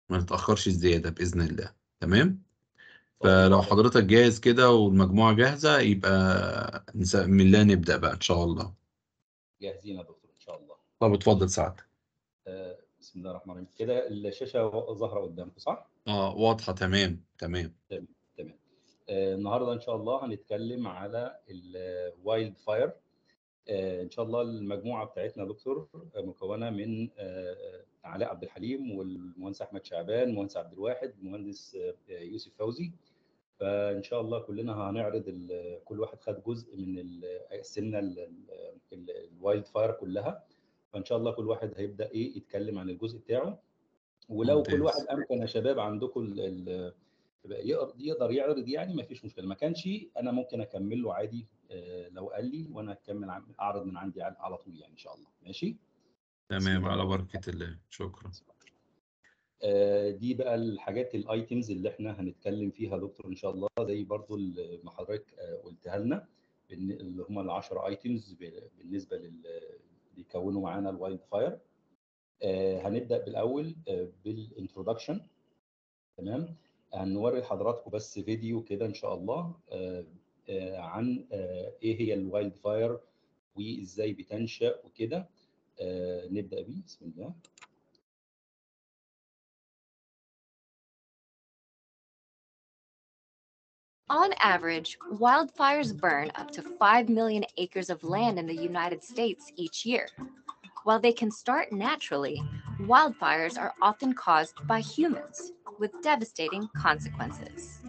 ما نتأخرش زيادة بإذن الله تمام فلو حضرتك جاهز كده والمجموعة جاهزة يبقى نس- من الله نبدأ بقى إن شاء الله جاهزين يا دكتور ان شاء الله طب اتفضل سعد آه، بسم الله الرحمن الرحيم كده الشاشه ظاهره قدامكم صح اه واضحة تمام تمام تمام آه، النهارده ان شاء الله هنتكلم على الوايلد فاير ان شاء الله المجموعه بتاعتنا يا دكتور آه، مكونه من آه، علاء عبد الحليم والمهندس احمد شعبان المهندس عبد الواحد المهندس آه، يوسف فوزي فان شاء الله كلنا هنعرض ال- كل واحد خد جزء من ال- قسمنا الوايلد فاير كلها فان شاء الله كل واحد هيبدا ايه يتكلم عن الجزء بتاعه ولو كل ممتاز. واحد امكن يا شباب عندكم ال- ال- يقدر يقدر يعرض يعني ما فيش مشكله ما كانش انا ممكن اكمل له عادي آه، لو قال لي وانا اكمل عن- اعرض من عندي على على طول يعني ان شاء الله ماشي تمام على بركة الله شكرا آه، دي بقى الحاجات الايتمز اللي احنا هنتكلم فيها يا دكتور ان شاء الله زي برضو ال- ما حضرتك آه، قلتها لنا بالن- اللي هم ال 10 ايتمز بالنسبه لل اللي بيكونوا معانا الوايلد فاير هنبدا بالاول آه، بالانترودكشن تمام هنوري لحضراتكم بس فيديو كده ان شاء الله آه، آه، عن آه، ايه هي الوايلد فاير وازاي بتنشا وكده آه، نبدا بيه بسم الله On average, wildfires burn up to 5 million acres of land in the United States each year. While they can start naturally, wildfires are often caused by humans with devastating consequences.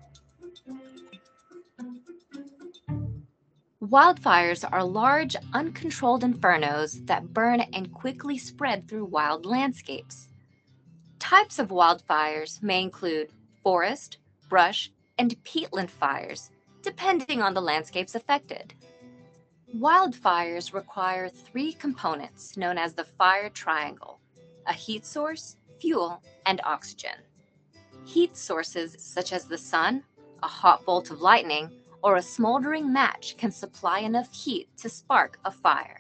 Wildfires are large, uncontrolled infernos that burn and quickly spread through wild landscapes. Types of wildfires may include forest, brush, and peatland fires, depending on the landscapes affected. Wildfires require three components known as the fire triangle a heat source, fuel, and oxygen. Heat sources such as the sun, a hot bolt of lightning, or a smoldering match can supply enough heat to spark a fire.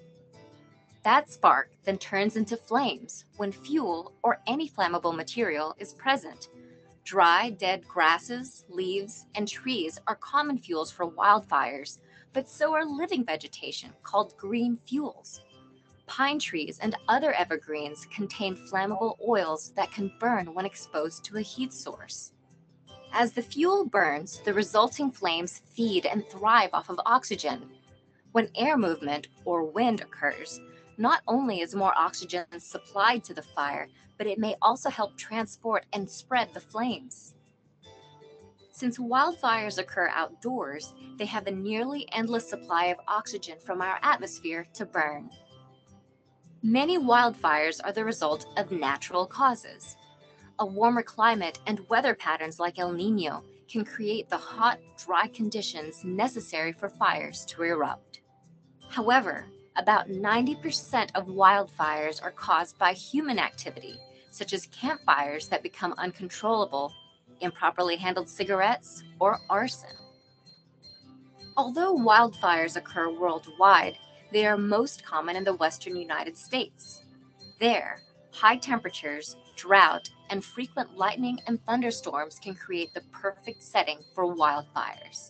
That spark then turns into flames when fuel or any flammable material is present Dry, dead grasses, leaves, and trees are common fuels for wildfires, but so are living vegetation called green fuels. Pine trees and other evergreens contain flammable oils that can burn when exposed to a heat source. As the fuel burns, the resulting flames feed and thrive off of oxygen. When air movement or wind occurs, not only is more oxygen supplied to the fire, but it may also help transport and spread the flames. Since wildfires occur outdoors, they have a nearly endless supply of oxygen from our atmosphere to burn. Many wildfires are the result of natural causes. A warmer climate and weather patterns like El Nino can create the hot, dry conditions necessary for fires to erupt. However, about 90% of wildfires are caused by human activity, such as campfires that become uncontrollable, improperly handled cigarettes, or arson. Although wildfires occur worldwide, they are most common in the western United States. There, high temperatures, drought, and frequent lightning and thunderstorms can create the perfect setting for wildfires.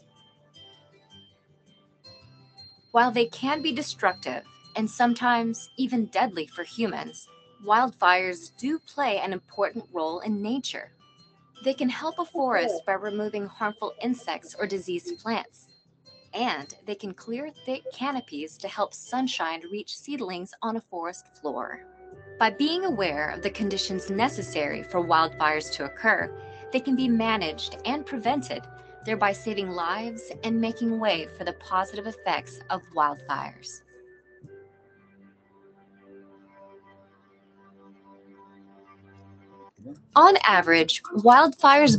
While they can be destructive and sometimes even deadly for humans, wildfires do play an important role in nature. They can help a forest by removing harmful insects or diseased plants. And they can clear thick canopies to help sunshine reach seedlings on a forest floor. By being aware of the conditions necessary for wildfires to occur, they can be managed and prevented thereby saving lives and making way for the positive effects of wildfires. On average, wildfires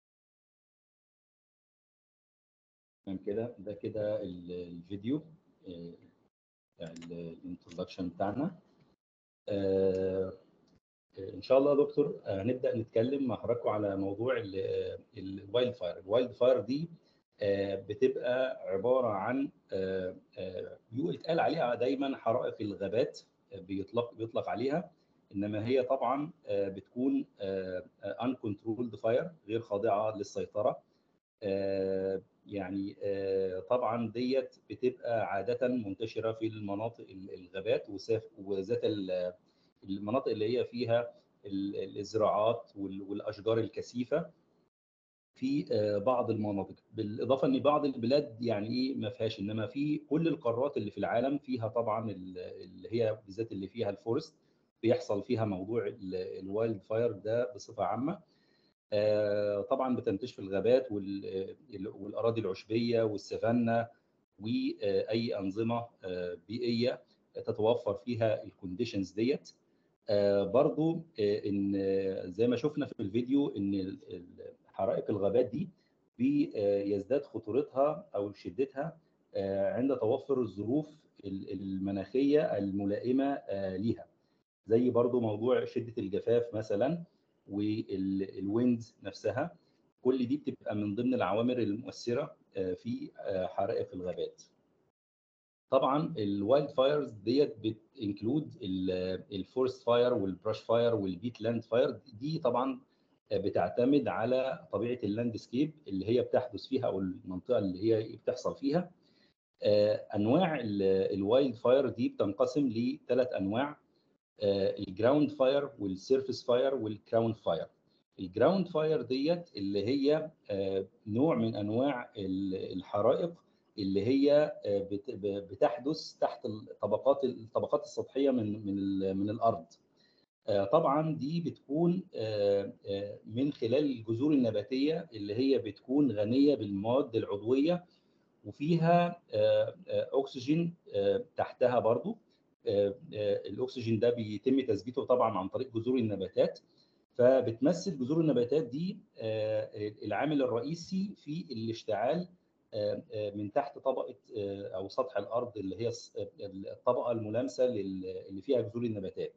تمام كده ده كده ال- الفيديو آه، بتاع الانترودكشن بتاعنا آه، آه، ان شاء الله يا دكتور آه، هنبدا نتكلم مع حضراتكم على موضوع الوايلد فاير الوايلد فاير دي آه، بتبقى عباره عن آه، آه، بيقول اتقال عليها دايما حرائق الغابات آه، بيطلق بيطلق عليها انما هي طبعا آه، بتكون uncontrolled فاير غير خاضعه للسيطره آه، يعني آه، طبعا ديت بتبقى عاده منتشره في المناطق ال- الغابات وساف- وذات ال- المناطق اللي هي فيها ال- الزراعات وال- والاشجار الكثيفه في آه، بعض المناطق بالاضافه ان بعض البلاد يعني ايه ما فيهاش انما في كل القارات اللي في العالم فيها طبعا ال- اللي هي بالذات اللي فيها الفورست بيحصل فيها موضوع ال- الوايلد فاير ده بصفه عامه آه، طبعا بتنتشر في الغابات وال- ال- والاراضي العشبيه والسافانا واي انظمه آه، بيئيه تتوفر فيها الكونديشنز ديت آه، برضو آه، ان آه، زي ما شفنا في الفيديو ان ال- ال- حرائق الغابات دي بيزداد خطورتها او شدتها آه، عند توفر الظروف ال- المناخيه الملائمه آه، ليها زي برضو موضوع شده الجفاف مثلا والويند نفسها كل دي بتبقى من ضمن العوامل المؤثره آه، في آه، حرائق الغابات طبعا الوايلد فايرز ديت بتنكلود الفورست فاير والبراش فاير والبيت لاند فاير دي طبعا بتعتمد على طبيعه اللاندسكيب اللي هي بتحدث فيها او المنطقه اللي هي بتحصل فيها آه، انواع الوايلد فاير دي بتنقسم لثلاث انواع الجراوند فاير والسيرفيس فاير والكراون فاير الجراوند فاير ديت اللي هي آه، نوع من انواع ال- الحرائق اللي هي آه، بت- ب- بتحدث تحت الطبقات الطبقات السطحيه من من ال- من الارض آه، طبعا دي بتكون آه، آه، من خلال الجذور النباتيه اللي هي بتكون غنيه بالمواد العضويه وفيها آه، آه، اكسجين آه، تحتها برضو آه، آه، الاكسجين ده بيتم تثبيته طبعا عن طريق جذور النباتات فبتمثل جذور النباتات دي آه، العامل الرئيسي في الاشتعال آه، آه، من تحت طبقه آه، او سطح الارض اللي هي الس- الطبقه الملامسه لل- اللي فيها جذور النباتات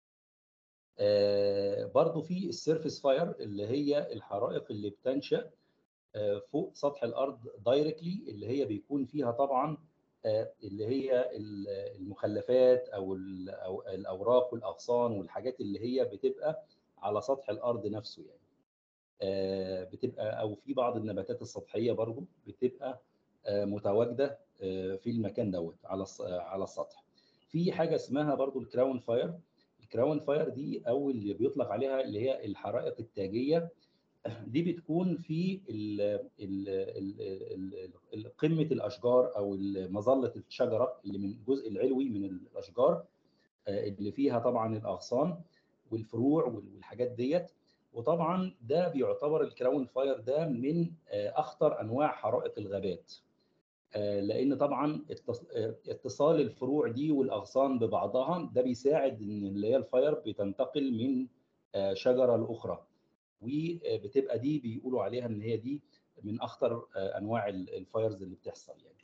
آه، برضو في السيرفيس فاير اللي هي الحرائق اللي بتنشأ آه، فوق سطح الارض دايركتلي اللي هي بيكون فيها طبعا آه، اللي هي ال- المخلفات او ال- او الاوراق والاغصان والحاجات اللي هي بتبقى على سطح الارض نفسه يعني آه، بتبقى او في بعض النباتات السطحيه برضو بتبقى آه، متواجده آه، في المكان دوت على الس- آه، على السطح في حاجه اسمها برضو الكراون فاير الكراون فاير دي او اللي بيطلق عليها اللي هي الحرائق التاجيه دي بتكون في ال ال ال ال قمه الاشجار او مظله الشجره اللي من الجزء العلوي من الاشجار آه، اللي فيها طبعا الاغصان والفروع والحاجات ديت وطبعا ده بيعتبر الكراون فاير ده من آه، اخطر انواع حرائق الغابات آه، لان طبعا اتص- آه، اتصال الفروع دي والاغصان ببعضها ده بيساعد ان اللي هي الفاير بتنتقل من آه، شجره لاخرى وبتبقى دي بيقولوا عليها ان هي دي من اخطر آه، انواع ال- الفايرز اللي بتحصل يعني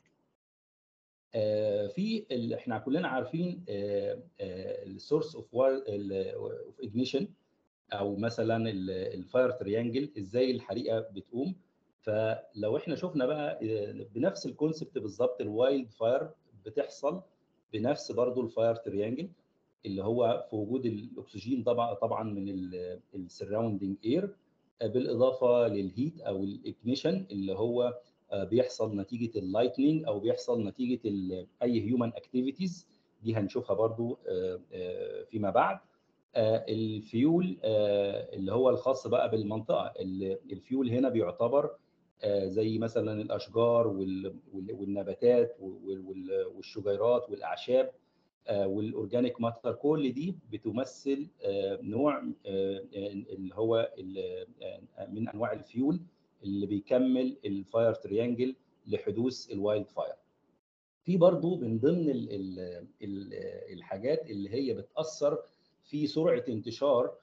آه، في ال- احنا كلنا عارفين السورس اوف اوف اجنيشن او مثلا الفاير تريانجل ازاي الحريقه بتقوم فلو احنا شفنا بقى آه، بنفس الكونسبت بالظبط الوايلد فاير بتحصل بنفس برضو الفاير تريانجل اللي هو في وجود الاكسجين طبعا طبعا من السراوندنج اير بالاضافه للهيت او الاجنيشن اللي هو آه، بيحصل نتيجه اللايتنينج او بيحصل نتيجه ال- اي هيومن اكتيفيتيز دي هنشوفها برضو آه، آه، فيما بعد آه، الفيول آه، اللي هو الخاص بقى بالمنطقه ال- الفيول هنا بيعتبر آه، زي مثلا الاشجار وال- وال- والنباتات وال- وال- والشجيرات والاعشاب آه، والاورجانيك ماتر كل دي بتمثل آه، نوع آه، اللي هو ال- آه، من انواع الفيول اللي بيكمل الفاير تريانجل لحدوث الوايلد فاير في برضو من ضمن ال ال ال الحاجات اللي هي بتاثر في سرعه انتشار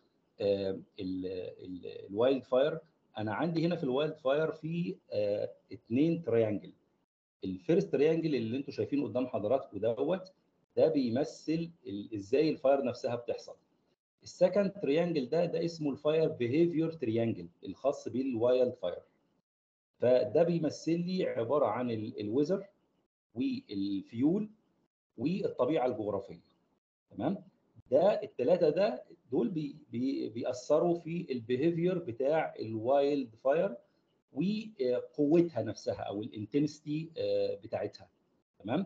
الوايلد فاير انا عندي هنا في الوايلد فاير في آه، اتنين تريانجل الفيرست تريانجل اللي انتم شايفينه قدام حضراتكم دوت ده بيمثل ال- ازاي الفاير نفسها بتحصل السكند تريانجل ده ده اسمه الفاير بيهيفير تريانجل الخاص بالوايلد فاير فده بيمثل لي عباره عن الويزر والفيول والطبيعه الجغرافيه تمام ده الثلاثه ده دول بي بي بيأثروا في البيهيفير بتاع الوايلد فاير وقوتها نفسها او الانتنستي بتاعتها تمام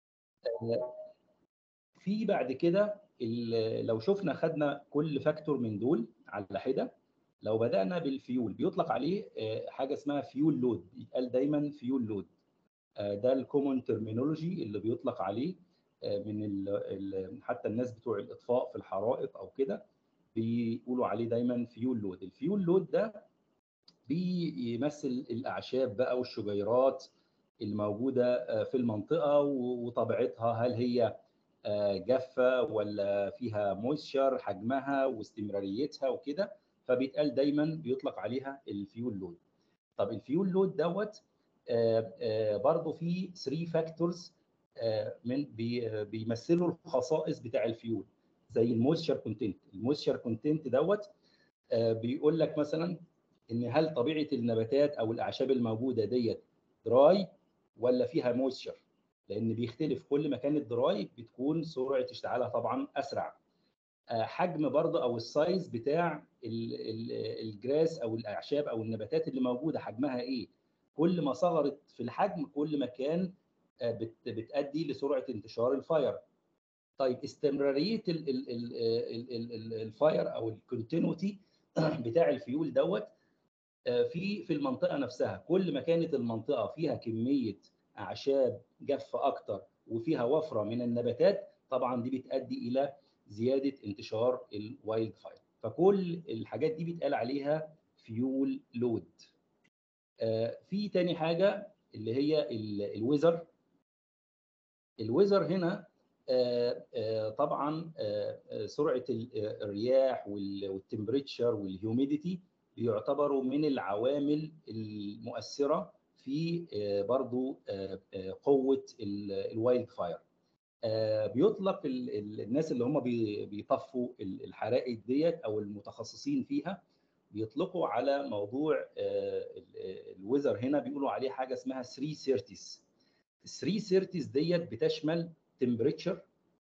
في بعد كده لو شفنا خدنا كل فاكتور من دول على حده لو بدانا بالفيول بيطلق عليه حاجه اسمها فيول لود يتقال دايما فيول لود ده الكومون ترمينولوجي اللي بيطلق عليه من ال ال حتى الناس بتوع الاطفاء في الحرائق او كده بيقولوا عليه دايما فيول لود الفيول لود ده بيمثل الاعشاب بقى والشجيرات الموجوده في المنطقه وطبيعتها هل هي جافه ولا فيها مويستشر حجمها واستمراريتها وكده فبيتقال دايما بيطلق عليها الفيول لود طب الفيول لود دوت برضه في 3 فاكتورز من بيمثلوا الخصائص بتاع الفيول زي المويستشر كونتنت المويستشر كونتنت دوت بيقول لك مثلا ان هل طبيعه النباتات او الاعشاب الموجوده ديت دراي ولا فيها مويستشر لان بيختلف كل ما كانت دراي بتكون سرعه اشتعالها طبعا اسرع حجم برضه او السايز بتاع الجراس او الاعشاب او النباتات اللي موجوده حجمها ايه كل ما صغرت في الحجم كل ما كان بتؤدي لسرعه انتشار الفاير طيب استمراريه الفاير او الكونتينوتي بتاع الفيول دوت في في المنطقه نفسها كل ما كانت المنطقه فيها كميه اعشاب جافه اكتر وفيها وفره من النباتات طبعا دي بتؤدي الى زياده انتشار الوايلد فاير فكل الحاجات دي بيتقال عليها فيول لود في تاني حاجه اللي هي الويزر الويزر هنا طبعا سرعه الرياح والتمبريتشر والهيوميديتي بيعتبروا من العوامل المؤثره في برضو قوه الوايلد فاير بيطلق الناس اللي هم بيطفوا الحرائق ديت او المتخصصين فيها بيطلقوا على موضوع الويزر هنا بيقولوا عليه حاجه اسمها 330 330 ديت بتشمل تمبريتشر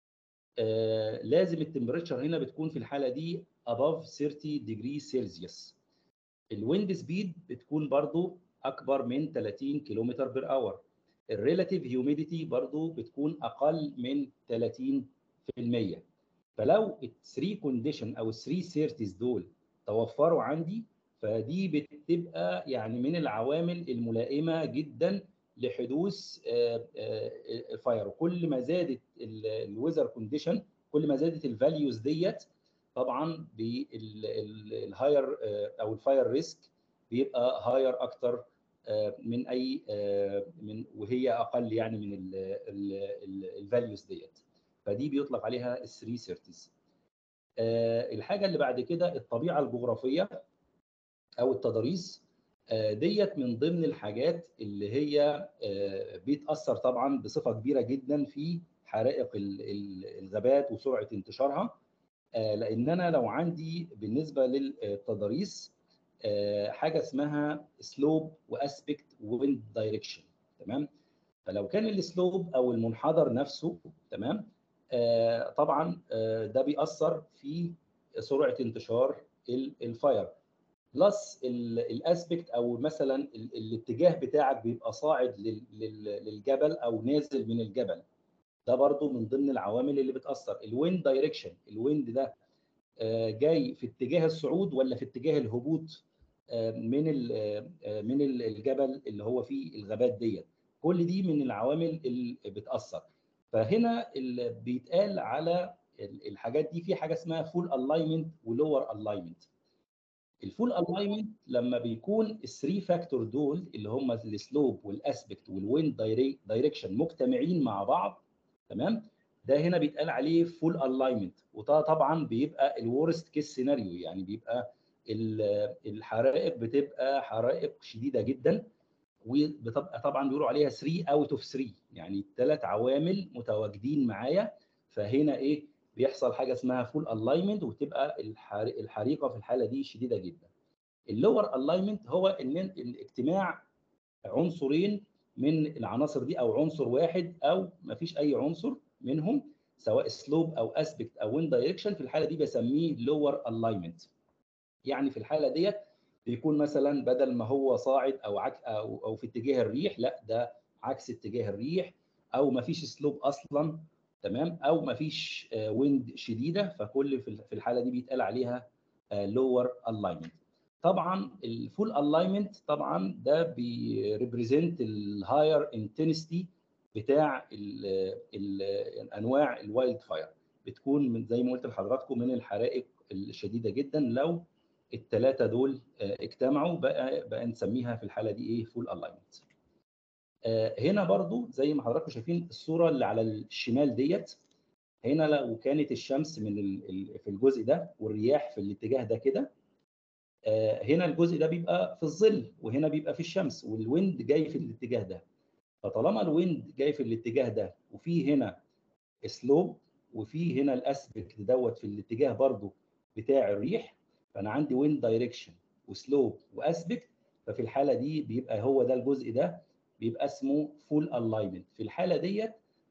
لازم التمبريتشر هنا بتكون في الحاله دي above 30 ديجري سيلسيوس الويند سبيد بتكون برضو اكبر من 30 كيلومتر بير اور الريلاتيف هيوميديتي برضو بتكون اقل من 30% فلو ال 3 كونديشن او ال 330 دول توفروا عندي فدي بتبقى يعني من العوامل الملائمه جدا لحدوث فاير وكل ما زادت الويذر كونديشن كل ما زادت الفاليوز ديت طبعا بالهاير او الفاير ريسك بيبقى هاير اكتر من اي من وهي اقل يعني من الفاليوز ديت فدي بيطلق عليها ال 330 الحاجه اللي بعد كده الطبيعه الجغرافيه او التضاريس ديت من ضمن الحاجات اللي هي بيتاثر طبعا بصفه كبيره جدا في حرائق الغابات وسرعه انتشارها لان انا لو عندي بالنسبه للتضاريس حاجه اسمها سلوب واسبكت ويند دايركشن تمام فلو كان السلوب او المنحدر نفسه تمام طبعا ده بيأثر في سرعه انتشار الفاير بلس الاسبكت او مثلا الاتجاه بتاعك بيبقى صاعد للجبل او نازل من الجبل ده برضو من ضمن العوامل اللي بتاثر الويند دايركشن الويند ده جاي في اتجاه الصعود ولا في اتجاه الهبوط من من الجبل اللي هو فيه الغابات ديت كل دي من العوامل اللي بتاثر فهنا اللي بيتقال على الحاجات دي في حاجه اسمها فول الاينمنت ولور الاينمنت الفول الاينمنت لما بيكون الثري فاكتور دول اللي هم السلوب والاسبكت والويند دايركشن مجتمعين مع بعض تمام ده هنا بيتقال عليه فول الاينمنت وده طبعا بيبقى الورست كيس سيناريو يعني بيبقى الحرائق بتبقى حرائق شديده جدا وبتبقى طبعا بيقولوا عليها 3 اوت اوف 3 يعني ثلاث عوامل متواجدين معايا فهنا ايه بيحصل حاجه اسمها فول الاينمنت وتبقى الحريقه في الحاله دي شديده جدا اللور الاينمنت هو ان اجتماع عنصرين من العناصر دي او عنصر واحد او ما فيش اي عنصر منهم سواء سلوب او اسبكت او ويند دايركشن في الحاله دي بسميه لور الاينمنت يعني في الحاله ديت بيكون مثلا بدل ما هو صاعد او عك او او في اتجاه الريح لا ده عكس اتجاه الريح او ما فيش سلوب اصلا تمام او ما فيش ويند شديده فكل في الحاله دي بيتقال عليها لور الاينمنت طبعا الفول الاينمنت طبعا ده بيريبريزنت الهاير انتنستي بتاع ال ال انواع الوايلد فاير بتكون من زي ما قلت لحضراتكم من الحرائق الشديده جدا لو الثلاثه دول اجتمعوا بقى بقى نسميها في الحاله دي ايه فول الاينمنت هنا برضو زي ما حضراتكم شايفين الصوره اللي على الشمال ديت هنا لو كانت الشمس من في الجزء ده والرياح في الاتجاه ده كده هنا الجزء ده بيبقى في الظل وهنا بيبقى في الشمس والويند جاي في الاتجاه ده فطالما الويند جاي في الاتجاه ده وفي هنا سلوب وفي هنا الاسبكت دوت في الاتجاه برضو بتاع الريح فانا عندي ويند دايركشن وسلوب واسبكت ففي الحاله دي بيبقى هو ده الجزء ده بيبقى اسمه فول الاينمنت في الحاله ديت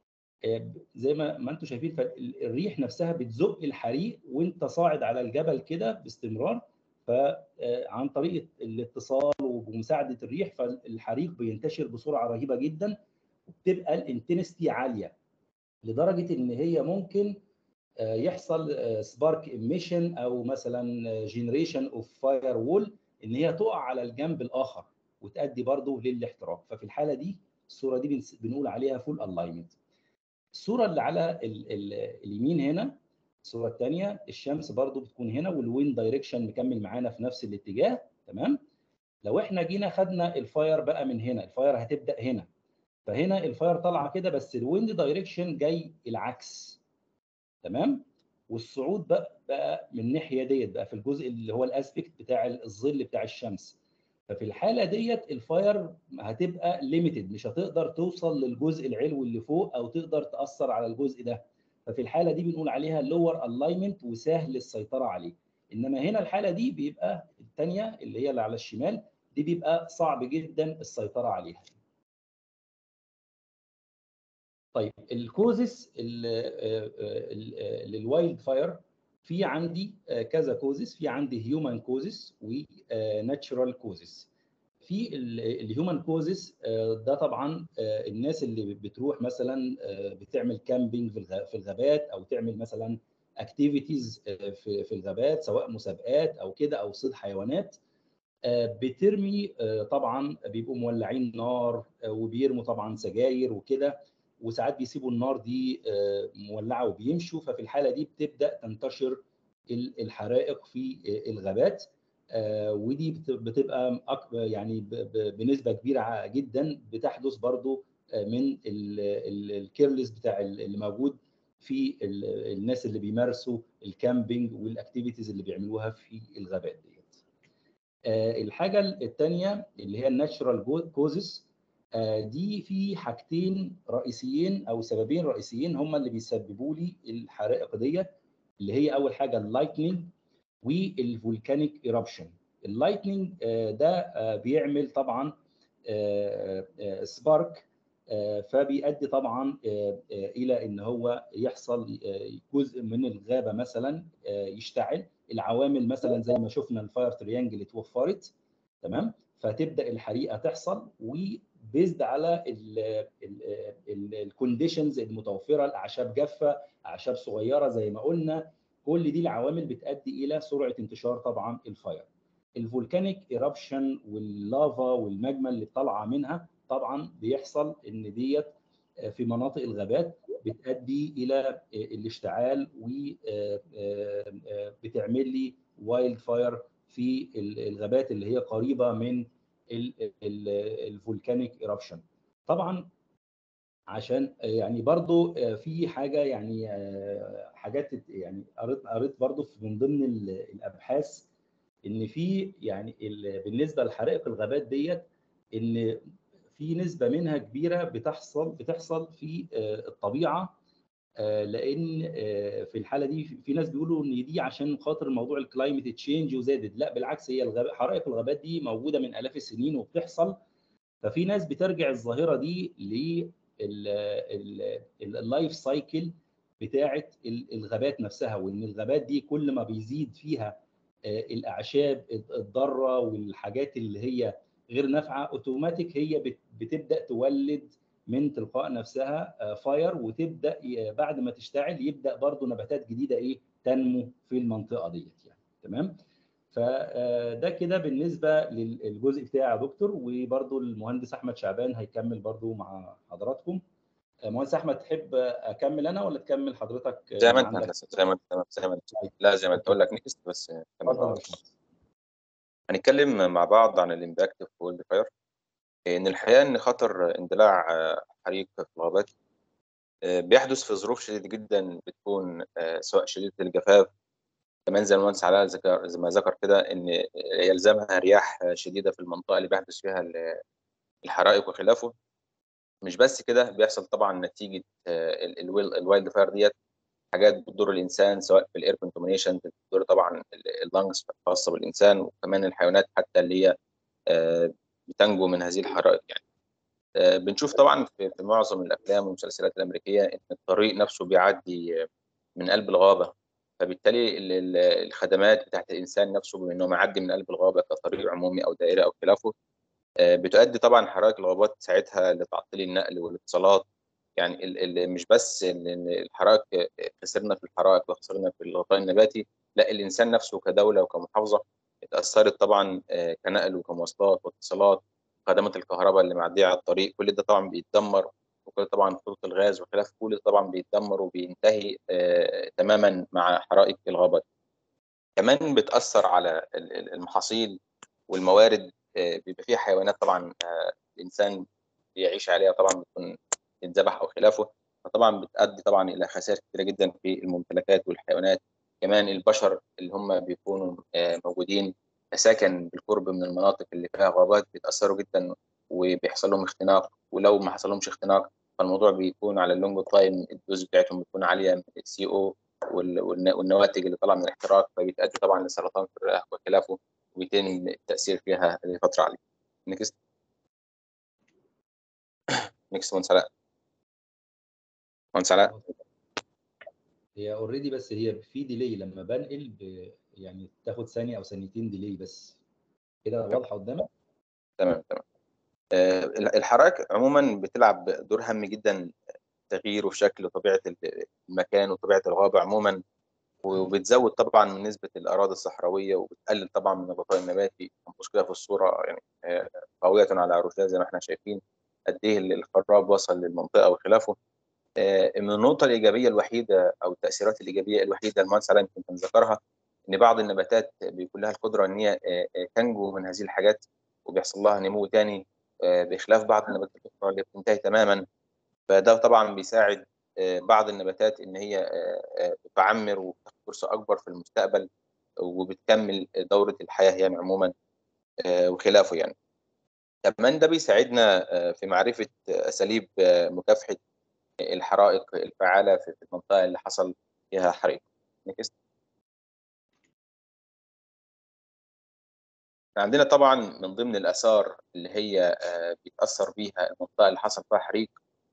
زي ما ما انتم شايفين الريح نفسها بتزق الحريق وانت صاعد على الجبل كده باستمرار فعن طريق الاتصال وبمساعده الريح فالحريق بينتشر بسرعه رهيبه جدا وبتبقى الانتنستي عاليه لدرجه ان هي ممكن يحصل سبارك ايميشن او مثلا جنريشن اوف فاير وول ان هي تقع على الجنب الاخر وتؤدي برضه للاحتراق ففي الحاله دي الصوره دي بنقول عليها فول الاينمنت الصوره اللي على ال ال اليمين هنا الصوره الثانيه الشمس برضو بتكون هنا والويند دايركشن مكمل معانا في نفس الاتجاه تمام لو احنا جينا خدنا الفاير بقى من هنا الفاير هتبدا هنا فهنا الفاير طالعه كده بس الويند دايركشن جاي العكس تمام والصعود بقى بقى من الناحيه ديت بقى في الجزء اللي هو الاسبكت بتاع الظل بتاع الشمس ففي الحاله ديت الفاير هتبقى ليميتد مش هتقدر توصل للجزء العلوي اللي فوق او تقدر تاثر على الجزء ده ففي الحاله دي بنقول عليها لور الاينمنت وسهل السيطره عليه انما هنا الحاله دي بيبقى الثانيه اللي هي اللي على الشمال دي بيبقى صعب جدا السيطره عليها طيب الكوزس للوايلد فاير في عندي كذا كوزس في عندي هيومن كوزس وناتشرال كوزس في الهيومن كوزس ده طبعا الناس اللي بتروح مثلا بتعمل كامبينج في الغابات او تعمل مثلا اكتيفيتيز في الغابات سواء مسابقات او كده او صيد حيوانات بترمي طبعا بيبقوا مولعين نار وبيرموا طبعا سجاير وكده وساعات بيسيبوا النار دي مولعه وبيمشوا ففي الحاله دي بتبدا تنتشر الحرائق في الغابات ودي بتبقى يعني بنسبه كبيره جدا بتحدث برضو من الكيرلس بتاع اللي موجود في الناس اللي بيمارسوا الكامبينج والاكتيفيتيز اللي بيعملوها في الغابات ديت. الحاجه الثانيه اللي هي الناتشرال كوزز دي في حاجتين رئيسيين او سببين رئيسيين هم اللي بيسببوا لي الحرائق ديت اللي هي اول حاجه اللايتنينج والفولكانيك ايربشن اللايتنينج ده بيعمل طبعا سبارك فبيؤدي طبعا الى ان هو يحصل جزء من الغابه مثلا يشتعل العوامل مثلا زي ما شفنا الفاير تريانجل اتوفرت تمام فتبدا الحريقه تحصل وبيزد على الكونديشنز المتوفره الاعشاب جافه اعشاب صغيره زي ما قلنا كل دي العوامل بتؤدي الى سرعه انتشار طبعا الفاير الفولكانيك ايربشن واللافا والماجما اللي طالعه منها طبعا بيحصل ان ديت في مناطق الغابات بتؤدي الى الاشتعال وبتعمل لي وايلد فاير في الغابات اللي هي قريبه من الفولكانيك ايربشن طبعا عشان يعني برضو في حاجه يعني حاجات يعني قريت قريت برضو من ضمن الابحاث ان في يعني بالنسبه لحرائق الغابات ديت ان في نسبه منها كبيره بتحصل بتحصل في الطبيعه لان في الحاله دي في ناس بيقولوا ان دي عشان خاطر موضوع الكلايمت تشينج وزادت لا بالعكس هي الغاب حرائق الغابات دي موجوده من الاف السنين وبتحصل ففي ناس بترجع الظاهره دي لللايف سايكل بتاعه الغابات نفسها وان الغابات دي كل ما بيزيد فيها الاعشاب الضاره والحاجات اللي هي غير نافعه اوتوماتيك هي بتبدا تولد من تلقاء نفسها فاير وتبدا بعد ما تشتعل يبدا برضو نباتات جديده ايه تنمو في المنطقه ديت يعني تمام فده كده بالنسبه للجزء بتاعي يا دكتور وبرضو المهندس احمد شعبان هيكمل برضو مع حضراتكم مهندس احمد تحب اكمل انا ولا تكمل حضرتك زي ما انت هندسه زي ما انت زي ما انت لا زي ما انت اقول لك نيكست بس هنتكلم مع بعض عن الامباكت في وولد فاير ان الحقيقه ان خطر اندلاع حريق في الغابات بيحدث في ظروف شديده جدا بتكون سواء شديده الجفاف كمان زي ما المهندس علاء ذكر زي ما ذكر كده ان يلزمها رياح شديده في المنطقه اللي بيحدث فيها الحرائق وخلافه مش بس كده بيحصل طبعا نتيجه الوايلد فاير ديت حاجات بتضر الانسان سواء في الاير كونتامينيشن بتضر طبعا اللنجز الخاصه بالانسان وكمان الحيوانات حتى اللي هي بتنجو من هذه الحرائق يعني بنشوف طبعا في معظم الافلام والمسلسلات الامريكيه ان الطريق نفسه بيعدي من قلب الغابه فبالتالي الخدمات بتاعت الانسان نفسه بما انه معدي من قلب الغابه كطريق عمومي او دائري او خلافه بتؤدي طبعا حرائق الغابات ساعتها لتعطيل النقل والاتصالات يعني مش بس ان الحرائق خسرنا في الحرائق وخسرنا في الغطاء النباتي لا الانسان نفسه كدوله وكمحافظه اتاثرت طبعا كنقل وكمواصلات واتصالات خدمات الكهرباء اللي معديه على الطريق كل ده طبعا بيتدمر وكل طبعا خطوط الغاز وخلاف كل ده طبعا بيتدمر وبينتهي آه تماما مع حرائق الغابات كمان بتاثر على المحاصيل والموارد آه بيبقى فيها حيوانات طبعا آه الانسان بيعيش عليها طبعا بتكون تتذبح او خلافه فطبعا بتؤدي طبعا الى خسائر كثيره جدا في الممتلكات والحيوانات كمان البشر اللي هم بيكونوا موجودين ساكن بالقرب من المناطق اللي فيها غابات بيتاثروا جدا وبيحصل لهم اختناق ولو ما حصل لهمش اختناق فالموضوع بيكون على اللونج تايم الدوز بتاعتهم بتكون عاليه من السي او والنواتج اللي طالعه من الاحتراق فبتؤدي طبعا لسرطان في الرئه وخلافه وبيتم التاثير فيها لفتره عاليه. نكست نكست مهندس علاء مهندس علاء هي اوريدي بس هي في ديلي لما بنقل ب... يعني تاخد ثانيه او ثانيتين ديلي بس كده واضحه قدامك تمام تمام آه الحرائق عموما بتلعب دور هام جدا تغيير وشكل وطبيعه المكان وطبيعه الغابه عموما وبتزود طبعا من نسبه الاراضي الصحراويه وبتقلل طبعا من الغطاء النباتي المشكله في الصوره يعني قويه على عروشها زي ما احنا شايفين قد ايه الخراب وصل للمنطقه وخلافه من النقطة الإيجابية الوحيدة أو التأثيرات الإيجابية الوحيدة المهندس علاء يمكن ذكرها إن بعض النباتات بيكون لها القدرة إن هي تنجو من هذه الحاجات وبيحصل لها نمو تاني بخلاف بعض النباتات الأخرى اللي بتنتهي تماما فده طبعا بيساعد بعض النباتات إن هي تعمر وتاخد فرصة أكبر في المستقبل وبتكمل دورة الحياة يعني عموما وخلافه يعني كمان ده بيساعدنا في معرفة أساليب مكافحة الحرائق الفعالة في المنطقة اللي حصل فيها حريق نكست عندنا طبعا من ضمن الآثار اللي هي بيتأثر بيها المنطقة اللي حصل فيها حريق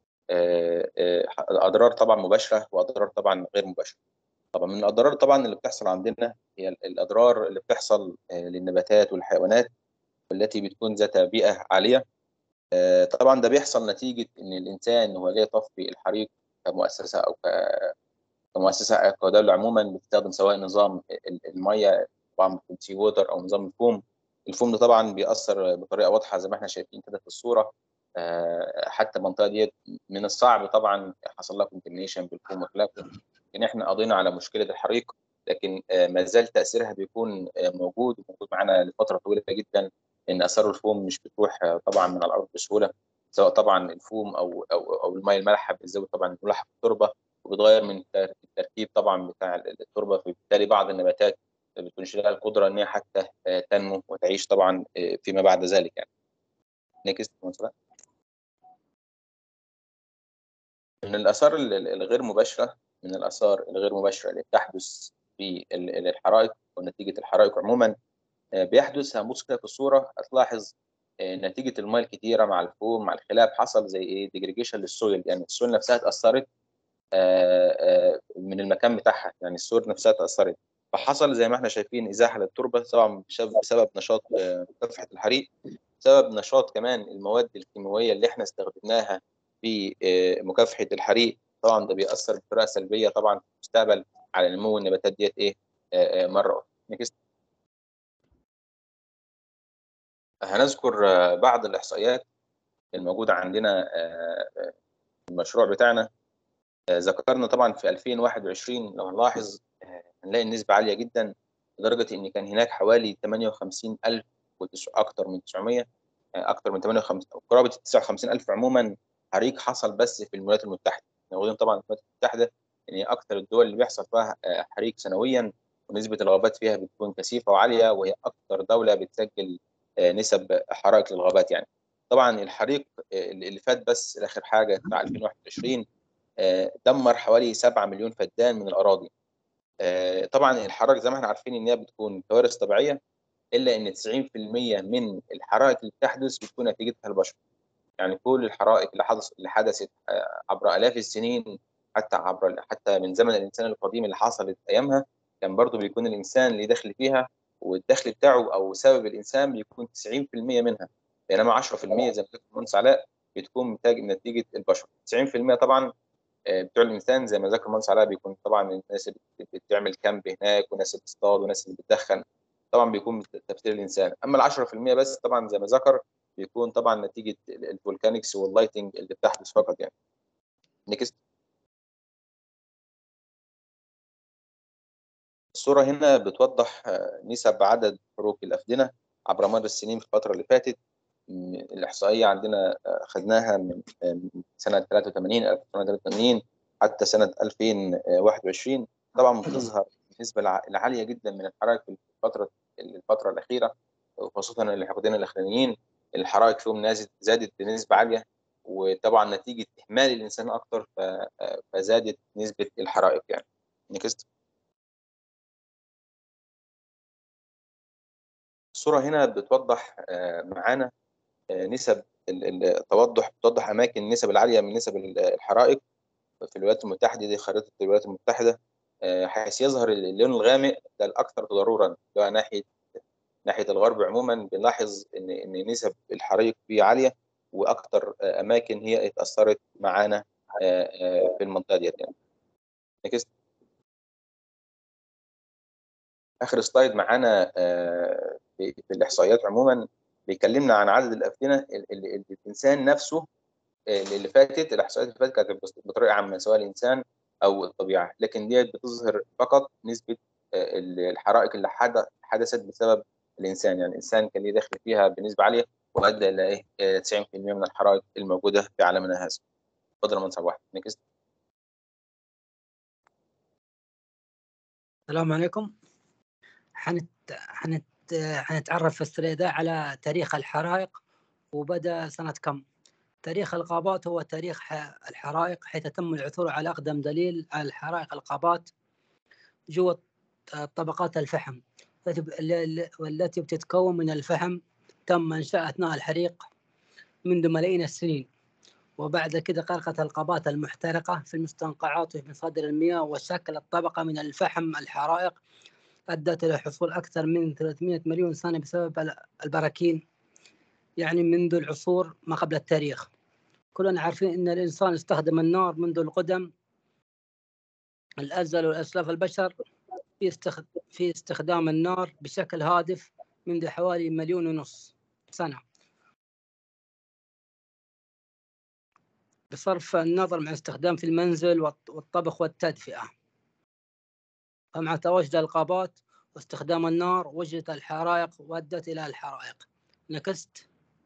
أضرار طبعا مباشرة وأضرار طبعا غير مباشرة طبعا من الأضرار طبعا اللي بتحصل عندنا هي الأضرار اللي بتحصل للنباتات والحيوانات والتي بتكون ذات بيئة عالية طبعا ده بيحصل نتيجة إن الإنسان وهو جاي يطفي الحريق كمؤسسة أو كمؤسسة كدولة عموما بتستخدم سواء نظام المية طبعا بيكون سي ووتر أو نظام الفوم الفوم ده طبعا بيأثر بطريقة واضحة زي ما احنا شايفين كده في الصورة حتى المنطقة ديت من الصعب طبعا حصل لها كونتمينيشن بالفوم وخلافه إن احنا قضينا على مشكلة الحريق لكن ما زال تأثيرها بيكون موجود وموجود معانا لفترة طويلة جدا ان اثار الفوم مش بتروح طبعا من الارض بسهوله سواء طبعا الفوم او او او الماء المالحه بتزود طبعا الملح في التربه وبتغير من التركيب طبعا بتاع التربه فبالتالي بعض النباتات ما بتكونش لها القدره ان هي حتى تنمو وتعيش طبعا فيما بعد ذلك يعني. نيكست مثلا من الاثار الغير مباشره من الاثار الغير مباشره اللي بتحدث في الحرائق ونتيجه الحرائق عموما بيحدث هنبص كده في الصوره هتلاحظ نتيجه الماء الكتيره مع الفوم مع الخلاف حصل زي ايه ديجريجيشن للسويل يعني السويل نفسها اتاثرت آه، آه، من المكان بتاعها يعني السور نفسها اتاثرت فحصل زي ما احنا شايفين ازاحه للتربه طبعا بسبب بسبب نشاط آه، مكافحه الحريق بسبب نشاط كمان المواد الكيماويه اللي احنا استخدمناها في آه، مكافحه الحريق طبعا ده بيأثر بطريقه سلبيه طبعا في المستقبل على نمو النباتات ديت ايه آه، آه، مره اخرى نكست هنذكر آه، بعض الاحصائيات الموجوده عندنا آه، آه، في المشروع بتاعنا آه، ذكرنا طبعا في 2021 لو هنلاحظ آه، هنلاقي النسبه عاليه جدا لدرجه ان كان هناك حوالي 58000 اكثر من 900 آه، اكثر من 58 أو قرابه 59000 عموما حريق حصل بس في الولايات المتحده موجودين طبعا في الولايات المتحده ان هي اكثر الدول اللي بيحصل فيها آه، حريق سنويا ونسبه الغابات فيها بتكون كثيفه وعاليه وهي اكثر دوله بتسجل آه، نسب حرائق للغابات يعني طبعا الحريق آه، اللي فات بس اخر حاجه بتاع 2021 آه، دمر حوالي 7 مليون فدان من الاراضي آه، طبعا الحرائق زي ما احنا عارفين ان هي بتكون كوارث طبيعيه الا ان 90% من الحرائق اللي بتحدث بتكون نتيجتها البشر يعني كل الحرائق اللي حدث اللي حدثت آه، عبر الاف السنين حتى عبر حتى من زمن الانسان القديم اللي حصلت ايامها كان برضو بيكون الانسان اللي داخل فيها والدخل بتاعه او سبب الانسان بيكون 90% منها بينما 10% زي ما ذكر المهندس علاء بتكون نتاج نتيجه البشر 90% طبعا آه، بتوع الانسان زي ما ذكر المهندس علاء بيكون طبعا الناس اللي بتعمل كامب هناك وناس اللي بتصطاد وناس اللي بتدخن طبعا بيكون من تفكير الانسان اما ال 10% بس طبعا زي ما ذكر بيكون طبعا نتيجه الفولكانكس واللايتنج اللي بتحدث فقط يعني نيكست الصورة هنا بتوضح آه، نسب عدد حروق الأفدنة عبر مر السنين في الفترة اللي فاتت م- الإحصائية عندنا آه، خدناها من آه، من سنة 83 1983 حتى سنة 2021 طبعا بتظهر النسبة الع- العالية جدا من الحرائق في الفترة الفترة الأخيرة وخاصة الحقدين الأخرانيين الحرائق فيهم نازت زادت بنسبة عالية وطبعا نتيجة إهمال الإنسان أكتر ف- آه، فزادت نسبة الحرائق يعني نكست الصورة هنا بتوضح آه، معانا آه، نسب ال- ال- توضح بتوضح أماكن النسب العالية من نسب ال- الحرائق في الولايات المتحدة دي خريطة الولايات المتحدة آه، حيث يظهر اللون الغامق ده الأكثر تضررا اللي هو ناحية ناحية الغرب عموما بنلاحظ إن إن نسب الحريق فيه عالية وأكثر آه، أماكن هي اتأثرت معانا آه، آه، في المنطقة ديت يعني. نكست اخر سلايد معانا آه، في في الاحصائيات عموما بيكلمنا عن عدد الافدنه اللي اللي الانسان نفسه آه، اللي فاتت الاحصائيات اللي فاتت كانت بس- بطريقه عامه سواء الانسان او الطبيعه لكن ديت بتظهر فقط نسبه آه، الحرائق اللي حد- حدثت بسبب الانسان يعني الانسان كان ليه دخل فيها بنسبه عاليه وادى الى ايه آه، 90% من الحرائق الموجوده في عالمنا هذا اتفضل يا منصب واحد نكست السلام عليكم حنت... حنت... حنتعرف في السلايد ده على تاريخ الحرائق وبدأ سنة كم تاريخ الغابات هو تاريخ ح- الحرائق حيث تم العثور على أقدم دليل على الحرائق الغابات جوا طبقات الفحم التي ب- ال- ال- والتي بتتكون من الفحم تم إنشاء أثناء الحريق منذ ملايين السنين وبعد كده غرقت الغابات المحترقة في المستنقعات وفي مصادر المياه وشكلت طبقة من الفحم الحرائق أدت إلى حصول أكثر من 300 مليون سنة بسبب ال- البراكين يعني منذ العصور ما قبل التاريخ كلنا عارفين أن الإنسان استخدم النار منذ القدم الأزل والأسلاف البشر في استخد... في استخدام النار بشكل هادف منذ حوالي مليون ونص سنة بصرف النظر مع استخدام في المنزل والط- والطبخ والتدفئة ومع تواجد الغابات واستخدام النار وجدت الحرائق وأدت إلى الحرائق نكست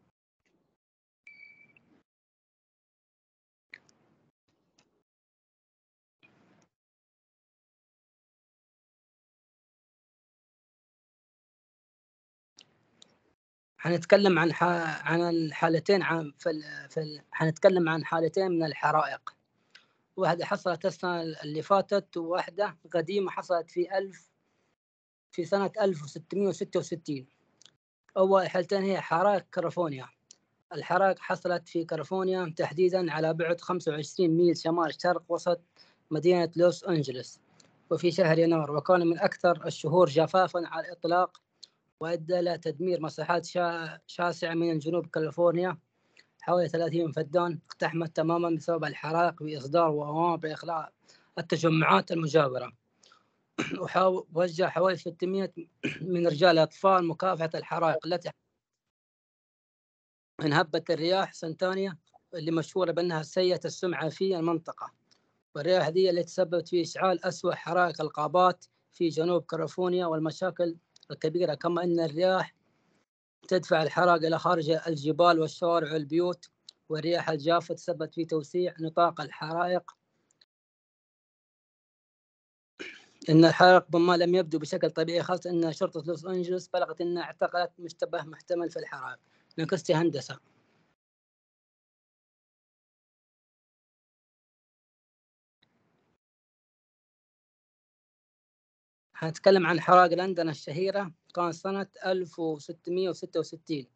حنتكلم عن ح... عن الحالتين عن في ال... في ال... حنتكلم عن حالتين من الحرائق واحدة حصلت السنة اللي فاتت وواحدة قديمة حصلت في ألف في سنة 1666 أول حالتين هي حرائق كاليفورنيا الحرائق حصلت في كاليفورنيا تحديدا على بعد 25 ميل شمال شرق وسط مدينة لوس أنجلوس وفي شهر يناير وكان من أكثر الشهور جفافا على الإطلاق وأدى إلى تدمير مساحات شا- شاسعة من جنوب كاليفورنيا حوالي 30 فدان اقتحمت تماما بسبب الحرائق بإصدار وأوامر بإخلاء التجمعات المجاورة ووجه حوالي 600 من رجال الأطفال مكافحة الحرائق التي انهبت الرياح سنتانيا اللي مشهورة بأنها سيئة السمعة في المنطقة والرياح دي اللي تسببت في إشعال أسوأ حرائق الغابات في جنوب كاليفورنيا والمشاكل الكبيرة كما أن الرياح تدفع الحرائق إلى خارج الجبال والشوارع والبيوت والرياح الجافة تسببت في توسيع نطاق الحرائق إن الحرائق ما لم يبدو بشكل طبيعي خاصة أن شرطة لوس أنجلوس بلغت أنها اعتقلت مشتبه محتمل في الحرائق نقصتي هندسة هنتكلم عن حرائق لندن الشهيرة كان سنة 1666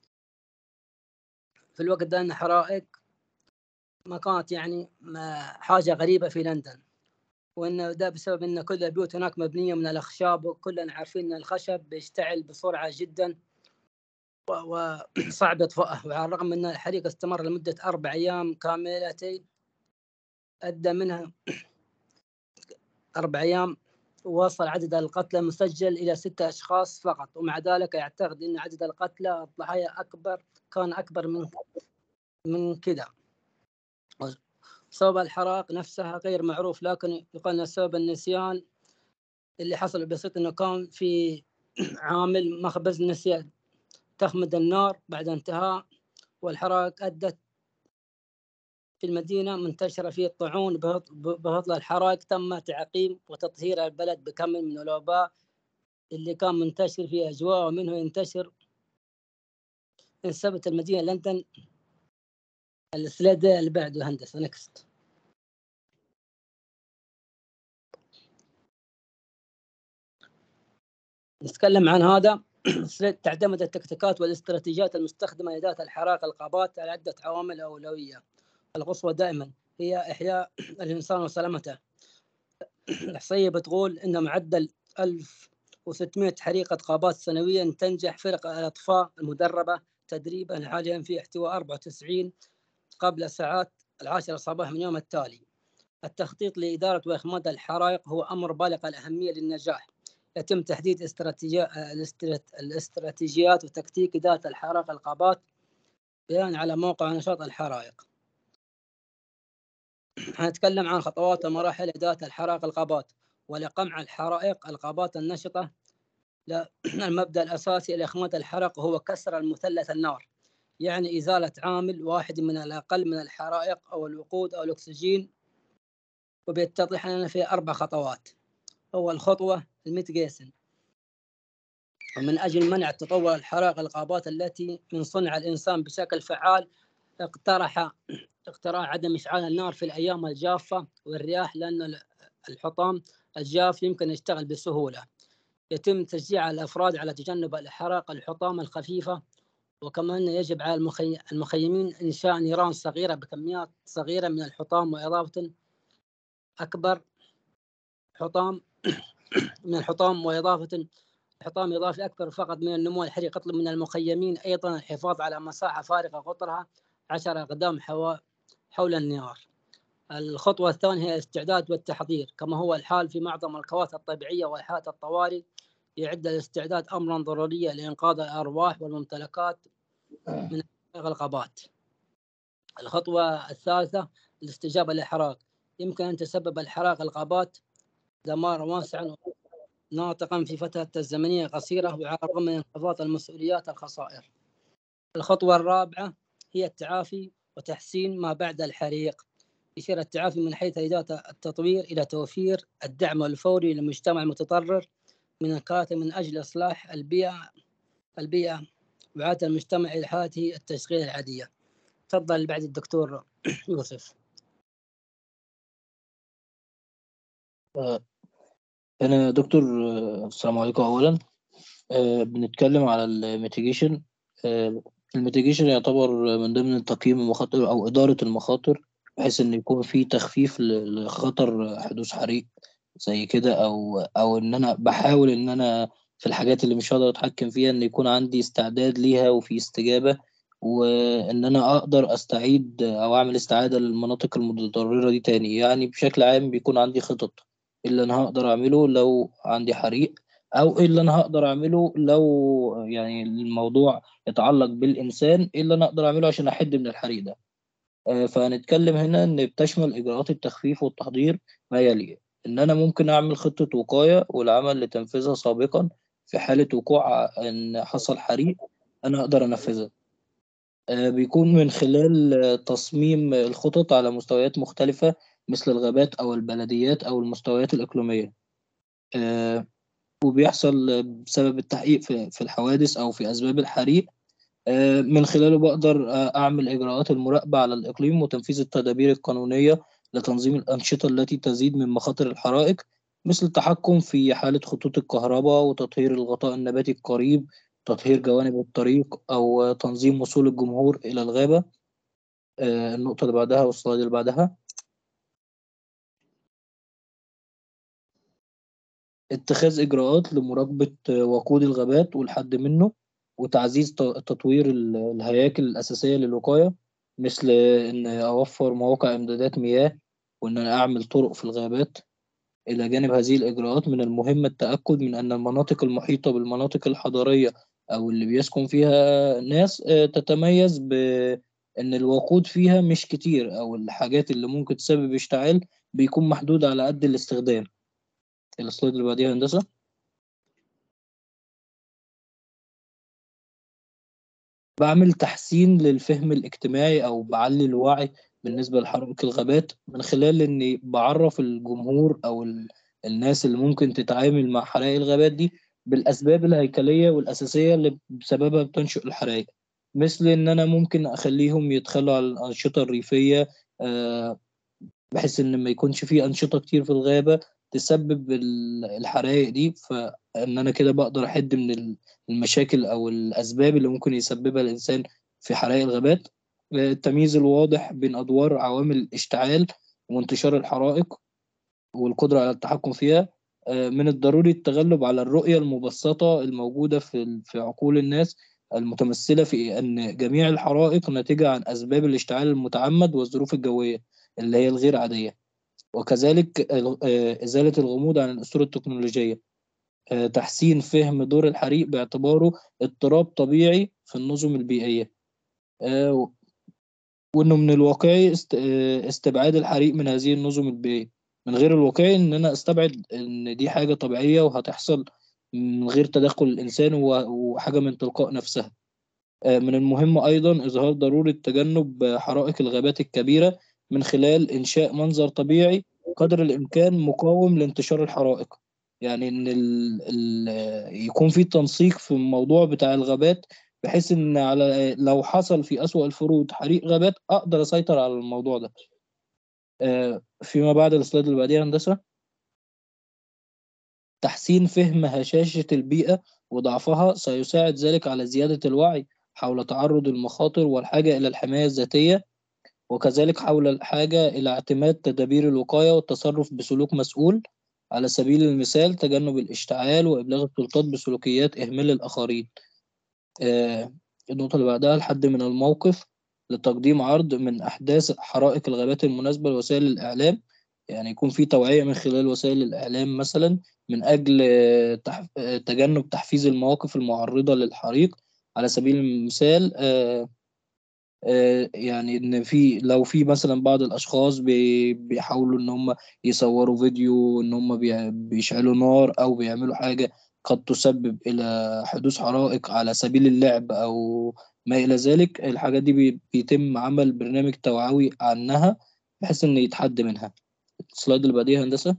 في الوقت ده أن حرائق ما كانت يعني ما حاجة غريبة في لندن وأن ده بسبب أن كل البيوت هناك مبنية من الأخشاب وكلنا عارفين أن الخشب بيشتعل بسرعة جدا و- وصعب إطفائه وعلى الرغم من أن الحريق استمر لمدة أربع أيام كاملتين أدى منها أربع أيام وصل عدد القتلى مسجل إلى ستة أشخاص فقط ومع ذلك يعتقد أن عدد القتلى الضحايا أكبر كان أكبر من من كذا سبب الحرائق نفسها غير معروف لكن يقال أن سبب النسيان اللي حصل بسيط أنه كان في عامل مخبز نسي تخمد النار بعد انتهاء والحرائق أدت في المدينة منتشرة فيه الطاعون بهط- بهطل الحرائق تم تعقيم وتطهير البلد بكم من الوباء اللي كان منتشر في أجواء ومنه ينتشر انسبت المدينة لندن السلايد اللي بعده هندسة نكست نتكلم عن هذا تعتمد التكتيكات والاستراتيجيات المستخدمة لإدارة الحرائق الغابات على عدة عوامل أولوية القصوى دائما هي إحياء الإنسان وسلامته الإحصائية بتقول أن معدل 1600 حريقة غابات سنويا تنجح فرق الأطفاء المدربة تدريبا حاليا في احتواء 94 قبل ساعات العاشرة صباح من يوم التالي التخطيط لإدارة وإخماد الحرائق هو أمر بالغ الأهمية للنجاح يتم تحديد استراتيجيا- الاسترات- الاستراتيجيات وتكتيك إدارة الحرائق الغابات بناء على موقع نشاط الحرائق حنتكلم عن خطوات ومراحل إدارة الحرائق الغابات ولقمع الحرائق الغابات النشطة لا- المبدأ الأساسي لإخماد الحرائق هو كسر المثلث النار يعني إزالة عامل واحد من الأقل من الحرائق أو الوقود أو الأكسجين وبيتضح لنا في أربع خطوات أول خطوة الميتيجيشن ومن أجل منع تطور الحرائق الغابات التي من صنع الإنسان بشكل فعال اقترح اقتراح عدم إشعال النار في الأيام الجافة والرياح لأن ال- الحطام الجاف يمكن يشتغل بسهولة يتم تشجيع الأفراد على تجنب الحرائق الحطام الخفيفة وكمان يجب على المخي... المخيمين إنشاء نيران صغيرة بكميات صغيرة من الحطام وإضافة أكبر حطام من الحطام وإضافة حطام إضافي أكبر فقط من النمو الحريقي يطلب من المخيمين أيضا الحفاظ على مساحة فارغة قطرها 10 أقدام حو... حول النار الخطوة الثانية هي الاستعداد والتحضير كما هو الحال في معظم الكوارث الطبيعية وحالات الطوارئ يعد الاستعداد أمرا ضروريا لإنقاذ الأرواح والممتلكات من الغابات الخطوة الثالثة الاستجابة للحرائق يمكن أن تسبب الحرائق الغابات دمارا واسعا ناطقا في فترة الزمنية قصيرة وعلى الرغم من انخفاض المسؤوليات الخسائر الخطوة الرابعة هي التعافي وتحسين ما بعد الحريق يشير التعافي من حيث إدارة التطوير إلى توفير الدعم الفوري للمجتمع المتضرر من الكاتب من أجل إصلاح البيئة البيئة وإعادة المجتمع إلى حالته التشغيل العادية تفضل اللي بعد الدكتور يوسف أنا دكتور آه، السلام عليكم أولا آه، بنتكلم على الميتيجيشن الميتيجيشن يعتبر من ضمن تقييم المخاطر أو إدارة المخاطر بحيث إن يكون في تخفيف ل- لخطر حدوث حريق زي كده أو أو إن أنا بحاول إن أنا في الحاجات اللي مش هقدر أتحكم فيها إن يكون عندي استعداد ليها وفي استجابة وإن أنا أقدر أستعيد أو أعمل استعادة للمناطق المتضررة دي تاني يعني بشكل عام بيكون عندي خطط إيه اللي أنا هقدر أعمله لو عندي حريق أو إيه اللي أنا هقدر أعمله لو يعني الموضوع يتعلق بالإنسان إيه اللي أنا أقدر أعمله عشان أحد من الحريق ده آه، فهنتكلم هنا إن بتشمل إجراءات التخفيف والتحضير ما يلي إن أنا ممكن أعمل خطة وقاية والعمل لتنفيذها سابقا في حالة وقوع إن حصل حريق أنا أقدر أنفذها آه، بيكون من خلال آه، تصميم الخطط على مستويات مختلفة مثل الغابات أو البلديات أو المستويات الإقليمية آه، وبيحصل بسبب التحقيق في في الحوادث أو في أسباب الحريق آه، من خلاله بقدر آه، أعمل إجراءات المراقبة على الإقليم وتنفيذ التدابير القانونية لتنظيم الأنشطة التي تزيد من مخاطر الحرائق مثل التحكم في حالة خطوط الكهرباء وتطهير الغطاء النباتي القريب تطهير جوانب الطريق أو تنظيم وصول الجمهور إلى الغابة آه، النقطة اللي بعدها والسلايد اللي بعدها اتخاذ إجراءات لمراقبة آه، وقود الغابات والحد منه وتعزيز ت- تطوير ال- الهياكل الأساسية للوقاية مثل إن أوفر مواقع إمدادات مياه وإن أنا أعمل طرق في الغابات إلى جانب هذه الإجراءات من المهم التأكد من أن المناطق المحيطة بالمناطق الحضرية أو اللي بيسكن فيها ناس آه، تتميز بأن الوقود فيها مش كتير أو الحاجات اللي ممكن تسبب اشتعال بيكون محدود على قد الاستخدام السلايد اللي بعديها يا هندسة بعمل تحسين للفهم الاجتماعي أو بعلي الوعي بالنسبة لحرائق الغابات من خلال إني بعرف الجمهور أو ال- الناس اللي ممكن تتعامل مع حرائق الغابات دي بالأسباب الهيكلية والأساسية اللي بسببها بتنشئ الحرائق مثل إن أنا ممكن أخليهم يدخلوا على الأنشطة الريفية آه، بحيث إن ما يكونش فيه أنشطة كتير في الغابة تسبب ال- الحرائق دي فإن أنا كده بقدر أحد من ال- المشاكل أو الأسباب اللي ممكن يسببها الإنسان في حرائق الغابات التمييز الواضح بين أدوار عوامل الاشتعال وانتشار الحرائق والقدرة على التحكم فيها آه، من الضروري التغلب على الرؤية المبسطة الموجودة في ال- في عقول الناس المتمثلة في أن جميع الحرائق ناتجة عن أسباب الاشتعال المتعمد والظروف الجوية اللي هي الغير عادية وكذلك ال- آه، إزالة الغموض عن الأسر التكنولوجية آه، تحسين فهم دور الحريق باعتباره اضطراب طبيعي في النظم البيئية آه، و- وإنه من الواقعي است- آه، استبعاد الحريق من هذه النظم البيئية من غير الواقعي إن أنا أستبعد إن دي حاجة طبيعية وهتحصل من غير تدخل الإنسان و- وحاجة من تلقاء نفسها آه، من المهم أيضا إظهار ضرورة تجنب آه، حرائق الغابات الكبيرة من خلال إنشاء منظر طبيعي قدر الإمكان مقاوم لانتشار الحرائق يعني إن ال ال يكون في تنسيق في الموضوع بتاع الغابات بحيث إن على لو حصل في أسوأ الفروض حريق غابات أقدر أسيطر على الموضوع ده آه، فيما بعد السلايد اللي بعديها هندسة تحسين فهم هشاشة البيئة وضعفها سيساعد ذلك على زيادة الوعي حول تعرض المخاطر والحاجة إلى الحماية الذاتية وكذلك حول الحاجة إلى اعتماد تدابير الوقاية والتصرف بسلوك مسؤول على سبيل المثال تجنب الاشتعال وإبلاغ السلطات بسلوكيات إهمال الآخرين آه، النقطة اللي بعدها الحد من الموقف لتقديم عرض من أحداث حرائق الغابات المناسبة لوسائل الإعلام يعني يكون في توعية من خلال وسائل الإعلام مثلا من أجل آه، تح- آه، تجنب تحفيز المواقف المعرضة للحريق على سبيل المثال آه، آه، يعني ان في لو في مثلا بعض الاشخاص بي- بيحاولوا ان هم يصوروا فيديو ان هم بي- بيشعلوا نار او بيعملوا حاجة قد تسبب الى حدوث حرائق على سبيل اللعب او ما الى ذلك الحاجات دي بي- بيتم عمل برنامج توعوي عنها بحيث ان يتحد منها السلايد اللي بعديها هندسة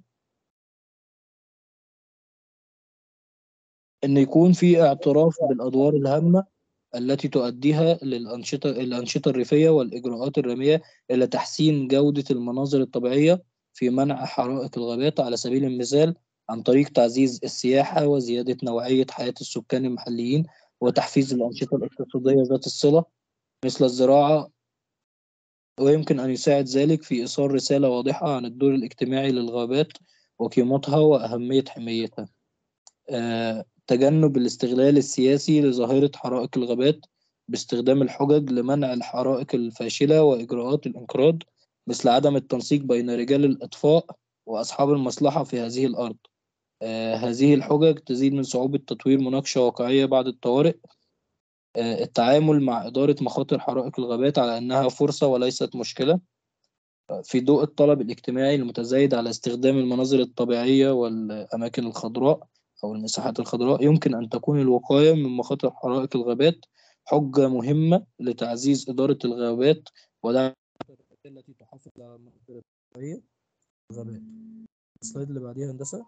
ان يكون في اعتراف بالادوار الهامة التي تؤديها للأنشطة الأنشطة الريفية والإجراءات الرمية إلى تحسين جودة المناظر الطبيعية في منع حرائق الغابات على سبيل المثال عن طريق تعزيز السياحة وزيادة نوعية حياة السكان المحليين وتحفيز الأنشطة الاقتصادية ذات الصلة مثل الزراعة ويمكن أن يساعد ذلك في إيصال رسالة واضحة عن الدور الاجتماعي للغابات وقيمتها وأهمية حمايتها آه، تجنب الاستغلال السياسي لظاهرة حرائق الغابات باستخدام الحجج لمنع الحرائق الفاشلة وإجراءات الإنقراض مثل عدم التنسيق بين رجال الإطفاء وأصحاب المصلحة في هذه الأرض آه، هذه الحجج تزيد من صعوبة تطوير مناقشة واقعية بعد الطوارئ آه، التعامل مع إدارة مخاطر حرائق الغابات على أنها فرصة وليست مشكلة آه، في ضوء الطلب الاجتماعي المتزايد على استخدام المناظر الطبيعية والأماكن الخضراء أو المساحات الخضراء يمكن أن تكون الوقاية من مخاطر حرائق الغابات حجة مهمة لتعزيز إدارة الغابات ودعم التي تحافظ على المناطق الطبيعية الغابات السلايد اللي بعديها هندسة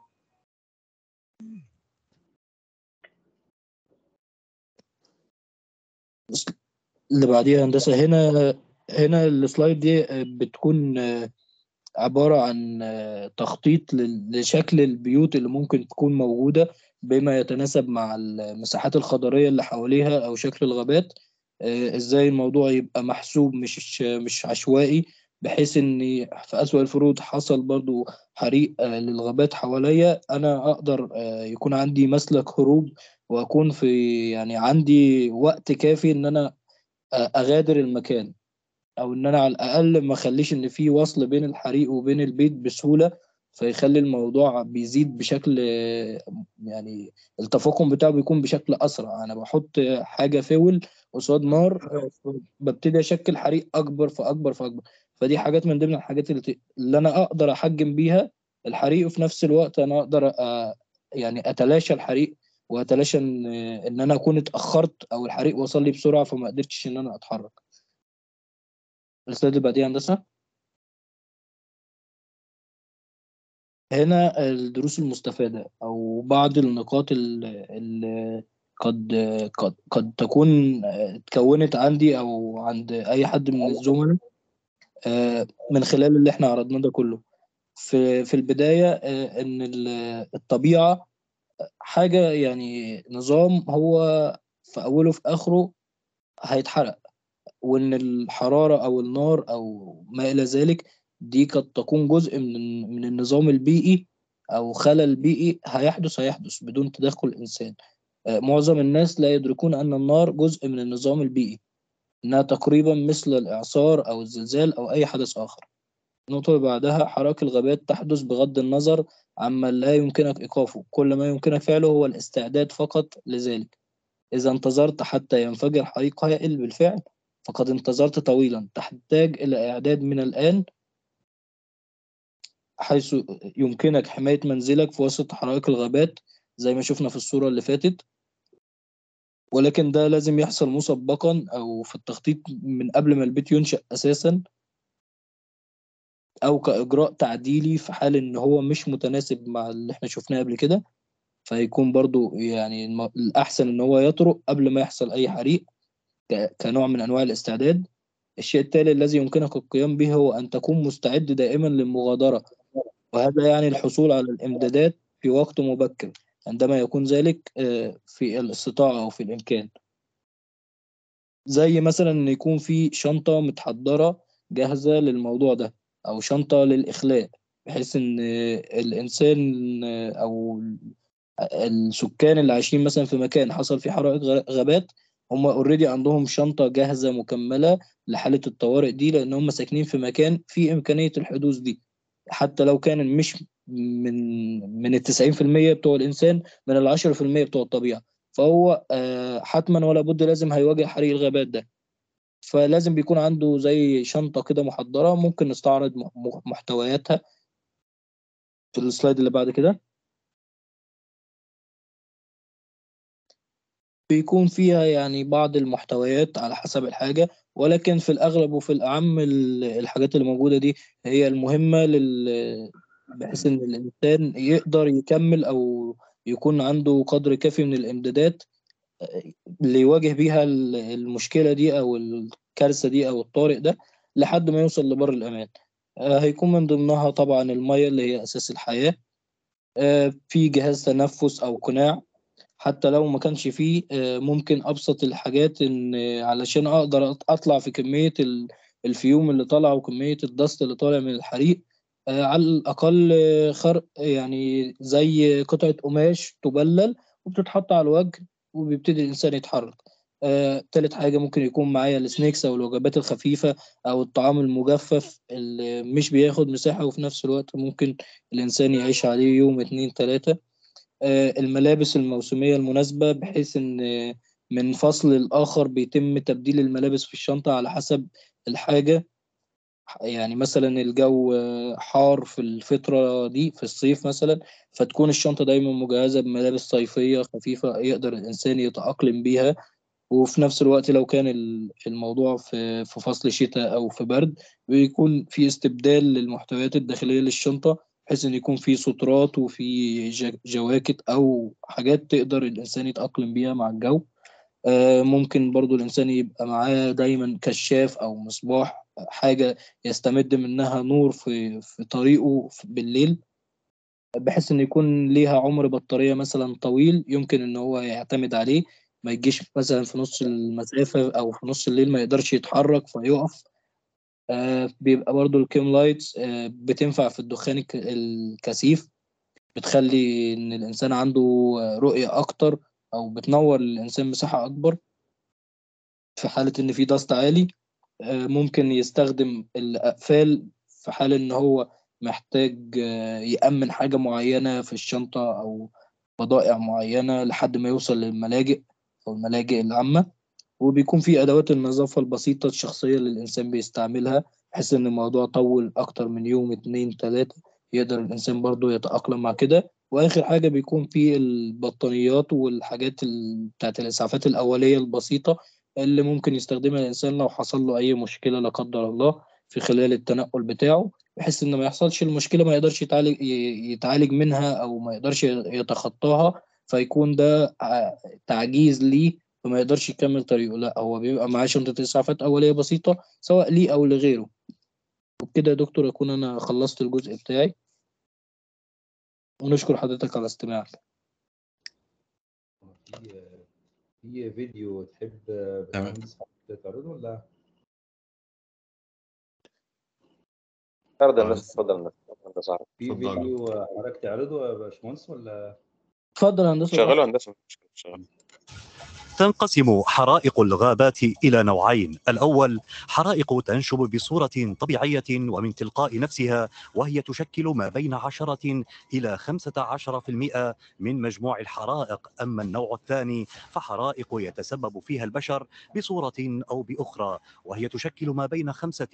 اللي بعديها هندسة هنا هنا السلايد دي بتكون عبارة عن تخطيط لل- لشكل البيوت اللي ممكن تكون موجودة بما يتناسب مع المساحات الخضرية اللي حواليها أو شكل الغابات آه، ازاي الموضوع يبقى محسوب مش مش عشوائي بحيث ان في أسوأ الفروض حصل برضو حريق آه، للغابات حواليا انا اقدر آه، يكون عندي مسلك هروب واكون في يعني عندي وقت كافي ان انا آه، اغادر المكان او ان انا على الاقل ما اخليش ان في وصل بين الحريق وبين البيت بسهوله فيخلي الموضوع بيزيد بشكل آه، يعني التفاقم بتاعه بيكون بشكل اسرع انا بحط حاجه فول قصاد نار آه، ببتدي اشكل حريق اكبر فاكبر فاكبر فدي حاجات من ضمن الحاجات اللي, ت- اللي انا اقدر احجم بيها الحريق وفي نفس الوقت انا اقدر أ- يعني اتلاشى الحريق واتلاشى ان ان انا اكون اتاخرت او الحريق وصل لي بسرعه فما قدرتش ان انا اتحرك السلايد اللي بعديها هندسه هنا الدروس المستفادة أو بعض النقاط اللي قد قد قد تكون اتكونت عندي أو عند أي حد من الزملاء آه، من خلال اللي احنا عرضناه ده كله في في البداية آه، إن ال- الطبيعة حاجة يعني نظام هو في أوله في آخره هيتحرق وإن الحرارة أو النار أو ما إلى ذلك دي قد تكون جزء من من النظام البيئي أو خلل بيئي هيحدث هيحدث بدون تدخل الإنسان آه، معظم الناس لا يدركون أن النار جزء من النظام البيئي إنها تقريبا مثل الإعصار أو الزلزال أو أي حدث آخر النقطة اللي بعدها حرائق الغابات تحدث بغض النظر عما لا يمكنك إيقافه كل ما يمكنك فعله هو الاستعداد فقط لذلك إذا انتظرت حتى ينفجر حريق هائل بالفعل فقد انتظرت طويلا تحتاج إلى إعداد من الآن حيث يمكنك حماية منزلك في وسط حرائق الغابات زي ما شفنا في الصورة اللي فاتت ولكن ده لازم يحصل مسبقا أو في التخطيط من قبل ما البيت ينشأ أساسا أو كإجراء تعديلي في حال إن هو مش متناسب مع اللي إحنا شفناه قبل كده فيكون برضو يعني الم- الأحسن إن هو يطرق قبل ما يحصل أي حريق ك- كنوع من أنواع الاستعداد الشيء التالي الذي يمكنك القيام به هو أن تكون مستعد دائما للمغادرة وهذا يعني الحصول على الإمدادات في وقت مبكر عندما يكون ذلك آه، في الاستطاعة أو في الإمكان زي مثلا إن يكون في شنطة متحضرة جاهزة للموضوع ده أو شنطة للإخلاء بحيث إن آه، الإنسان آه، أو السكان اللي عايشين مثلا في مكان حصل فيه حرائق غ- غابات هم اوريدي عندهم شنطة جاهزة مكملة لحالة الطوارئ دي لأن هم ساكنين في مكان فيه إمكانية الحدوث دي حتى لو كان مش من من التسعين في المية بتوع الإنسان من العشرة في المية بتوع الطبيعة فهو آه، حتما ولا بد لازم هيواجه حريق الغابات ده فلازم بيكون عنده زي شنطة كده محضرة ممكن نستعرض م- م- محتوياتها في السلايد اللي بعد كده بيكون فيها يعني بعض المحتويات على حسب الحاجة ولكن في الأغلب وفي الأعم ال- الحاجات اللي موجودة دي هي المهمة لل بحيث إن الإنسان يقدر يكمل أو يكون عنده قدر كافي من الإمدادات اللي يواجه بيها ال- المشكلة دي أو الكارثة دي أو الطارئ ده لحد ما يوصل لبر الأمان آه، هيكون من ضمنها طبعا المية اللي هي أساس الحياة آه، في جهاز تنفس أو قناع حتى لو ما كانش فيه آه، ممكن أبسط الحاجات إن آه، علشان أقدر أط- أطلع في كمية ال- الفيوم اللي طالعه وكميه الدست اللي طالع من الحريق آه، على الاقل آه، خرق يعني زي قطعه قماش تبلل وبتتحط على الوجه وبيبتدي الانسان يتحرك آه، تالت حاجة ممكن يكون معايا السنيكس أو الوجبات الخفيفة أو الطعام المجفف اللي مش بياخد مساحة وفي نفس الوقت ممكن الإنسان يعيش عليه يوم اتنين تلاتة آه، الملابس الموسمية المناسبة بحيث إن من فصل لآخر بيتم تبديل الملابس في الشنطة على حسب الحاجة يعني مثلا الجو حار في الفترة دي في الصيف مثلا فتكون الشنطة دايما مجهزة بملابس صيفية خفيفة يقدر الإنسان يتأقلم بيها وفي نفس الوقت لو كان ال- الموضوع في في فصل شتاء أو في برد بيكون في استبدال للمحتويات الداخلية للشنطة بحيث إن يكون في سترات وفي جا- جواكت أو حاجات تقدر الإنسان يتأقلم بيها مع الجو آه، ممكن برضو الإنسان يبقى معاه دايما كشاف أو مصباح حاجة يستمد منها نور في في طريقه في- بالليل بحيث إن يكون ليها عمر بطارية مثلا طويل يمكن إن هو يعتمد عليه ما يجيش مثلا في نص المسافة أو في نص الليل ما يقدرش يتحرك فيقف آه، بيبقى برضو الكيم لايتس آه، بتنفع في الدخان الك- الكثيف بتخلي إن الإنسان عنده آه، رؤية أكتر أو بتنور للإنسان مساحة أكبر في حالة إن في ضغط عالي آه، ممكن يستخدم الأقفال في حال إن هو محتاج آه، يأمن حاجة معينة في الشنطة أو بضائع معينة لحد ما يوصل للملاجئ أو الملاجئ العامة وبيكون في أدوات النظافة البسيطة الشخصية اللي الإنسان بيستعملها بحيث إن الموضوع طول أكتر من يوم اتنين تلاتة يقدر الإنسان برضو يتأقلم مع كده وآخر حاجة بيكون في البطانيات والحاجات ال- بتاعت الإسعافات الأولية البسيطة اللي ممكن يستخدمها الإنسان لو حصل له أي مشكلة لا قدر الله في خلال التنقل بتاعه بحيث إن ما يحصلش المشكلة ما يقدرش يتعالج ي- يتعالج منها أو ما يقدرش يتخطاها فيكون ده ع- تعجيز ليه فما يقدرش يكمل طريقه لا هو بيبقى معاه شنطة إسعافات أولية بسيطة سواء ليه أو لغيره وبكده يا دكتور أكون أنا خلصت الجزء بتاعي ونشكر حضرتك على استماعك في في فيديو تحب تمام. باشمهندس حضرتك تعرضه ولا عرض آه، الناس بس- اتفضل الناس هندسة عرض. في اتفضل. فيديو حضرتك تعرضه يا باشمهندس ولا اتفضل يا هندسة شغله هندسة مفيش مشكلة، شغله تنقسم حرائق الغابات إلى نوعين الأول حرائق تنشب بصورة طبيعية ومن تلقاء نفسها وهي تشكل ما بين 10 إلى 15% من مجموع الحرائق أما النوع الثاني فحرائق يتسبب فيها البشر بصورة أو بأخرى وهي تشكل ما بين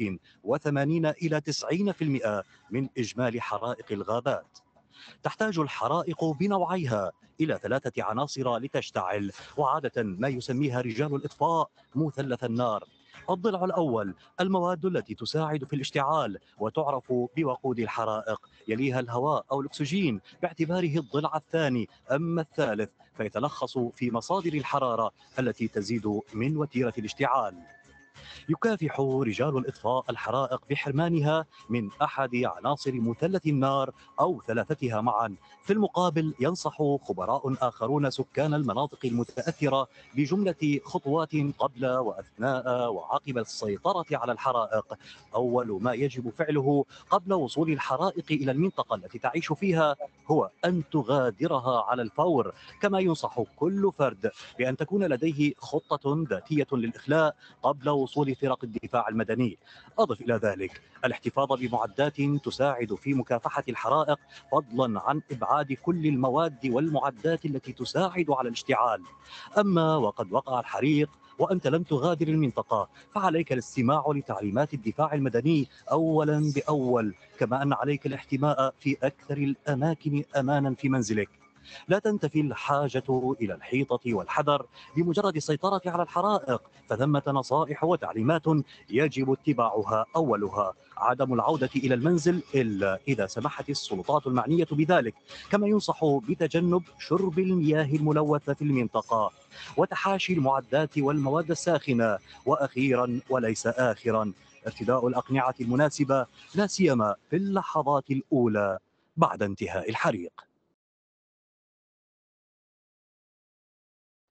85 إلى 90% من إجمالي حرائق الغابات تحتاج الحرائق بنوعيها إلى ثلاثة عناصر لتشتعل وعادة ما يسميها رجال الإطفاء مثلث النار الضلع الأول المواد التي تساعد في الاشتعال وتعرف بوقود الحرائق يليها الهواء أو الأكسجين باعتباره الضلع الثاني أما الثالث فيتلخص في مصادر الحرارة التي تزيد من وتيرة الاشتعال يكافح رجال الإطفاء الحرائق بحرمانها من أحد عناصر مثلث النار أو ثلاثتها معا في المقابل ينصح خبراء آخرون سكان المناطق المتأثرة بجملة خطوات قبل وأثناء وعقب السيطرة على الحرائق أول ما يجب فعله قبل وصول الحرائق إلى المنطقة التي تعيش فيها هو أن تغادرها على الفور كما ينصح كل فرد بأن تكون لديه خطة ذاتية للإخلاء قبل وصول فرق الدفاع المدني أضف إلى ذلك الاحتفاظ بمعدات تساعد في مكافحة الحرائق فضلا عن إبعاد كل المواد والمعدات التي تساعد على الاشتعال أما وقد وقع الحريق وأنت لم تغادر المنطقة فعليك الاستماع لتعليمات الدفاع المدني أولا بأول كما أن عليك الاحتماء في أكثر الأماكن أمانا في منزلك لا تنتفي الحاجة إلى الحيطة والحذر بمجرد السيطرة على الحرائق فثمة نصائح وتعليمات يجب اتباعها أولها عدم العودة إلى المنزل إلا إذا سمحت السلطات المعنية بذلك كما ينصح بتجنب شرب المياه الملوثة في المنطقة وتحاشي المعدات والمواد الساخنة وأخيرا وليس آخرا ارتداء الأقنعة المناسبة لا سيما في اللحظات الأولى بعد انتهاء الحريق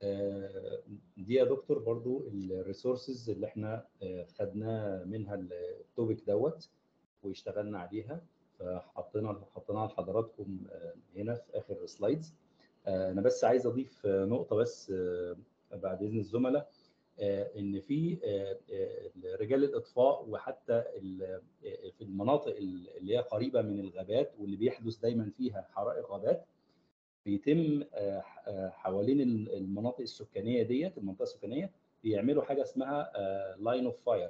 آه، دي يا دكتور برضو الريسورسز اللي احنا آه، خدنا منها التوبيك دوت واشتغلنا عليها فحطينا حطيناها لحضراتكم آه، هنا في اخر سلايدز انا بس عايز اضيف آه، نقطه بس آه، بعد اذن الزملاء آه، ان في آه، آه، رجال الاطفاء وحتى ال- آه، في المناطق اللي هي قريبه من الغابات واللي بيحدث دايما فيها حرائق غابات بيتم آه، آه، حوالين ال- المناطق السكانيه ديت المنطقه السكانيه بيعملوا حاجه اسمها لاين اوف فاير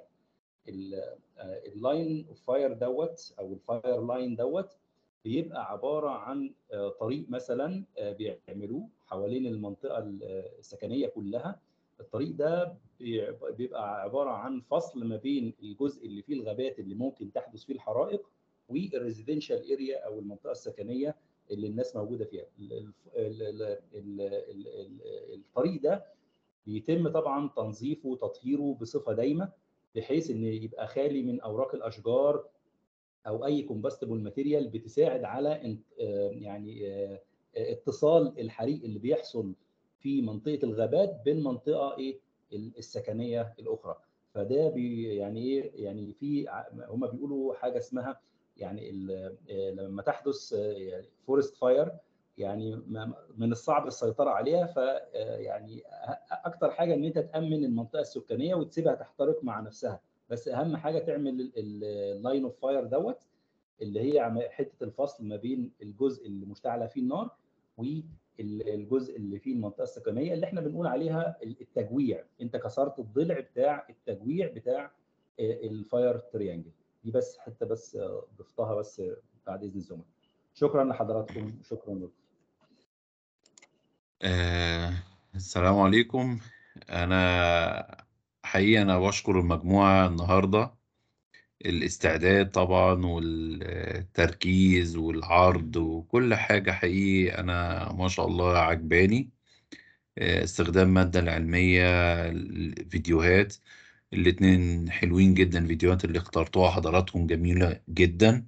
اللاين اوف فاير دوت او الفاير لاين دوت بيبقى عباره عن آه، طريق مثلا آه، بيعملوه حوالين المنطقه ال- آه، السكنيه كلها الطريق ده بي- بيبقى عباره عن فصل ما بين الجزء اللي فيه الغابات اللي ممكن تحدث فيه الحرائق والريزيدنشال اريا او المنطقه السكنيه اللي الناس موجوده فيها ال- ال- ال- ال- ال- ال- ال- الطريق ده بيتم طبعا تنظيفه وتطهيره بصفه دايمه بحيث ان يبقى خالي من اوراق الاشجار او اي كومباستبل ماتيريال بتساعد على انت- آه، يعني آه، آه، اتصال الحريق اللي بيحصل في منطقه الغابات بالمنطقه ايه ال- السكنيه الاخرى فده بي يعني ايه يعني في هم بيقولوا حاجه اسمها يعني ال- آه، لما تحدث فورست فاير يعني ما- من الصعب السيطره عليها ف آه، يعني أ- اكتر حاجه ان انت تامن المنطقه السكانيه وتسيبها تحترق مع نفسها بس اهم حاجه تعمل اللاين اوف فاير دوت اللي هي عم- حته الفصل ما بين الجزء اللي مشتعله فيه النار والجزء اللي فيه المنطقه السكنيه اللي احنا بنقول عليها التجويع انت كسرت الضلع بتاع التجويع بتاع الفاير تريانجل دي بس حته بس آه، ضفتها بس آه، بعد اذن الزملاء شكرا لحضراتكم شكرا لكم آه السلام عليكم أنا حقيقة أنا بشكر المجموعة النهاردة الاستعداد طبعا والتركيز والعرض وكل حاجة حقيقي أنا ما شاء الله عجباني آه، استخدام المادة العلمية الفيديوهات الاتنين حلوين جدا الفيديوهات اللي اخترتوها حضراتكم جميلة جدا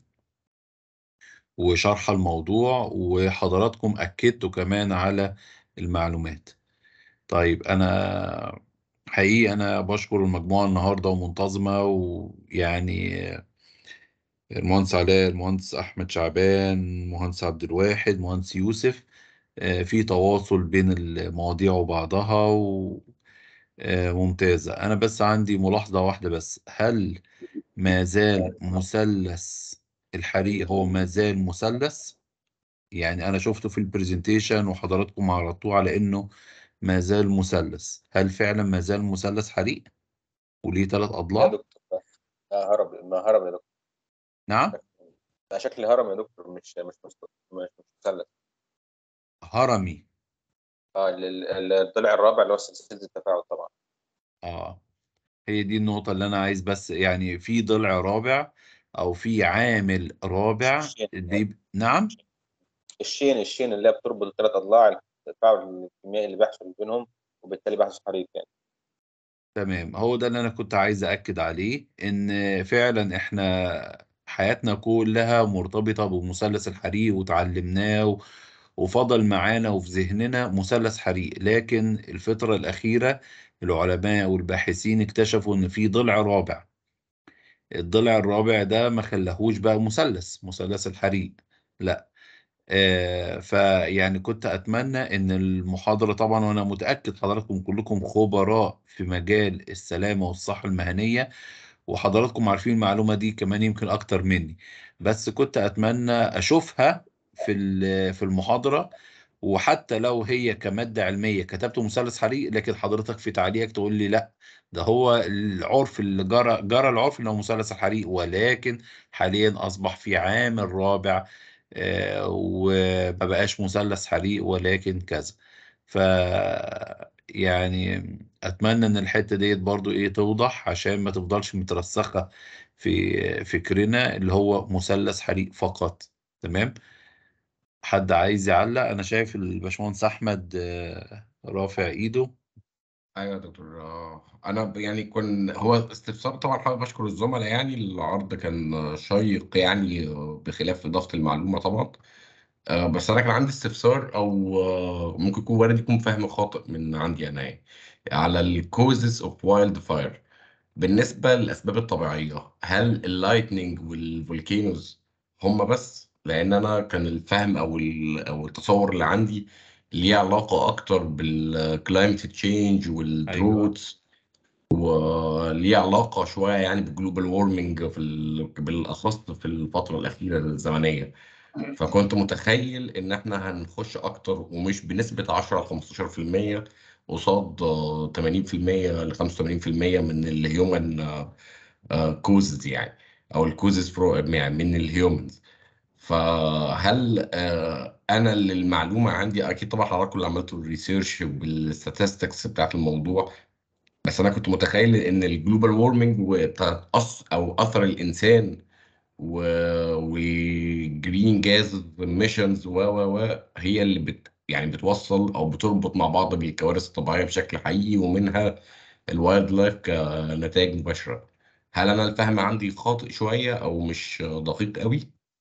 وشرح الموضوع وحضراتكم أكدتوا كمان على المعلومات طيب أنا حقيقي أنا بشكر المجموعة النهاردة ومنتظمة ويعني المهندس علاء المهندس أحمد شعبان المهندس عبد الواحد المهندس يوسف آه، في تواصل بين المواضيع وبعضها وممتازة أنا بس عندي ملاحظة واحدة بس هل ما زال مثلث الحريق هو ما زال مثلث يعني أنا شفته في البرزنتيشن وحضراتكم عرضتوه على إنه ما زال مثلث هل فعلا ما زال مثلث حريق وليه ثلاث يا أضلاع دكتور ده هرم ما هرم يا دكتور نعم ده شكل هرم يا دكتور مش مش مست- مش مش مثلث هرمي اه ال- ال- الضلع الرابع اللي هو سلسله التفاعل طبعا اه هي دي النقطة اللي أنا عايز بس يعني في ضلع رابع أو في عامل رابع الشين دي نعم الشين الشين اللي هي بتربط الثلاث اضلاع التفاعل الكيميائي اللي بيحصل بينهم وبالتالي بيحصل حريق يعني تمام هو ده اللي أنا كنت عايز أكد عليه إن فعلا إحنا حياتنا كلها مرتبطة بمثلث الحريق وتعلمناه و- وفضل معانا وفي ذهننا مثلث حريق لكن الفترة الأخيرة العلماء والباحثين اكتشفوا إن في ضلع رابع الضلع الرابع ده ما خلاهوش بقى مثلث مثلث الحريق لا آه فيعني كنت أتمنى إن المحاضرة طبعا وأنا متأكد حضراتكم كلكم خبراء في مجال السلامة والصحة المهنية وحضراتكم عارفين المعلومة دي كمان يمكن أكتر مني بس كنت أتمنى أشوفها في ال- في المحاضرة وحتى لو هي كمادة علمية كتبت مثلث حريق لكن حضرتك في تعليقك تقول لي لا ده هو العرف اللي جرى جرى العرف انه مثلث الحريق ولكن حاليا اصبح في عامل رابع آه، وما بقاش مثلث حريق ولكن كذا ف يعني اتمنى ان الحته ديت برضو ايه توضح عشان ما تفضلش مترسخه في فكرنا اللي هو مثلث حريق فقط تمام حد عايز يعلق انا شايف الباشمهندس احمد آه، رافع ايده ايوه يا دكتور آه، انا ب- يعني كن هو استفسار طبعا حابب اشكر الزملاء يعني العرض كان شيق يعني آه، بخلاف اضافه المعلومه طبعا آه، بس انا كان عندي استفسار او آه، ممكن يكون وارد يكون فهم خاطئ من عندي انا يعني على الكوزز اوف وايلد فاير بالنسبه للاسباب الطبيعيه هل اللايتنينج والفولكينوز هم بس لان انا كان الفهم او ال- او التصور اللي عندي ليه علاقه اكتر بالكلايمت تشينج ايوه والدروتس وليه علاقه شويه يعني بالجلوبال وورمنج في ال- بالاخص في الفتره الاخيره الزمنيه فكنت متخيل ان احنا هنخش اكتر ومش بنسبة 10 ل 15% قصاد آه، 80% ل 85% من الهيومن كوزز يعني او الكوزز فرو يعني من الهيومنز فهل آه، انا اللي المعلومة عندي اكيد طبعا حضرتك اللي عملتوا الريسيرش والستاتستكس بتاعت الموضوع بس انا كنت متخيل ان الجلوبال وورمنج او اثر الانسان و وجرين جاز ميشنز و و و هي اللي بت يعني بتوصل او بتربط مع بعض بالكوارث الطبيعيه بشكل حقيقي ومنها الوايلد لايف كنتائج مباشره هل انا الفهم عندي خاطئ شويه او مش دقيق قوي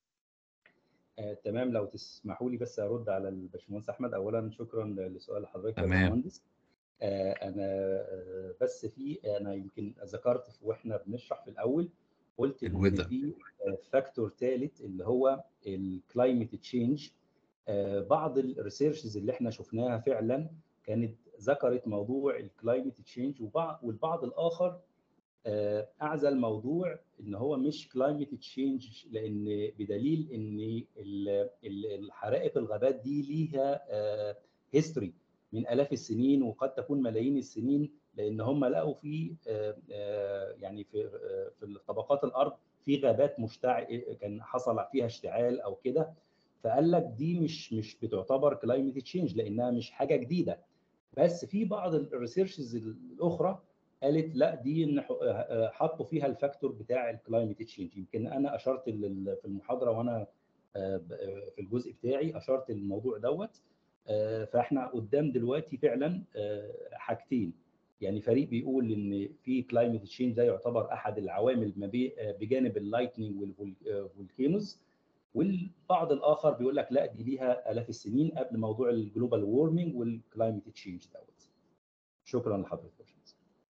آه، تمام لو تسمحوا لي بس ارد على الباشمهندس احمد اولا شكرا لسؤال حضرتك يا تمام باشمهندس آه، انا آه، بس في انا يمكن ذكرت واحنا بنشرح في الاول قلت ان الويذر في فاكتور ثالث اللي هو الكلايمت تشينج بعض الريسيرشز اللي احنا شفناها فعلا كانت ذكرت موضوع الكلايمت تشينج والبعض الاخر آه، اعزل موضوع ان هو مش كلايمت تشينج لان بدليل ان ال- ال- الحرائق الغابات دي ليها هيستوري من الاف السنين وقد تكون ملايين السنين لان هم لقوا في آه، آه، يعني في آه، في طبقات الارض في غابات مشتعل كان حصل فيها اشتعال او كده فقال لك دي مش مش بتعتبر كلايمت تشينج لانها مش حاجه جديده بس في بعض الريسيرشز الاخرى قالت لا دي إن ح- آه، حطوا فيها الفاكتور بتاع الكلايمت تشينج يمكن انا اشرت لل- في المحاضره وانا آه، ب- آه، في الجزء بتاعي اشرت للموضوع دوت آه، فاحنا قدام دلوقتي فعلا آه، حاجتين يعني فريق بيقول ان في كلايمت تشينج ده يعتبر احد العوامل ما بي- آه، بجانب اللايتنينج والفولكينوز والبعض الاخر بيقول لك لا دي ليها الاف السنين قبل موضوع الجلوبال وورمنج والكلايمت تشينج دوت شكرا لحضرتك يا باشمهندس.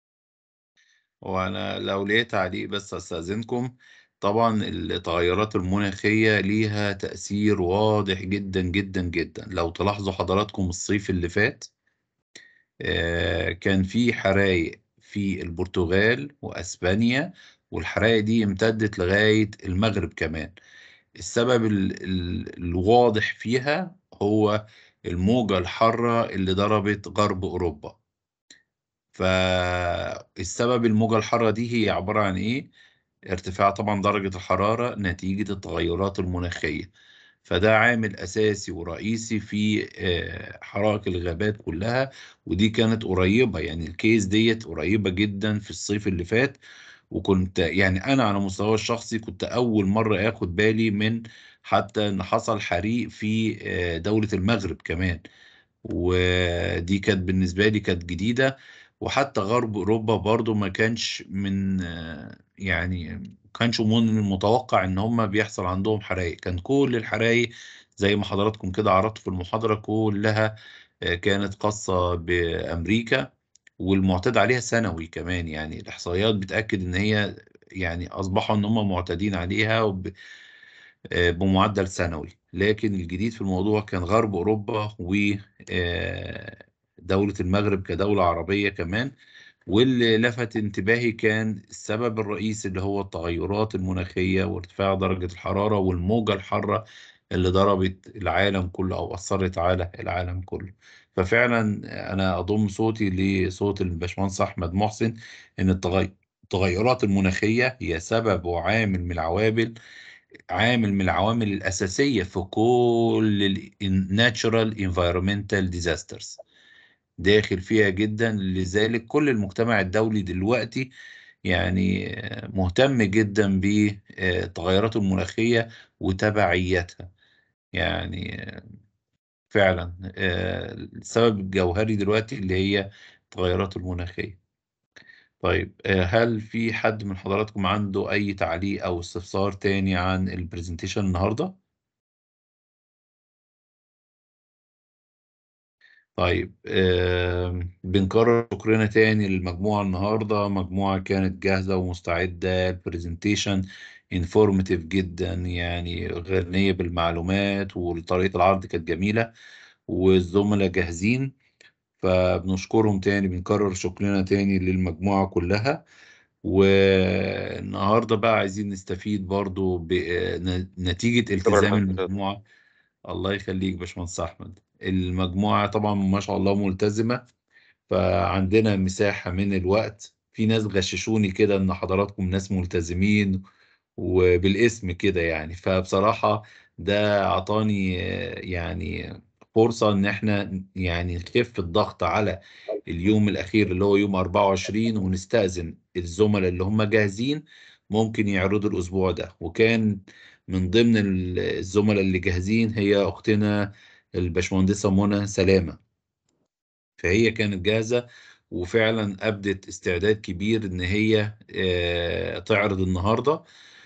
وانا لو ليه تعليق بس استاذنكم طبعا التغيرات المناخيه ليها تاثير واضح جدا جدا جدا لو تلاحظوا حضراتكم الصيف اللي فات آه، كان في حرايق في البرتغال واسبانيا والحرايق دي امتدت لغايه المغرب كمان السبب ال- ال- الواضح فيها هو الموجة الحارة اللي ضربت غرب أوروبا فالسبب الموجة الحارة دي هي عبارة عن إيه؟ ارتفاع طبعا درجة الحرارة نتيجة التغيرات المناخية فده عامل أساسي ورئيسي في آه، حرائق الغابات كلها ودي كانت قريبة يعني الكيس ديت قريبة جدا في الصيف اللي فات وكنت يعني أنا على مستوى الشخصي كنت أول مرة آخد بالي من حتى إن حصل حريق في آه، دولة المغرب كمان ودي كانت بالنسبة لي كانت جديدة وحتى غرب أوروبا برضو ما كانش من آه، يعني ما كانش من المتوقع إن هم بيحصل عندهم حرائق كان كل الحرائق زي ما حضراتكم كده عرضت في المحاضرة كلها آه، كانت خاصة بأمريكا والمعتاد عليها سنوي كمان يعني الإحصائيات بتأكد إن هي يعني أصبحوا إن هم معتادين عليها وب... آه، بمعدل سنوي لكن الجديد في الموضوع كان غرب أوروبا ودولة المغرب كدولة عربية كمان واللي لفت انتباهي كان السبب الرئيسي اللي هو التغيرات المناخية وارتفاع درجة الحرارة والموجة الحارة اللي ضربت العالم كله أو أثرت على العالم كله ففعلا أنا أضم صوتي لصوت الباشمهندس أحمد محسن إن التغي- التغيرات المناخية هي سبب وعامل من العوامل عامل من العوامل الأساسية في كل ال natural environmental disasters داخل فيها جدا لذلك كل المجتمع الدولي دلوقتي يعني آه، مهتم جدا بالتغيرات المناخية وتبعياتها يعني آه، فعلا آه، السبب الجوهري دلوقتي اللي هي التغيرات المناخية طيب آه، هل في حد من حضراتكم عنده أي تعليق أو استفسار تاني عن البرزنتيشن النهاردة؟ طيب آم، بنكرر شكرنا تاني للمجموعة النهاردة مجموعة كانت جاهزة ومستعدة البرزنتيشن انفورماتيف جدا يعني غنية بالمعلومات وطريقة العرض كانت جميلة والزملاء جاهزين فبنشكرهم تاني بنكرر شكرنا تاني للمجموعة كلها والنهاردة بقى عايزين نستفيد برضو بنتيجة شكرا التزام حضرتك المجموعة الله يخليك باشمهندس أحمد المجموعة طبعا ما شاء الله ملتزمة فعندنا مساحة من الوقت في ناس غششوني كده إن حضراتكم ناس ملتزمين وبالاسم كده يعني فبصراحة ده عطاني آه، يعني فرصة إن إحنا يعني نخف الضغط على اليوم الأخير اللي هو يوم 24 ونستأذن الزملاء اللي هم جاهزين ممكن يعرضوا الأسبوع ده وكان من ضمن ال- الزملاء اللي جاهزين هي أختنا الباشمهندسة منى سلامة فهي كانت جاهزة وفعلا أبدت استعداد كبير إن هي آه، تعرض النهاردة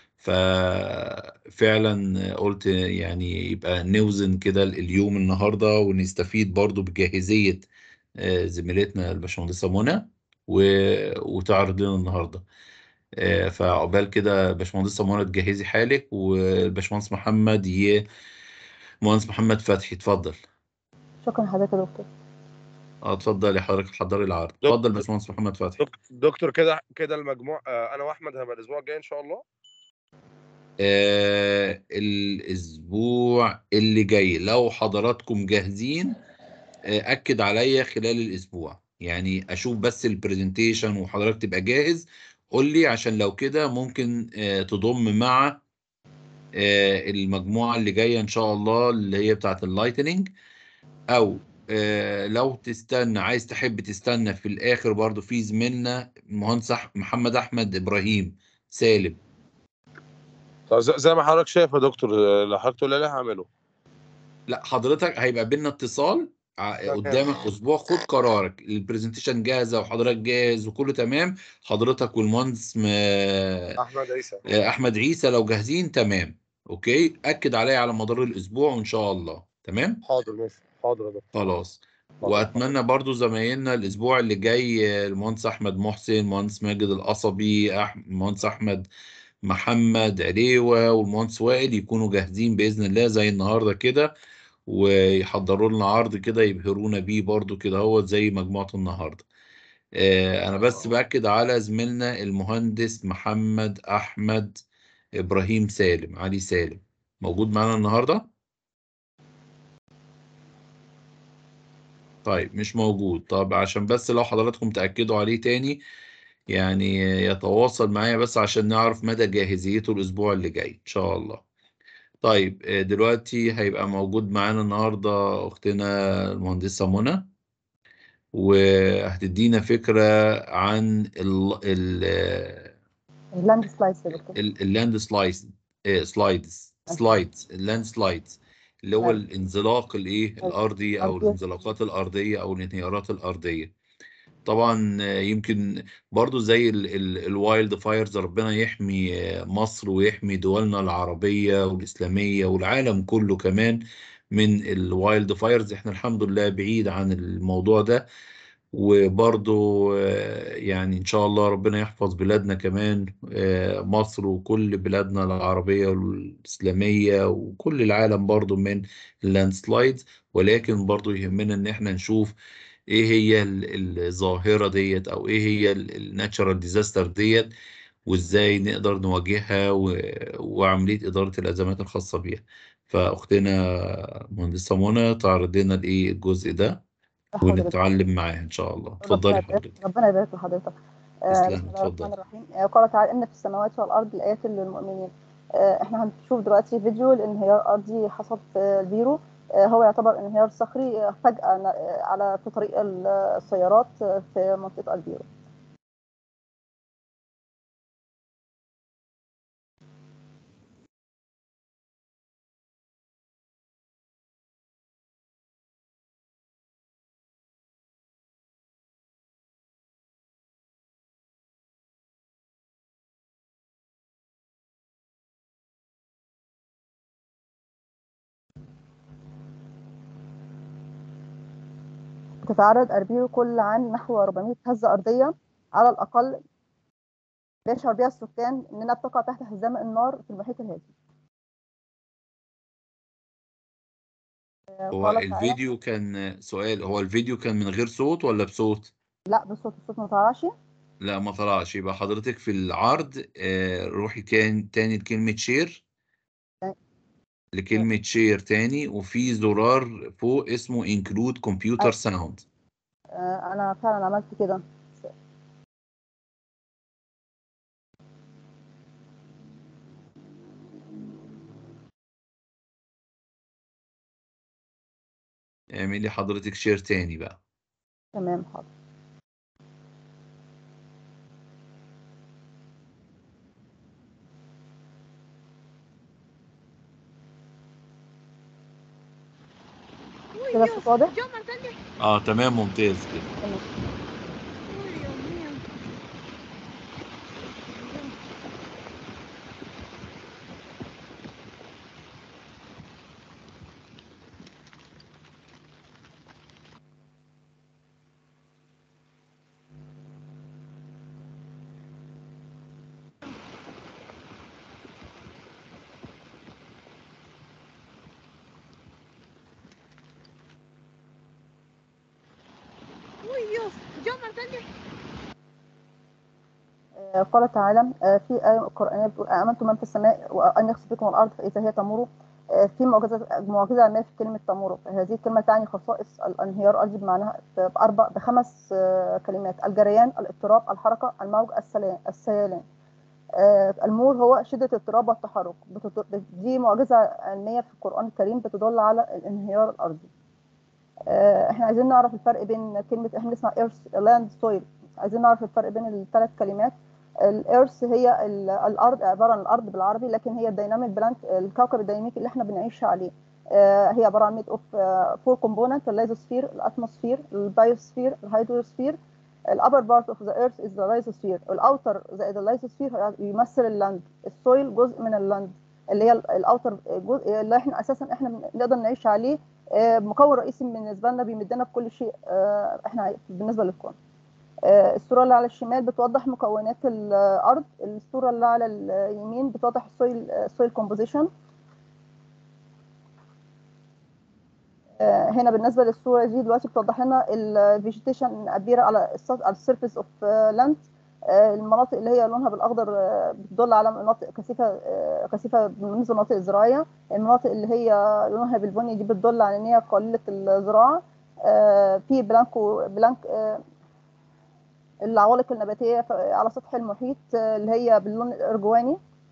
ففعلا قلت يعني يبقى نوزن كده اليوم النهاردة ونستفيد برضو بجاهزية آه، زميلتنا الباشمهندسة منى و- وتعرض لنا النهاردة آه، فعقبال كده باشمهندسة منى تجهزي حالك والباشمهندس محمد ي... مهندس محمد فتحي اتفضل شكرا لحضرتك يا دكتور اه اتفضل يا حضرتك حضري العرض دك- اتفضل باشمهندس محمد فتحي دك- دكتور كده كده المجموع آه، انا واحمد هبقى الاسبوع الجاي ان شاء الله آه الاسبوع اللي جاي لو حضراتكم جاهزين آه اكد عليا خلال الاسبوع يعني اشوف بس البرزنتيشن وحضرتك تبقى جاهز قول لي عشان لو كده ممكن آه تضم مع آه المجموعة اللي جاية ان شاء الله اللي هي بتاعت اللايتنينج او آه لو تستنى عايز تحب تستنى في الاخر برضو في زميلنا المهندس أح- محمد احمد ابراهيم سالم طب زي زي ما حضرتك شايف يا دكتور آه، اللي حضرتك تقول لي عليه هعمله لا حضرتك هيبقى بينا اتصال ع- قدامك اسبوع خد قرارك البرزنتيشن جاهزه وحضرتك جاهز وكله تمام حضرتك والمهندس م- احمد عيسى آه، احمد عيسى لو جاهزين تمام اوكي اكد عليا على مدار الاسبوع وان شاء الله تمام حاضر ماشي حاضر يا دكتور خلاص حاضر واتمنى برضو زمايلنا الاسبوع اللي جاي آه، المهندس احمد محسن المهندس ماجد القصبي أح- المهندس احمد محمد عليوة والمهندس وائل يكونوا جاهزين باذن الله زي النهارده كده ويحضروا لنا عرض كده يبهرونا بيه برضو كده هو زي مجموعة النهاردة آه، أنا بس بأكد على زميلنا المهندس محمد أحمد إبراهيم سالم علي سالم موجود معانا النهاردة؟ طيب مش موجود طب عشان بس لو حضراتكم تأكدوا عليه تاني يعني يتواصل معايا بس عشان نعرف مدى جاهزيته الأسبوع اللي جاي إن شاء الله طيب آه، دلوقتي هيبقى موجود معانا النهاردة أختنا المهندسة منى وهتدينا فكرة عن ال ال اللاند سلايس يا دكتور ال- اللاند سلايس آه، سلايدز سلايدز اللاند سلايدز اللي هو سلايد. الانزلاق الايه الارضي او أرضية. الانزلاقات الارضيه او الانهيارات الارضيه طبعا آه، يمكن برضو زي الوايلد فايرز ربنا يحمي آه، مصر ويحمي دولنا العربيه والاسلاميه والعالم كله كمان من الوايلد فايرز احنا الحمد لله بعيد عن الموضوع ده وبرضو آه، يعني إن شاء الله ربنا يحفظ بلادنا كمان آه، مصر وكل بلادنا العربية والإسلامية وكل العالم برضو من اللاند سلايدز ولكن برضو يهمنا إن إحنا نشوف إيه هي ال- الظاهرة ديت أو إيه هي الناتشرال ديزاستر ديت وإزاي نقدر نواجهها و- وعملية إدارة الأزمات الخاصة بيها فأختنا مهندسة منى تعرض لنا الإيه الجزء ده حاضر يا دكتور. ونتعلم معاها ان شاء الله ربنا اتفضلي يبارك حضرتك ربنا يبارك لحضرتك آه، تسلم، بسم الله الرحمن اتفضل. الرحيم آه، قال تعالى ان في السماوات والارض الايات للمؤمنين آه، احنا هنشوف دلوقتي فيديو لانهيار ارضي حصل في البيرو آه، هو يعتبر انهيار صخري آه، فجأة آه، على في طريق ال- السيارات آه، في منطقة البيرو بتتعرض أربيل كل عام نحو 400 هزة أرضية على الأقل بيشعر بها السكان إننا بتقع تحت حزام النار في المحيط الهادي آه، هو قال تعالى الفيديو كان سؤال هو الفيديو كان من غير صوت ولا بصوت؟ لا بصوت الصوت ما طلعش لا ما طلعش يبقى حضرتك في العرض آه، روحي كان تاني لكلمة شير لكلمة شير تاني وفي زرار فوق اسمه include computer sound آه، أنا فعلا عملت كده اعملي حضرتك شير تاني بقى تمام حاضر كده الصوت واضح؟ اه تمام ممتاز كده تمام. آه، قال تعالى آه، في آية قرآنية بتقول آمنتم من في السماء وأن يخسف بكم الأرض فإذا هي تمر آه، في معجزة معجزة علمية في كلمة تمر هذه الكلمة تعني خصائص الانهيار الأرضي بمعناها بأربع بخمس آه، كلمات الجريان الاضطراب الحركة الموج السلام السيلان آه، المور هو شدة الاضطراب والتحرك بتد- دي معجزة علمية في القرآن الكريم بتدل على الانهيار الأرضي آه، احنا عايزين نعرف الفرق بين كلمة احنا اسمها ايرث لاند سويل عايزين نعرف الفرق بين الثلاث كلمات الارث هي ال- الارض عباره عن الارض بالعربي لكن هي الديناميك بلانت الكوكب الديناميكي اللي احنا بنعيش عليه آه، هي عباره عن ميد اوف فور كومبوننت الليزوسفير الاتموسفير البايوسفير الهيدروسفير الابر بارت اوف ذا ايرث از ذا لايزوسفير الاوتر زائد اللايزوسفير يمثل اللاند السويل جزء من اللاند اللي هي الاوتر جزء اللي احنا اساسا احنا بنقدر نعيش عليه آه، مكون رئيسي بالنسبه لنا بيمدنا بكل شيء آه، احنا بالنسبه للكون آه، الصوره اللي على الشمال بتوضح مكونات الارض الصوره اللي على اليمين بتوضح السويل سويل كومبوزيشن هنا بالنسبه للصوره دي دلوقتي بتوضح لنا الفيجيتيشن ابيره على السطح على السيرفيس اوف لاند المناطق اللي هي لونها بالاخضر آه، بتدل على مناطق كثيفه آه، كثيفه بالنسبه للمناطق الزراعيه المناطق اللي هي لونها بالبني دي بتدل على ان هي قليله الزراعه آه، في بلانكو بلانك آه، العوالق النباتيه ف- على سطح المحيط آه، اللي هي باللون الارجواني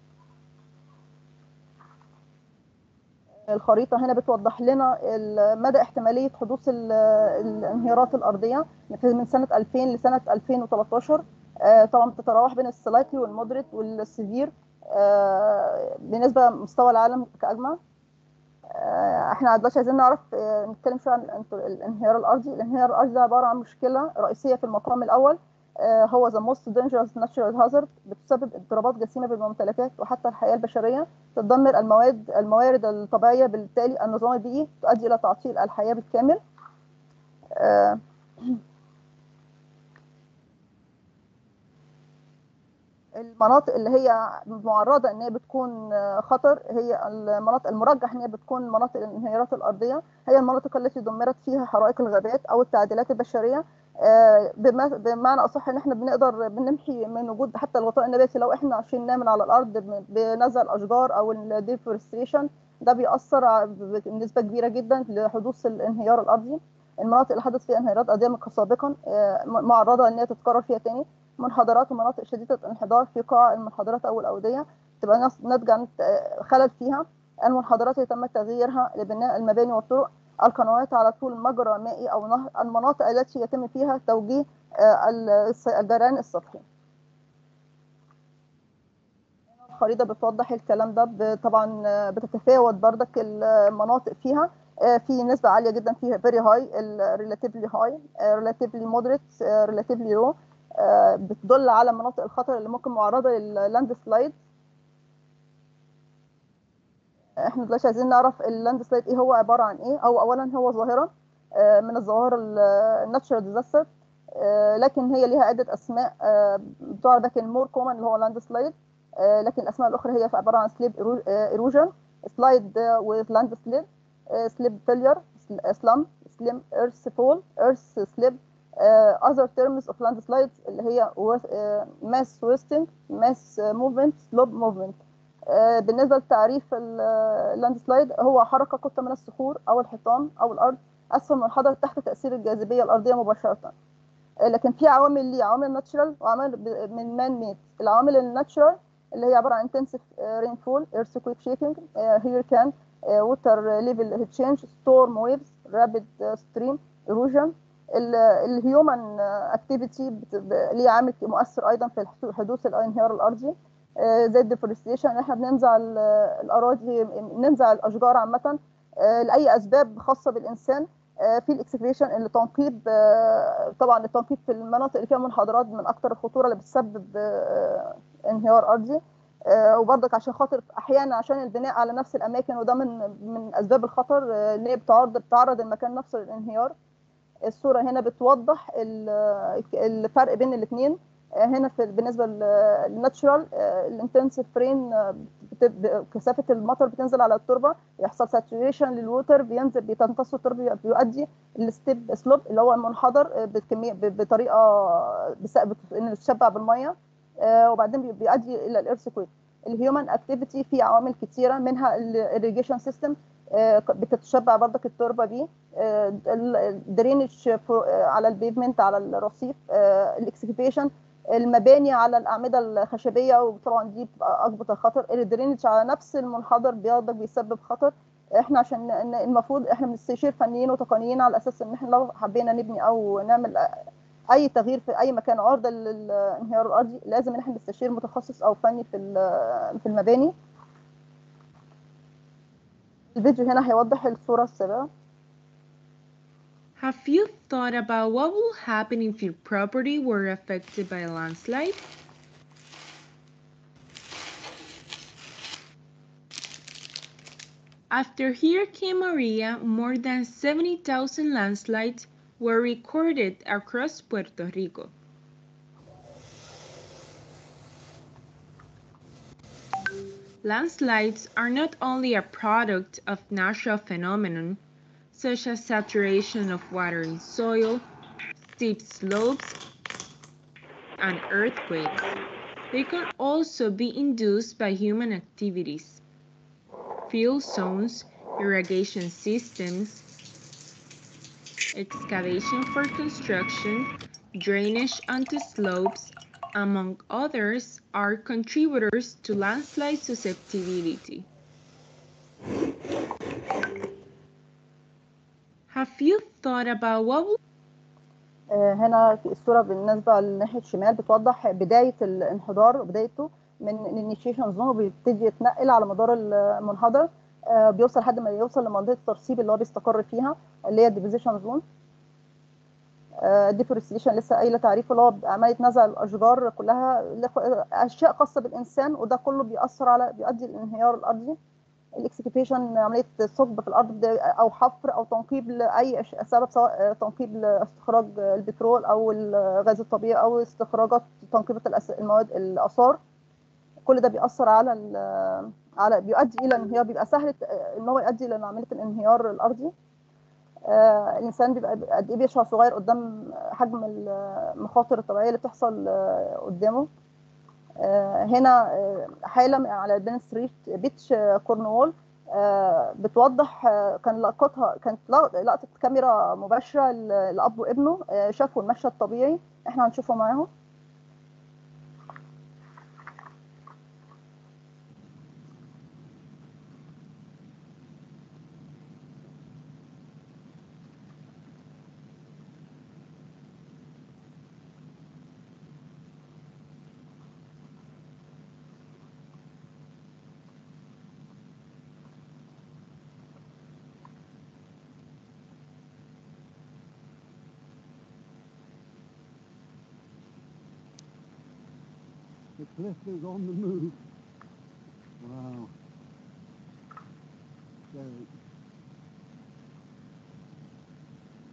الخريطة هنا بتوضح لنا ال- مدى احتمالية حدوث ال- الانهيارات الأرضية في- من سنة 2000 لسنة 2013 آه، طبعا بتتراوح بين السلايكلي والمودريت والسيفير آه، بالنسبة لمستوى العالم كأجمع آه، احنا دلوقتي عايزين نعرف آه، نتكلم شويه عن الانت- الانهيار الارضي الانهيار الارضي ده عباره عن مشكله رئيسيه في المقام الاول آه، هو the most dangerous natural hazard بتسبب اضطرابات جسيمه بالممتلكات وحتى الحياه البشريه تدمر المواد الموارد الطبيعيه بالتالي النظام البيئي تؤدي الى تعطيل الحياه بالكامل آه، المناطق اللي هي معرضه ان هي بتكون آه، خطر هي المناطق المرجح ان هي بتكون مناطق الانهيارات الارضيه هي المناطق التي دمرت فيها حرائق الغابات او التعديلات البشريه آه، بما- بمعنى اصح ان احنا بنقدر بنمحي من وجود حتى الغطاء النباتي لو احنا شلناه من على الارض ب- بنزع الاشجار او الديفورستيشن ده بيأثر ع- بنسبه كبيره جدا لحدوث الانهيار الارضي المناطق اللي حدث فيها انهيارات ارضيه من سابقا آه، معرضه ان هي تتكرر فيها تاني منحدرات ومناطق شديده الانحدار في قاع المنحدرات او الاوديه تبقى ناس- ناتجه عن آه، خلل فيها المنحدرات اللي تم تغييرها لبناء المباني والطرق القنوات على طول مجرى مائي او نهر المناطق التي يتم فيها توجيه آه، الس- الجريان السطحي الخريطه بتوضح الكلام ده ب- طبعا آه، بتتفاوت بردك المناطق فيها آه، في نسبه عاليه جدا فيها فيري هاي ريلاتيفلي هاي ريلاتيفلي مودريت ريلاتيفلي لو بتدل على مناطق الخطر اللي ممكن معرضه لللاند سلايد احنا دلوقتي عايزين نعرف اللاند سلايد ايه هو عباره عن ايه او اولا هو ظاهره آه، من الظواهر الناتشرال ديزاستر لكن هي ليها عده اسماء آه، بتعرف لكن مور كومن اللي هو لاند سلايد لكن الاسماء الاخرى هي عباره عن سليب ايروجن سلايد وذ لاند سليب سليب فيلير سلام سليم ايرث فول ايرث سليب other terms of landslides اللي هي mass wasting mass movement slope movement آه، بالنسبه لتعريف اللاند سلايد هو حركه قطه من الصخور او الحيطان او الارض اسفل منحدر تحت تاثير الجاذبيه الارضيه مباشره آه، لكن في عوامل ليه عوامل ناتشرال وعوامل ب- من مان ميد العوامل الناتشرال اللي هي عباره عن انتنسيف رين فول ايرثكويك شيكينج هيركان ووتر ليفل تشينج ستورم ويفز رابيد ستريم ايروجن الهيومن اكتيفيتي ليه عامل مؤثر ايضا في حدوث الانهيار الارضي آه، زي الديفورستيشن ان احنا بننزع ال- الاراضي ننزع الاشجار عامه آه، لاي اسباب خاصه بالانسان آه، في الاكسكريشن اللي تنقيب آه، طبعا التنقيب في المناطق اللي فيها منحدرات من اكثر الخطوره اللي بتسبب آه، انهيار ارضي آه، وبرضك عشان خاطر احيانا عشان البناء على نفس الاماكن وده من من اسباب الخطر آه، ان هي بتعرض بتعرض المكان نفسه للانهيار الصوره هنا بتوضح ال- الفرق بين الاثنين هنا في بالنسبه للناتشرال الانتنسيف رين كثافه المطر بتنزل على التربه يحصل ساتوريشن للوتر بينزل بتمتص التربه بيؤدي الستيب سلوب اللي هو المنحدر بكميه بطريقه بس- بت- ان تشبع بالميه آه، وبعدين بي- بيؤدي الى الارثكويك الهيومن اكتيفيتي في عوامل كتيره منها الريجيشن سيستم بتتشبع برضك التربه بيه الدرينج على البيفمنت على الرصيف الاكسكيبيشن المباني على الاعمده الخشبيه وطبعا دي بتبقى اكبر خطر الدرينج على نفس المنحدر برضك بيسبب خطر احنا عشان ن- المفروض احنا بنستشير فنيين وتقنيين على اساس ان احنا لو حبينا نبني او نعمل اي تغيير في اي مكان عرضه للانهيار الارضي لازم ان احنا نستشير متخصص او فني في ال- في المباني الفيديو هنا هيوضح الصوره السابقه Have you thought about what will happen if your property were affected by a landslide? After Hurricane Maria, more than 70,000 landslides were recorded across Puerto Rico. Landslides are not only a product of natural phenomenon such as saturation of water in soil, steep slopes, and earthquakes. They can also be induced by human activities. Field zones, irrigation systems, excavation for construction, drainage onto slopes, among others, are contributors to landslide susceptibility. Have you thought about what will آه، هنا في الصورة بالنسبة لناحية الشمال بتوضح بداية الانحدار وبدايته من الانيشيشن زون وبيبتدي يتنقل على مدار المنحدر آه، بيوصل لحد ما يوصل لمنطقة الترسيب اللي هو بيستقر فيها اللي هي الديبوزيشن زون ديفورستيشن لسه قايله تعريفه اللي هو عمليه نزع الاشجار كلها لخ- اشياء خاصه بالانسان وده كله بيأثر على بيؤدي للانهيار الارضي الاكسكيبيشن عمليه ثقب في الارض ده- او حفر او تنقيب لاي أش- سبب سواء تنقيب لاستخراج البترول او الغاز الطبيعي او استخراجات تنقيبه الأس- المواد الاثار كل ده بيأثر على ال- على بيؤدي الى انهيار بيبقى سهل ان هو يؤدي الى عمليه الانهيار الارضي آه، الانسان بيبقى قد ايه بيشعر صغير قدام حجم المخاطر الطبيعيه اللي بتحصل آه، قدامه آه، هنا آه، حاله على بين ستريت بيتش آه، كورنوول آه، بتوضح آه، كان لقطها كانت لق- لقطه كاميرا مباشره ل- لاب وابنه آه، شافوا المشهد الطبيعي احنا هنشوفه معاهم The cliff is on the move. Wow. So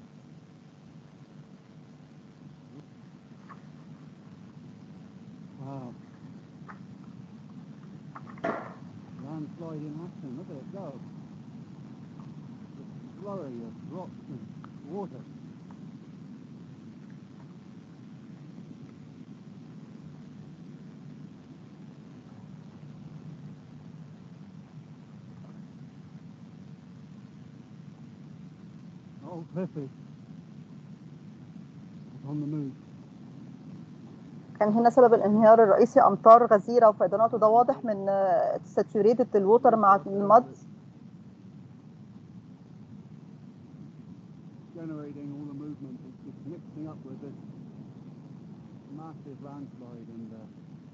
Wow. Landslide in action. Look at it go. The flurry of rocks and water. Oh, Cliffy. It's on the move. كان هنا سبب الانهيار الرئيسي امطار غزيره وفيضانات وده واضح من ساتوريتد الووتر مع المد generating all the movement. It's, it's mixing up with this massive landslide and uh,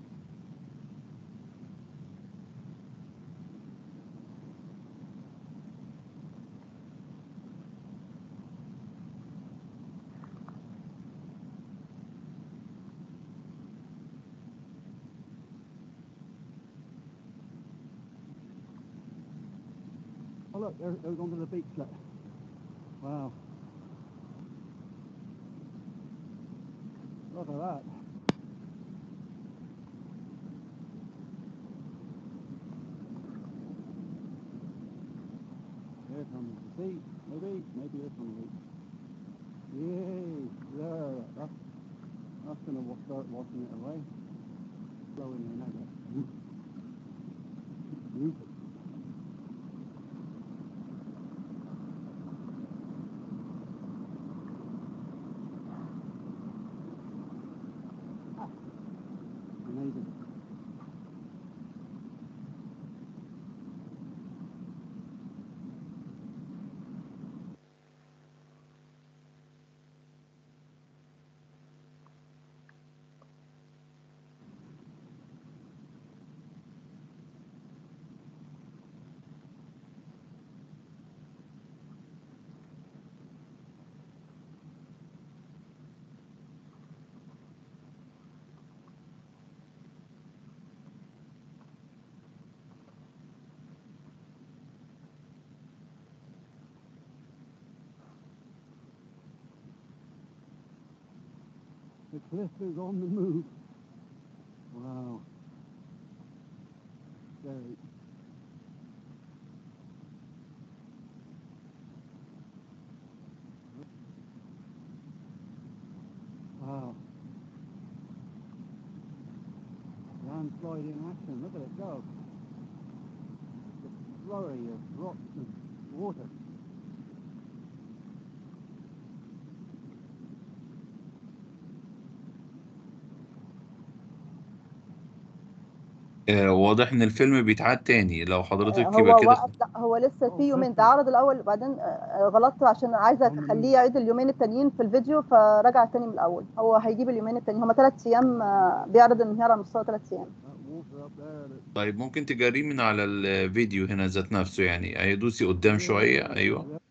Oh look, there it goes onto the beach. Look. Wow. Look at that. Here comes the sea. Maybe, maybe this one will be. Yay! There, that's, that's going to start washing it away. Flowing in, I guess. Beautiful. Amazing. The cliff is on the move. Wow. Very. Wow. Landslide in action. Look at it go. The flurry of rocks and water. آه، واضح ان الفيلم بيتعاد تاني لو حضرتك هو يبقى كده وقف لا هو لسه في يومين ده عرض الاول وبعدين آه، غلطت عشان عايزه اخليه يعيد اليومين التانيين في الفيديو فرجع تاني من الاول هو هيجيب اليومين التانيين هما ثلاث ايام آه، بيعرض الانهيار على مستوى ثلاث ايام That water up there. That, طيب ممكن تجاريه من على الفيديو هنا ذات نفسه يعني هيدوسي قدام شوية ايوه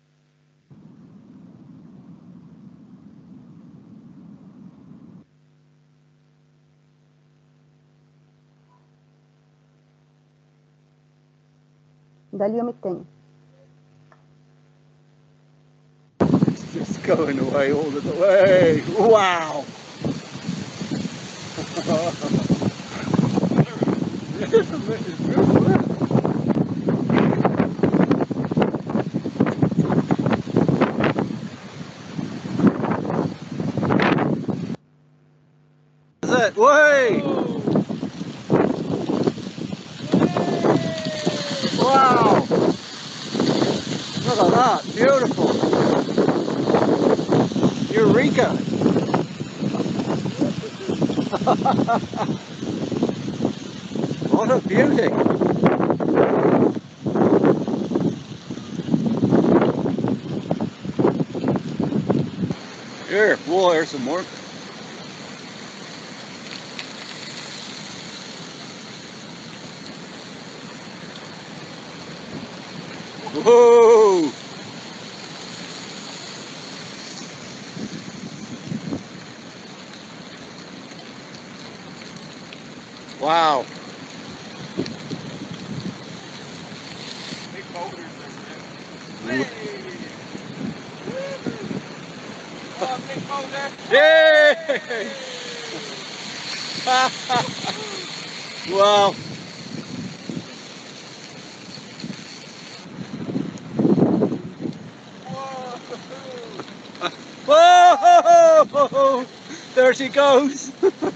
ده اليوم التاني It's going away all the way. Wow. it's beautiful. isn't it? That's it. Way. Wow. Look at that. Beautiful. Eureka! what a beauty! Here, whoa, there's some more. Whoa! Wow. Yay! wow. Whoa! There she goes.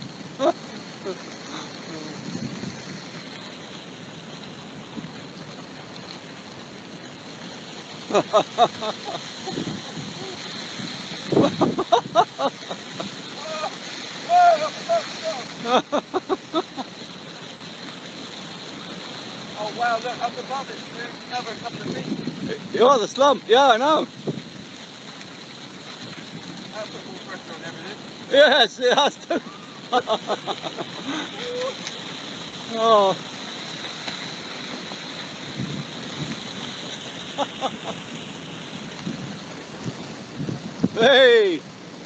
Oh wow, look up above it, it's another couple of feet. You're the slump. Yeah, I know. That'll put more pressure on everything. Yes, it has to. oh. hey.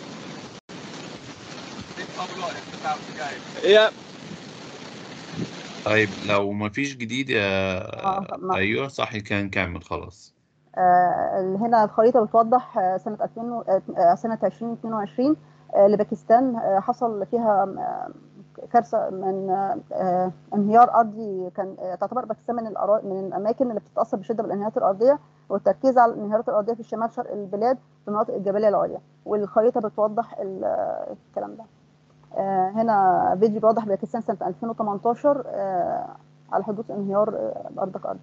This whole lot is about to go. Yep. طيب لو ما فيش جديد يا آه، ما- ايوه صح كان نكمل خلاص آه، هنا الخريطة بتوضح آه، سنة 2000 و- آه، سنة 2022 آه، لباكستان آه، حصل فيها آه، كارثة من آه، آه، انهيار أرضي كان آه، تعتبر باكستان من الأرا- من الأماكن اللي بتتأثر بشدة بالانهيارات الأرضية والتركيز على الانهيارات الأرضية في شمال شرق البلاد في المناطق الجبلية العليا والخريطة بتوضح ال- آه، الكلام ده آه، هنا فيديو بيوضح باكستان سنة 2018 آه، على حدوث انهيار آه، أرضك أرضي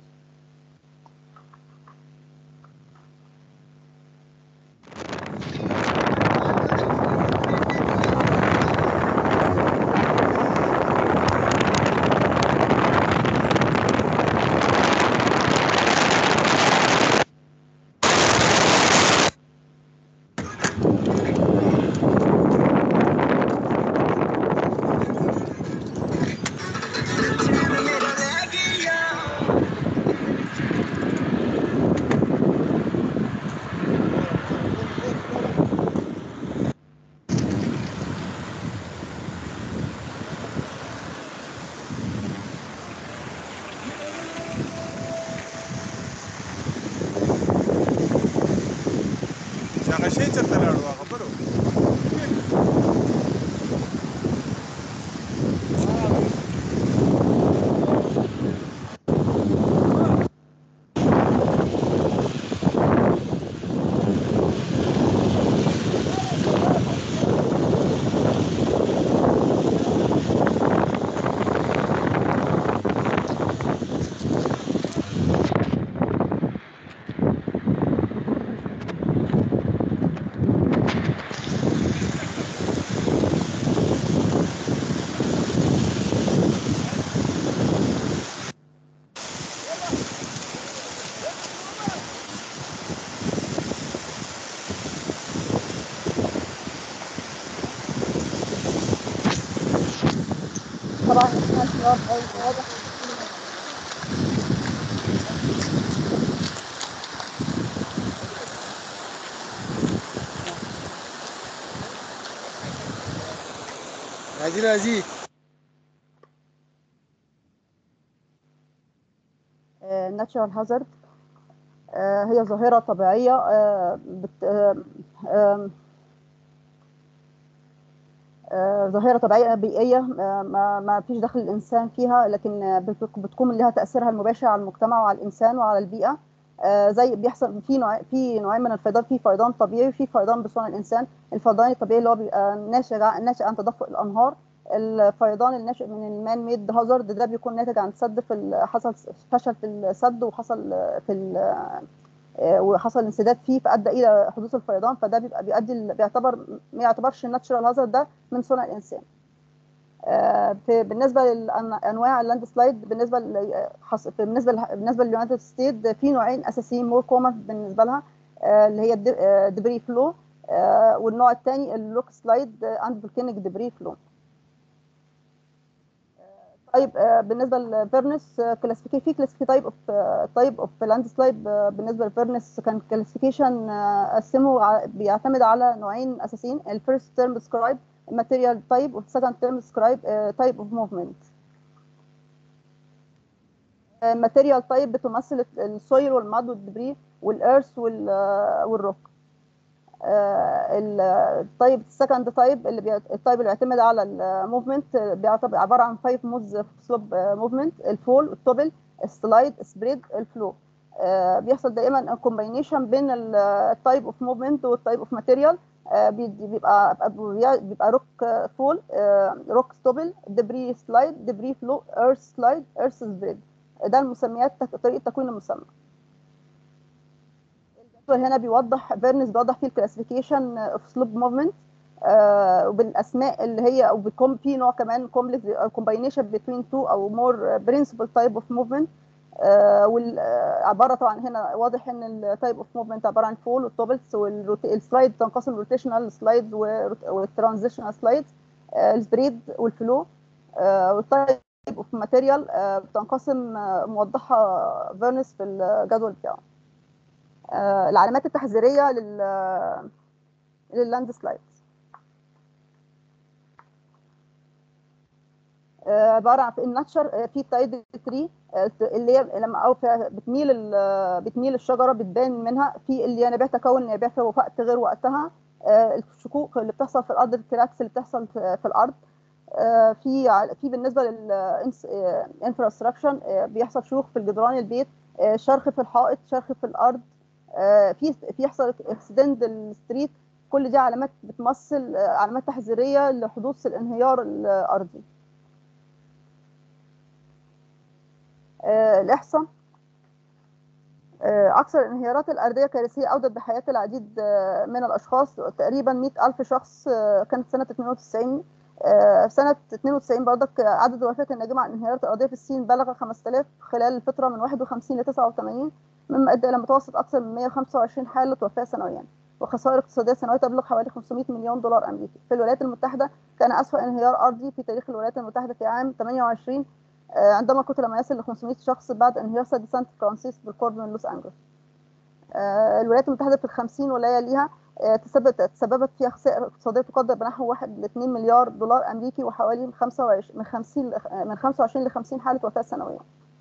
شغل شيء تقدر الواقع برو طبعا احنا انهيار أي- واضح عايزين ازيد ناتشورال هازارد هي ظاهرة طبيعية آه، بت- آه، آم، آه، ظاهرة طبيعية بيئية آه، ما ما فيش دخل الإنسان فيها لكن آه، بت- بتكون لها تأثيرها المباشر على المجتمع وعلى الإنسان وعلى البيئة آه، زي بيحصل في نوع في نوعين من الفيضان في فيضان طبيعي وفي فيضان بصنع الإنسان الفيضان الطبيعي اللي هو بيبقى ناشئ عن ناشئ عن تدفق الأنهار الفيضان الناشئ من المان ميد هازارد ده بيكون ناتج عن سد في ال- حصل فشل في السد وحصل في ال- آه، وحصل انسداد فيه فادى الى حدوث الفيضان فده بيبقى بيؤدي ال- بيعتبر ما يعتبرش الناتشرال هازارد ده من صنع الانسان آه، في بالنسبه لانواع اللاند سلايد بالنسبه ل- حص- في بالنسبه ل- بالنسبه لليونايتد ستيت في نوعين اساسيين مور كومن بالنسبه لها آه، اللي هي الدبري فلو والنوع الثاني اللوك سلايد اند فولكانيك دبري فلو طيب آه، بالنسبه للفيرنس كلاسيفيكيشن في كلاسيفيكي تايب اوف تايب اوف لاند سلايد بالنسبه للفيرنس كان كلاسيفيكيشن قسمه ع- بيعتمد على نوعين اساسيين الفيرست تيرم ديسكرايب ماتيريال تايب والسكند تيرم ديسكرايب تايب اوف موفمنت ماتيريال تايب بتمثل السويل والماد والدبري والارث والروك آه، ال- الطيب السكند تايب اللي بيعت- الطيب اللي بيعتمد على الموفمنت بيعتبر عباره عن 5 مودز سلوب موفمنت الفول التوبل السلايد السبريد الفلو آه، بيحصل دائما كومباينيشن بين التايب اوف موفمنت والتايب اوف ماتيريال بيبقى بيبقى بيبقى روك فول روك ستوبل دبري سلايد دبري فلو ايرث سلايد ايرث سبريد ده المسميات طريقه تكوين المسمى الجدول هنا بيوضح فيرنس بيوضح فيه الكلاسيفيكيشن اوف سلوب موفمنت وبالاسماء اللي هي او بيكون في نوع كمان كومبلكس كومباينيشن بين تو او مور برنسبل تايب اوف موفمنت والعباره طبعا هنا واضح ان التايب اوف موفمنت عباره عن فول والتوبلز والسلايد تنقسم روتيشنال سلايد والترانزيشنال سلايد السبريد والفلو والتايب اوف ماتيريال بتنقسم آه، موضحه فيرنس في الجدول بتاعه آه، العلامات التحذيريه لل لللاند سلايد آه، عباره عن في الناتشر آه، في تايد تري اللي هي لما او في- بتميل ال- بتميل الشجره بتبان منها في اللي ينابيع تكون ينابيع في وقت غير وقتها آه، الشقوق اللي بتحصل في الارض الكراكس اللي بتحصل في في الارض آه، في ع- في بالنسبه للانفراستراكشن بيحصل شروخ في الجدران البيت آه، شرخ في الحائط شرخ في الارض آه، في في يحصل اكسدند الستريت كل دي علامات بتمثل آه، علامات تحذيريه لحدوث الانهيار الارضي آه، الإحصاء آه، أكثر الانهيارات الأرضية كارثية أودت بحياة العديد آه، من الأشخاص تقريبا 100 ألف شخص آه، كانت سنة 92 آه، سنة 92 برضك عدد الوفيات الناجمة عن الانهيارات الأرضية في الصين بلغ 5000 خلال الفترة من 51 ل 89 مما أدى إلى متوسط أكثر من 125 حالة وفاة سنويا وخسائر اقتصادية سنوية تبلغ حوالي 500 مليون دولار أمريكي في الولايات المتحدة كان أسوأ انهيار أرضي في تاريخ الولايات المتحدة في عام 28 آه، عندما قتل ما يصل ل 500 شخص بعد انهيار سد سانت فرانسيس بالقرب من لوس أنجلوس آه، الولايات المتحدة في الخمسين ولاية ليها آه، تسببت تسببت فيها خسائر اقتصادية تقدر بنحو 1 ل 2 مليار دولار أمريكي وحوالي من 25 من 50 ل- آه، من 25 ل 50 حالة وفاة سنويا.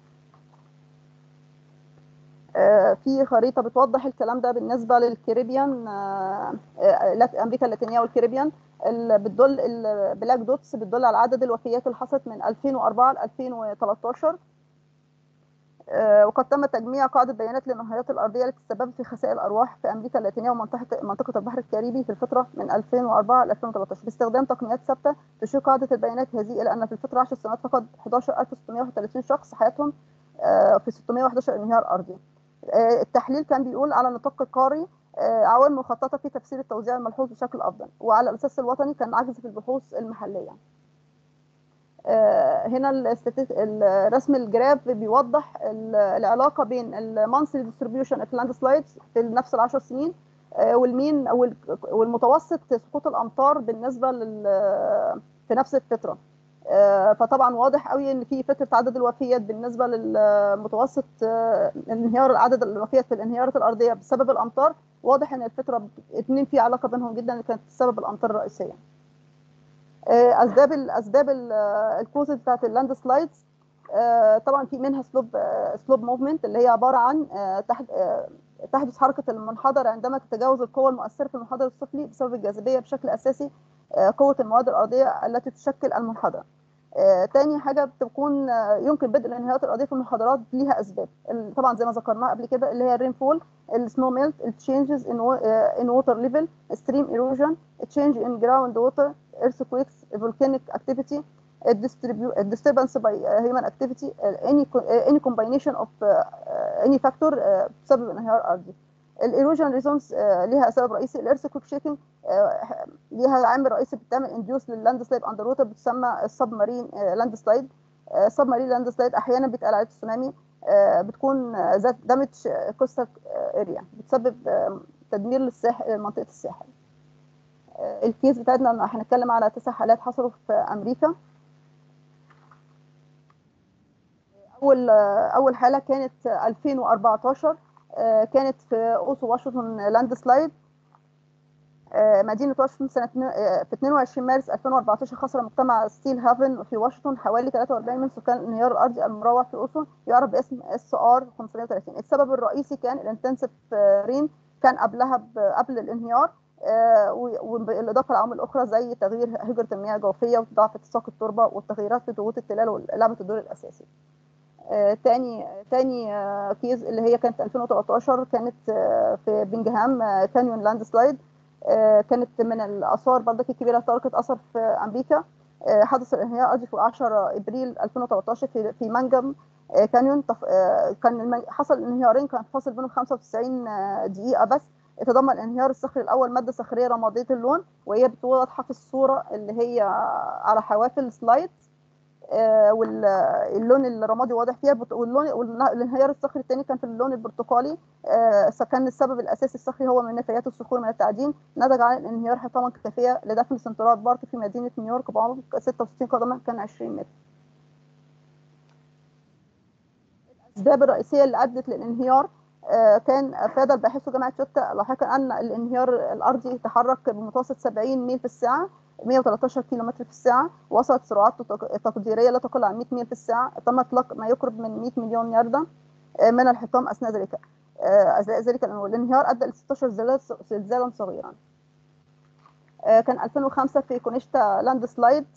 آه، في خريطة بتوضح الكلام ده بالنسبة للكاريبيان آه، آه، لات- أمريكا اللاتينية والكاريبيان ال- بتدل البلاك دوتس بتدل على عدد الوفيات اللي حصلت من 2004 ل 2013 آه، وقد تم تجميع قاعدة بيانات للنهايات الأرضية التي تسببت في خسائر الأرواح في أمريكا اللاتينية ومنطقة منطقة البحر الكاريبي في الفترة من 2004 ل 2013 باستخدام تقنيات ثابتة تشير قاعدة البيانات هذه إلى أن في الفترة 10 سنوات فقد 11631 شخص حياتهم آه، في 611 انهيار أرضي. آه، التحليل كان بيقول على النطاق القاري آه، عوامل مخططة في تفسير التوزيع الملحوظ بشكل أفضل وعلى الأساس الوطني كان عجز في البحوث المحلية. آه، هنا الاستاتيك- الرسم الجراف بيوضح ال- العلاقه بين المانثلي ديستريبيوشن اوف لاند سلايدز في نفس العشر سنين آه، والمين وال- والمتوسط سقوط الامطار بالنسبه لل في نفس الفتره آه، فطبعا واضح قوي ان في فتره عدد الوفيات بالنسبه للمتوسط آه، انهيار عدد الوفيات في الانهيارات الارضيه بسبب الامطار واضح ان الفتره اتنين في علاقه بينهم جدا اللي كانت سبب الامطار الرئيسيه آه، اسباب الاسباب الكوزز بتاعت اللاند سلايدز طبعا في منها سلوب سلوب موفمنت اللي هي عباره عن آه، تحت آه، تحدث حركه المنحدر عندما تتجاوز القوه المؤثره في المنحدر السفلي بسبب الجاذبيه بشكل اساسي آه، قوه المواد الارضيه التي تشكل المنحدر آه، تاني حاجه بتكون آه، يمكن بدء الانهيارات الارضيه في المنحدرات ليها اسباب ال- طبعا زي ما ذكرناها قبل كده اللي هي الرين فول السنو ميلت التشينجز ان ان ووتر ليفل ستريم ايروجن تشينج ان جراوند ووتر earthquakes volcanic activity الديستريبيو disturbance by human activity any any combination of any factor بسبب انهيار ارضي الايروجن ريزونز ليها سبب رئيسي الايرثكويك شيكينج ليها عامل رئيسي بتعمل انديوس لللاند سلايد اندر ووتر بتسمى السب مارين لاند سلايد السب مارين لاند سلايد احيانا بيتقال عليها تسونامي بتكون ذات دامج كوستال اريا بتسبب تدمير للساحل منطقه الساحل الكيس بتاعتنا هنتكلم على تسع حالات حصلوا في امريكا اول اول حاله كانت 2014 كانت في اوسو واشنطن لاند سلايد مدينة واشنطن سنة في 22 مارس 2014 خسر مجتمع ستيل هافن في واشنطن حوالي 43 من سكان الانهيار الأرضي المروع في أوسو يعرف باسم اس ار 530 السبب الرئيسي كان الانتنسيف رين كان قبلها قبل الانهيار آه، و- وبالاضافه لعوامل اخرى زي تغيير هجره المياه الجوفيه وضعف اتساق التربه والتغييرات في ضغوط التلال ولعبه الدور الاساسي. آه، تاني تاني آه، كيز اللي هي كانت 2013 كانت آه، في بنجهام آه، كانيون لاند سلايد آه، كانت من الاثار برضك الكبيره تركت اثر في امريكا آه، حدث الانهيار الارضي في 10 ابريل 2013 في في منجم آه، كانيون طف- آه، كان المن- حصل انهيارين كان فاصل بينهم 95 آه، دقيقه بس يتضمن الانهيار الصخري الاول ماده صخريه رماديه اللون وهي واضحه في الصوره اللي هي على حواف السلايد آه، واللون الرمادي واضح فيها بت- واللون والانهيار الصخري الثاني كان في اللون البرتقالي آه، كان السبب الاساسي الصخري هو من نفايات الصخور من التعدين نتج عن الانهيار حطاما كافيه لدفن سنترال بارك في مدينه نيويورك بعمق 66 قدما كان 20 متر الاسباب الرئيسيه اللي ادت للانهيار آه، كان افاد الباحثو جامعه يوتا لاحقا ان الانهيار الارضي تحرك بمتوسط 70 ميل في الساعه 113 كيلو متر في الساعه وصلت سرعات تق- تقديريه لا تقل عن 100 ميل في الساعه تم اطلاق ما يقرب من 100 مليون ياردة آه، من الحطام اثناء ذلك آه، اثناء ذلك الانهيار ادى ل 16 زلزال- زلزالا صغيرا آه، كان 2005 في كونيشتا لاند سلايد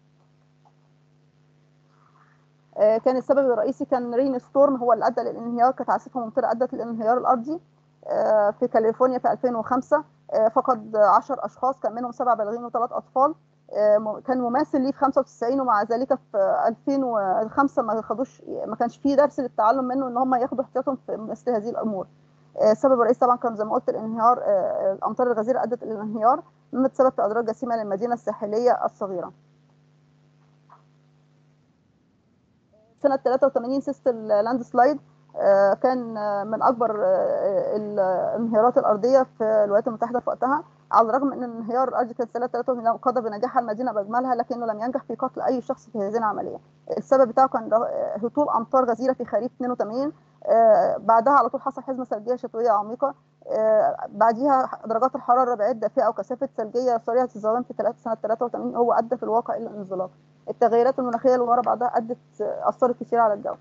آه، كان السبب الرئيسي كان رين ستورم هو اللي ادى للانهيار كانت عاصفه ممطره ادت للانهيار الارضي آه، في كاليفورنيا في 2005 آه، فقد 10 اشخاص كان منهم سبع بالغين وثلاث اطفال آه، م- كان مماثل ليه في 95 ومع ذلك في 2005 ما خدوش ما كانش فيه درس للتعلم منه ان هم ياخدوا احتياطهم في مثل هذه الامور آه، السبب الرئيسي طبعا كان زي ما قلت الانهيار آه، الامطار الغزيره ادت الى الانهيار مما تسبب في اضرار جسيمه للمدينه الساحليه الصغيره سنة 83 سيست اللاند سلايد آه، كان آه، من أكبر آه، الانهيارات الأرضية في الولايات المتحدة في وقتها على الرغم من أن انهيار الأرض كان سنة 83 قضى بنجاح المدينة بأجملها لكنه لم ينجح في قتل أي شخص في هذه العملية السبب بتاعه كان آه، هطول أمطار غزيرة في خريف 82 آه، بعدها على طول حصل حزمة ثلجية شتوية عميقة آه، بعديها درجات الحرارة الرباعية الدافئة وكثافة ثلجية سريعة الذوبان في ثلاث- سنة 83 هو أدى في الواقع إلى الانزلاق التغيرات المناخية اللي ورا بعضها أدت أثرت كتير على الجو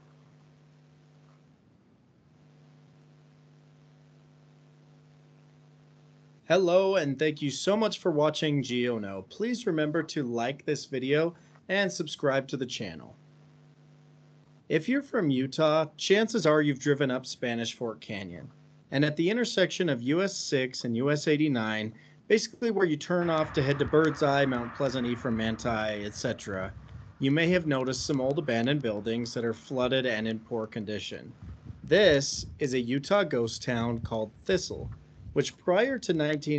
Hello, and thank you so much for watching GeoKnow. Please remember to like this video and subscribe to the channel. If you're from Utah, chances are you've driven up Spanish Fork Canyon. And at the intersection of US 6 and US 89, basically where you turn off to head to Birdseye, Mount Pleasant, Ephraim, Manti, etc., you may have noticed some old abandoned buildings that are flooded and in poor condition. This is a Utah ghost town called Thistle which prior to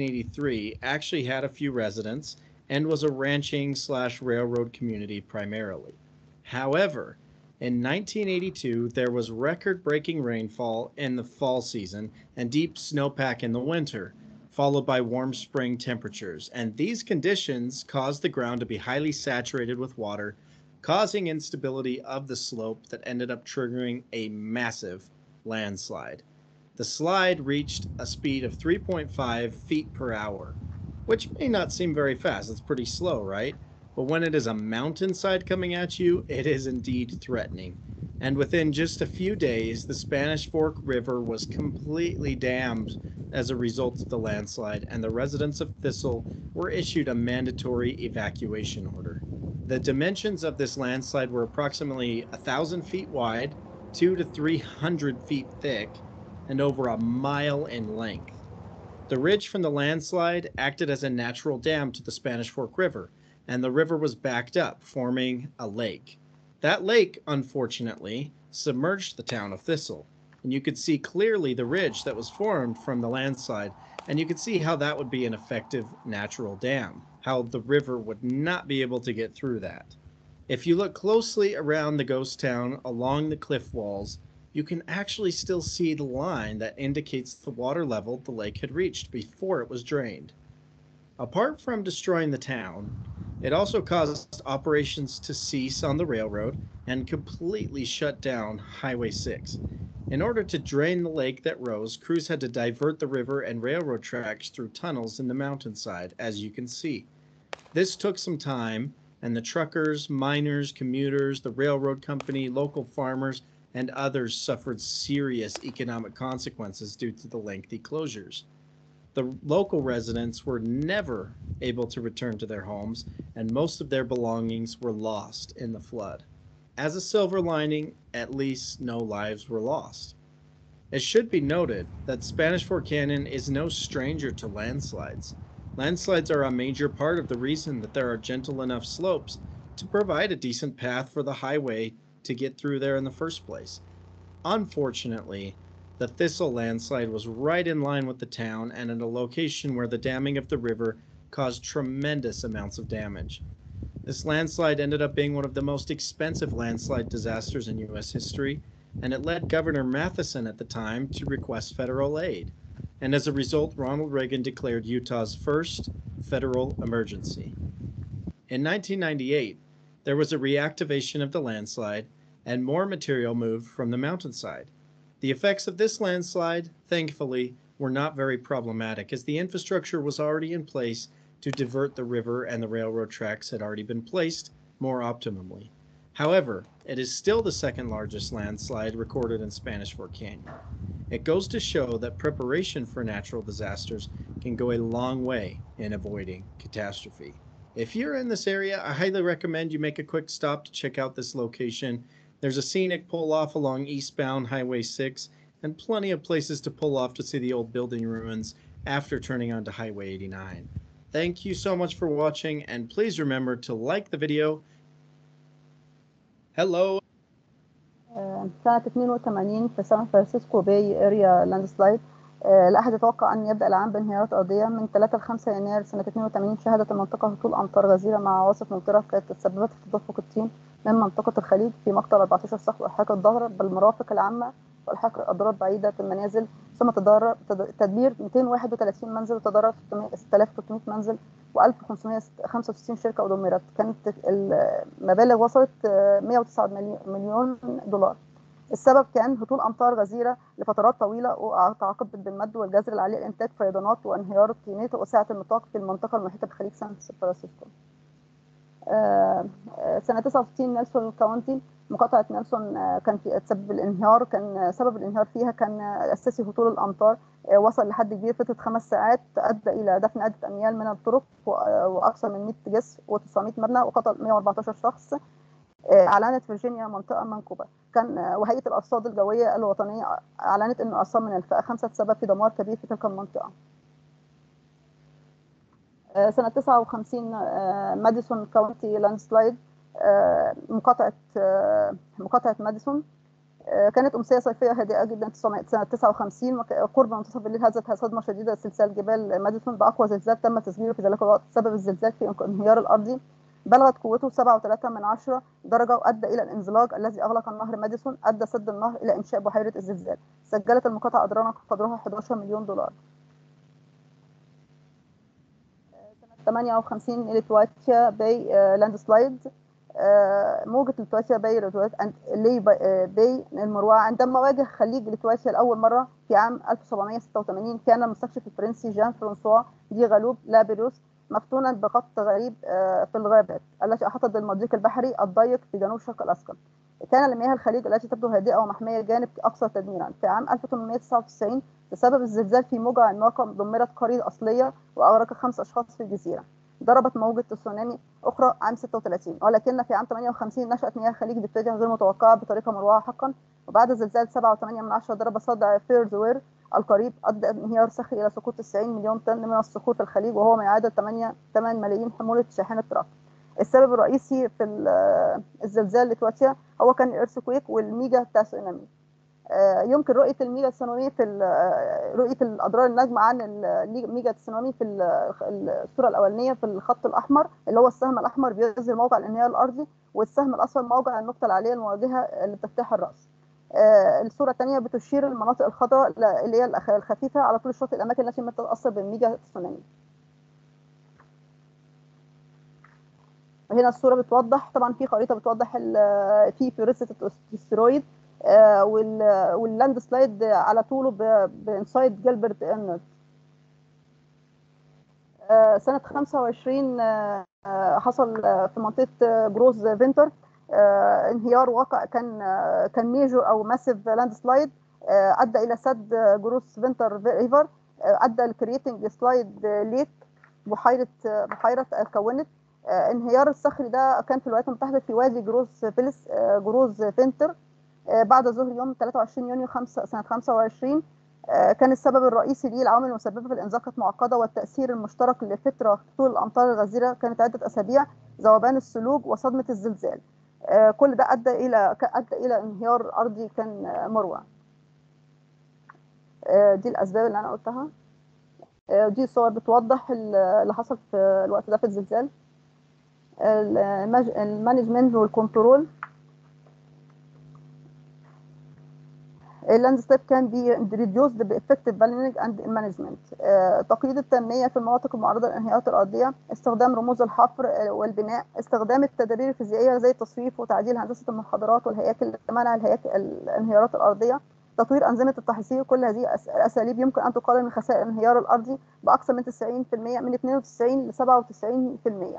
1983 actually had a few residents and was a ranching slash railroad community primarily. However, in 1982, there was record breaking rainfall in the fall season and deep snowpack in the winter, followed by warm spring temperatures. And these conditions caused the ground to be highly saturated with water, causing instability of the slope that ended up triggering a massive landslide. The slide reached a speed of 3.5 feet per hour, which may not seem very fast. It's pretty slow, right? But when it is a mountainside coming at you, it is indeed threatening. And within just a few days, the Spanish Fork River was completely dammed as a result of the landslide, and the residents of Thistle were issued a mandatory evacuation order. The dimensions of this landslide were approximately 1,000 feet wide, 2 to 300 feet thick, and over a mile in length. The ridge from the landslide acted as a natural dam to the Spanish Fork River, and the river was backed up, forming a lake. That lake, unfortunately, submerged the town of Thistle, and you could see clearly the ridge that was formed from the landslide, and you could see how that would be an effective natural dam, how the river would not be able to get through that. If you look closely around the ghost town along the cliff walls, you can actually still see the line that indicates the water level the lake had reached before it was drained. Apart from destroying the town, it also caused operations to cease on the railroad and completely shut down Highway 6. In order to drain the lake that rose, crews had to divert the river and railroad tracks through tunnels in the mountainside, as you can see. This took some time, and the truckers, miners, commuters, the railroad company, local farmers, and others suffered serious economic consequences due to the lengthy closures. The local residents were never able to return to their homes, and most of their belongings were lost in the flood. As a silver lining, at least no lives were lost. It should be noted that Spanish Fork Canyon is no stranger to landslides. Landslides are a major part of the reason that there are gentle enough slopes to provide a decent path for the highway to get through there in the first place. Unfortunately, the Thistle landslide was right in line with the town and at a location where the damming of the river caused tremendous amounts of damage. This landslide ended up being one of the most expensive landslide disasters in U.S. history, and it led Governor Matheson at the time to request federal aid. And as a result, Ronald Reagan declared Utah's first federal emergency. In 1998, there was a reactivation of the landslide, and more material moved from the mountainside. The effects of this landslide, thankfully, were not very problematic as the infrastructure was already in place to divert the river and the railroad tracks had already been placed more optimally. However, it is still the second largest landslide recorded in Spanish Fork Canyon. It goes to show that preparation for natural disasters can go a long way in avoiding catastrophe. If you're in this area, I highly recommend you make a quick stop to check out this location. There's a scenic pull off along eastbound Highway 6 and plenty of places to pull off to see the old building ruins after turning onto Highway 89. Thank you so much for watching and please remember to like the video. Hello آه، سنة 82 في سان فرانسيسكو باي اريا لاند سلايد آه، لا أحد يتوقع أن يبدأ العام بانهيارات أرضية من 3 ل 5 يناير سنة 82 شهدت المنطقة هطول أمطار غزيرة مع عواصف ممطرة كانت تسببت في تدفق الطين من منطقة الخليج في مقتل 14 شخص وإحراق الظهر بالمرافق العامة وإلحاق أضرار بعيدة المنازل ثم تضرر تد- تدمير 231 منزل وتضرر 6300 منزل و1565 شركة ودمرت كانت المبالغ وصلت آه، 109 مليون- مليون دولار السبب كان هطول امطار غزيره لفترات طويله وتعاقبت بالمد والجزر العالي الانتاج فيضانات وانهيار الطينات وسعه النطاق في المنطقه المحيطه بخليج سان فرانسيسكو. آه، آه، سنه 69 نيلسون كاونتي مقاطعه نيلسون آه، كان في تسبب الانهيار كان آه، سبب الانهيار فيها كان آه، اساسي هطول الامطار آه، وصل لحد كبير فتره خمس ساعات ادى الى دفن عده اميال من الطرق و- آه، واكثر من 100 جسر و900 مبنى وقتل 114 شخص آه، اعلنت فيرجينيا منطقه منكوبه كان آه، وهيئه الارصاد الجويه الوطنيه اعلنت ان اعصار من الفئه 5 تسبب في دمار كبير في تلك المنطقه آه، سنه 59 آه، ماديسون كاونتي لاند سلايد آه، مقاطعه آه، مقاطعه ماديسون آه، كانت أمسية صيفية هادئة جدا 900 سنة 59 وك- قرب منتصف الليل هزتها صدمة شديدة سلسال جبال ماديسون بأقوى زلزال تم تسجيله في ذلك الوقت سبب الزلزال في انهيار الأرضي بلغت قوته 7.3 من عشرة درجة وأدى إلى الانزلاق الذي أغلق النهر ماديسون أدى سد النهر إلى إنشاء بحيرة الزلزال سجلت المقاطعة أضرارا قدرها 11 مليون دولار 58 لتواتيا باي آه، لاند سلايد آه، موجة لتواتيا باي ريتوات أند- لي با- آه، باي المروعة عندما واجه خليج لتواتيا لأول مرة في عام 1786 كان المستكشف الفرنسي جان فرانسوا دي غالوب لابيروس مفتونا بخط غريب آه، في الغابات التي أحاطت بالمضيق البحري الضيق في جنوب شرق ألاسكا كان لمياه الخليج التي تبدو هادئة ومحمية جانب أكثر تدميرا في عام 1899 تسبب الزلزال في موجة عملاقة دمرت قرية أصلية وأغرقت خمس أشخاص في الجزيرة ضربت موجة تسونامي أخرى عام 36 ولكن في عام 58 نشأت مياه الخليج بطريقة غير متوقعة بطريقة مروعة حقا وبعد زلزال 7.8 من عشرة ضرب صدع فيرزوير القريب أدى انهيار صخري إلى سقوط 90 مليون طن من الصخور في الخليج وهو ما يعادل 8 8 ملايين حمولة شاحنة تراك السبب الرئيسي في ال- الزلزال لتواتيا هو كان الإرثكويك والميجا بتاع تسونامي آه، يمكن رؤية الميجا تسونامي في ال- آه، رؤية الأضرار الناجمة عن الميجا تسونامي في ال- الصورة الأولانية في الخط الأحمر اللي هو السهم الأحمر بيظهر موقع الانهيار الأرضي والسهم الأصفر موقع النقطة العالية المواجهة اللي بتفتح الرأس آه، الصورة الثانية بتشير المناطق الخضراء ل- اللي هي الأخ- الخفيفة على طول الشاطئ الأماكن التي لم تتأثر بالميجا تسونامي هنا الصورة بتوضح طبعا في خريطة بتوضح ال- في فرصة التسترويد آه، وال- واللاند سلايد على طوله ب- بانسايد جilbert انرت آه، سنة 25 آه، آه، حصل آه، في منطقة آه، جروز فينتر آه، انهيار واقع كان آه، كان ميجور او ماسيف لاند سلايد ادى الى سد آه، جروز فينتر ريفر آه، ادى لكرييتنج سلايد ليك بحيره آه، بحيره اتكونت آه، انهيار الصخري ده كان في الولايات المتحده في وادي جروز فيلس آه، جروز فينتر آه، بعد ظهر يوم 23 يونيو 5 سنه 25 آه، كان السبب الرئيسي ليه العوامل المسببه في الانزلاق كانت معقده والتاثير المشترك لفتره طول الامطار الغزيره كانت عده اسابيع ذوبان الثلوج وصدمه الزلزال آه، كل ده ادى الى ادى الى انهيار ارضي كان آه، مروع آه، دي الاسباب اللي انا قلتها آه، دي صور بتوضح ال- اللي حصل في الوقت ده في الزلزال المج- المانجمنت والكنترول اللاندسكيب كان بي ريديوسد بافكتيف بلاننج اند مانجمنت تقييد التنميه في المناطق المعرضه للانهيارات الارضيه استخدام رموز الحفر آه، والبناء استخدام التدابير الفيزيائيه زي التصريف وتعديل هندسه المنحدرات والهياكل لمنع الهياكل الانهيارات الارضيه تطوير انظمه التحصيل كل هذه الأس- الاساليب يمكن ان تقلل من خسائر الانهيار الارضي باكثر من 90% من 92 ل 97%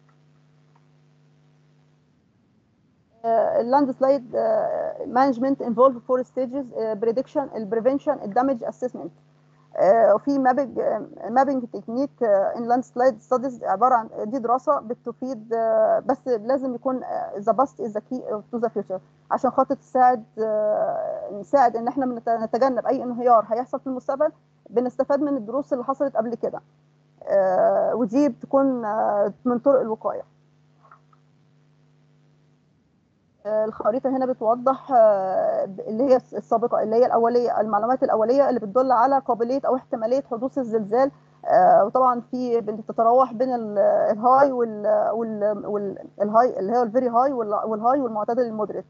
اللاند سلايد مانجمنت انفولف فور ستيجز بريدكشن البريفنشن الدامج اسسمنت وفي مابنج مابنج تكنيك ان لاند سلايد ستاديز عباره عن دي دراسه بتفيد آه، بس لازم يكون ذا باست از ذا كي تو ذا فيوتشر عشان خاطر تساعد آه، نساعد ان احنا بنت- نتجنب اي انهيار هيحصل في المستقبل بنستفاد من الدروس اللي حصلت قبل كده آه، ودي بتكون آه، من طرق الوقايه آه، الخريطة هنا بتوضح آه، اللي هي السابقة اللي هي الأولية المعلومات الأولية اللي بتدل على قابلية أو احتمالية حدوث الزلزال آه، وطبعا في بتتراوح بين ال- الهاي وال وال وال- الهاي اللي هو الفيري هاي وال- والهاي والمعتدل المودريت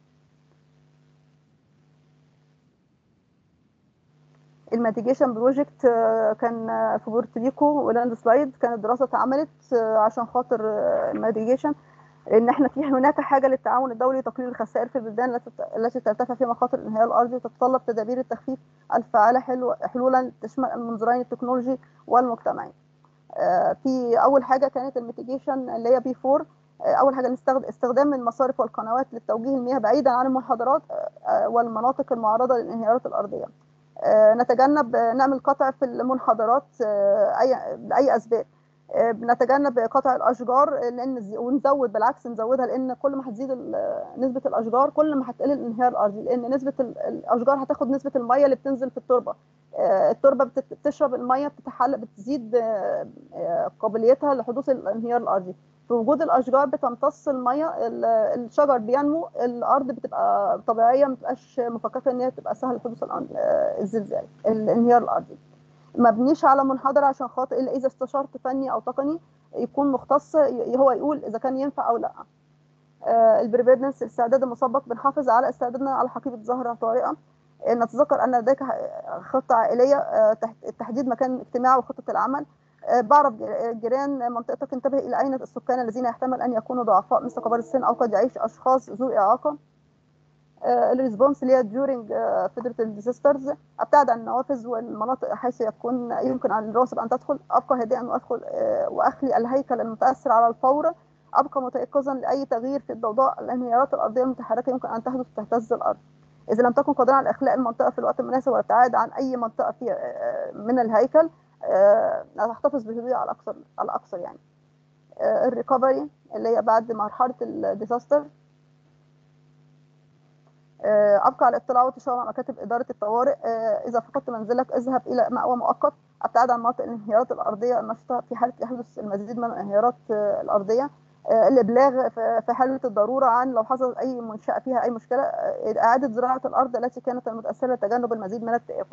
الميتيجيشن بروجكت كان آه، في بورتوريكو ولاند سلايد كانت دراسة اتعملت آه، عشان خاطر الميتيجيشن ان احنا في هناك حاجه للتعاون الدولي لتقليل الخسائر في البلدان التي التي ترتفع فيها مخاطر الانهيار الارضي وتتطلب تدابير التخفيف الفعاله حلو حلولا تشمل المنظورين التكنولوجي والمجتمعي. آه، في اول حاجه كانت الميتيجيشن اللي هي بي 4 آه، اول حاجه نستخدم استخدام المصارف والقنوات لتوجيه المياه بعيدا عن المحاضرات آه، آه، والمناطق المعرضه للانهيارات الارضيه. آه، نتجنب آه، نعمل قطع في المنحدرات آه، اي لاي اسباب آه، بنتجنب قطع الاشجار آه، لان زي- ونزود بالعكس نزودها لان كل ما هتزيد ال- نسبه الاشجار كل ما هتقل الانهيار الارضي لان نسبه ال- الاشجار هتاخد نسبه الميه اللي بتنزل في التربه آه، التربه بتت- بتشرب الميه بتتحل بتزيد آه، آه، قابليتها لحدوث الانهيار الارضي في وجود الاشجار بتمتص الميه ال- الشجر بينمو الارض بتبقى طبيعيه ما بتبقاش مفككه ان هي تبقى سهل حدوث الأن- آه، الزلزال الانهيار الارضي ما بنيش على منحدر عشان خاطر الا اذا استشرت فني او تقني يكون مختص ي- هو يقول اذا كان ينفع او لا البريبيرنس الاستعداد المسبق بنحافظ على استعدادنا على حقيبه ظاهره طارئه آه، نتذكر ان لديك ح- خطه عائليه آه، تحت- تحديد مكان اجتماع وخطه العمل آه، بعرف جر- جيران منطقتك انتبه الى اين السكان الذين يحتمل ان يكونوا ضعفاء مثل كبار السن او قد يعيش اشخاص ذو اعاقه الريسبونس اللي هي during فيدرال ديزاسترز ابتعد عن النوافذ والمناطق حيث يكون يمكن على الراصد ان تدخل ابقى هادئا وادخل آه، واخلي الهيكل المتاثر على الفور ابقى متيقظا لاي تغيير في الضوضاء الانهيارات الارضيه المتحركه يمكن ان تحدث تهتز الارض اذا لم تكن قادرا على اخلاء المنطقه في الوقت المناسب والابتعاد عن اي منطقه في آه، من الهيكل آه، هتحتفظ بهدوء على الاكثر على الاكثر يعني الريكفري اللي هي بعد مرحله الديزاستر آه، ابقى على الاطلاع والتشاور مع مكاتب اداره الطوارئ آه، اذا فقدت منزلك اذهب الى مأوى مؤقت ابتعد عن مناطق الانهيارات الارضيه النشطه في حاله يحدث المزيد من الانهيارات آه، الارضيه آه، الابلاغ في في حاله الضروره عن لو حصل اي منشاه فيها اي مشكله آه، اعاده زراعه الارض التي كانت المتاثره لتجنب المزيد من التآكل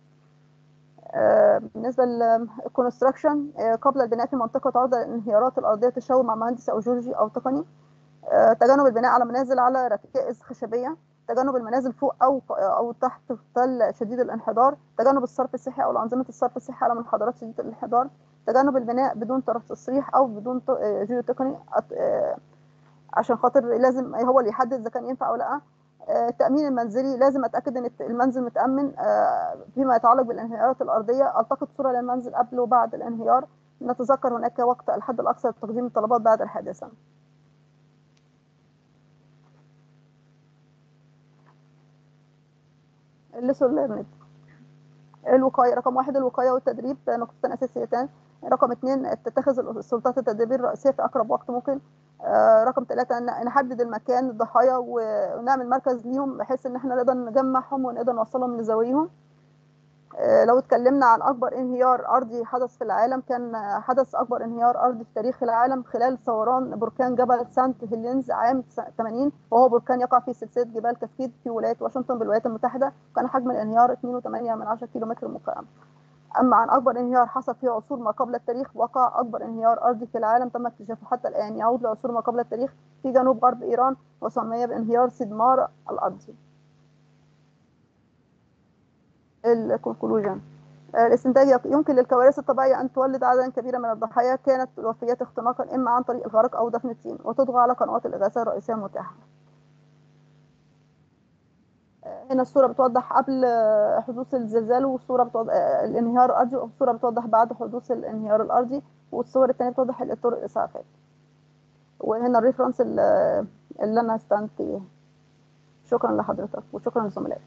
آه، بالنسبه للكونستراكشن قبل البناء في منطقه تعرض للانهيارات الارضيه تشاور مع مهندس او جيولوجي او تقني آه، تجنب البناء على منازل على ركائز خشبيه تجنب المنازل فوق او او تحت تل شديد الانحدار تجنب الصرف الصحي او انظمه الصرف الصحي على منحدرات شديده الانحدار تجنب البناء بدون طرف تصريح او بدون ت- آه، جيو تقني أت- آه، عشان خاطر لازم هو اللي يحدد اذا كان ينفع او لا آه، التامين المنزلي لازم اتاكد ان الت- المنزل متامن آه، فيما يتعلق بالانهيارات الارضيه التقط صوره للمنزل قبل وبعد الانهيار نتذكر هناك وقت الحد الاقصى لتقديم الطلبات بعد الحادثه الليسون ليرند الوقايه رقم واحد الوقايه والتدريب نقطتين اساسيتان رقم اثنين تتخذ السلطات التدريبيه الرئيسيه في اقرب وقت ممكن آه، رقم ثلاثة ان نحدد المكان الضحايا ونعمل مركز ليهم بحيث ان احنا نقدر نجمعهم ونقدر نوصلهم لذويهم آه، لو اتكلمنا عن اكبر انهيار ارضي حدث في العالم كان آه، حدث اكبر انهيار ارضي في تاريخ العالم خلال ثوران بركان جبل سانت هيلينز عام 80 وهو بركان يقع في سلسله جبال كاسكيد في ولايه واشنطن بالولايات المتحده كان حجم الانهيار 2.8 من 10 كيلومتر مكعب اما عن اكبر انهيار حصل في عصور ما قبل التاريخ وقع اكبر انهيار ارضي في العالم تم اكتشافه حتى الان يعود لعصور ما قبل التاريخ في جنوب غرب ايران وسمي بانهيار سيدمار الارضي الكونكلوجن الاستنتاج يمكن للكوارث الطبيعية أن تولد عددا كبيرا من الضحايا كانت الوفيات اختناقا إما عن طريق الغرق أو دفن الطين وتطغى على قنوات الإغاثة الرئيسية المتاحة هنا الصورة بتوضح قبل حدوث الزلزال والصورة بتوضح الانهيار الأرضي والصورة بتوضح بعد حدوث الانهيار الأرضي والصور الثانية بتوضح الطرق الإسعافات وهنا الريفرنس اللي أنا استنت شكرا لحضرتك وشكرا للزملاء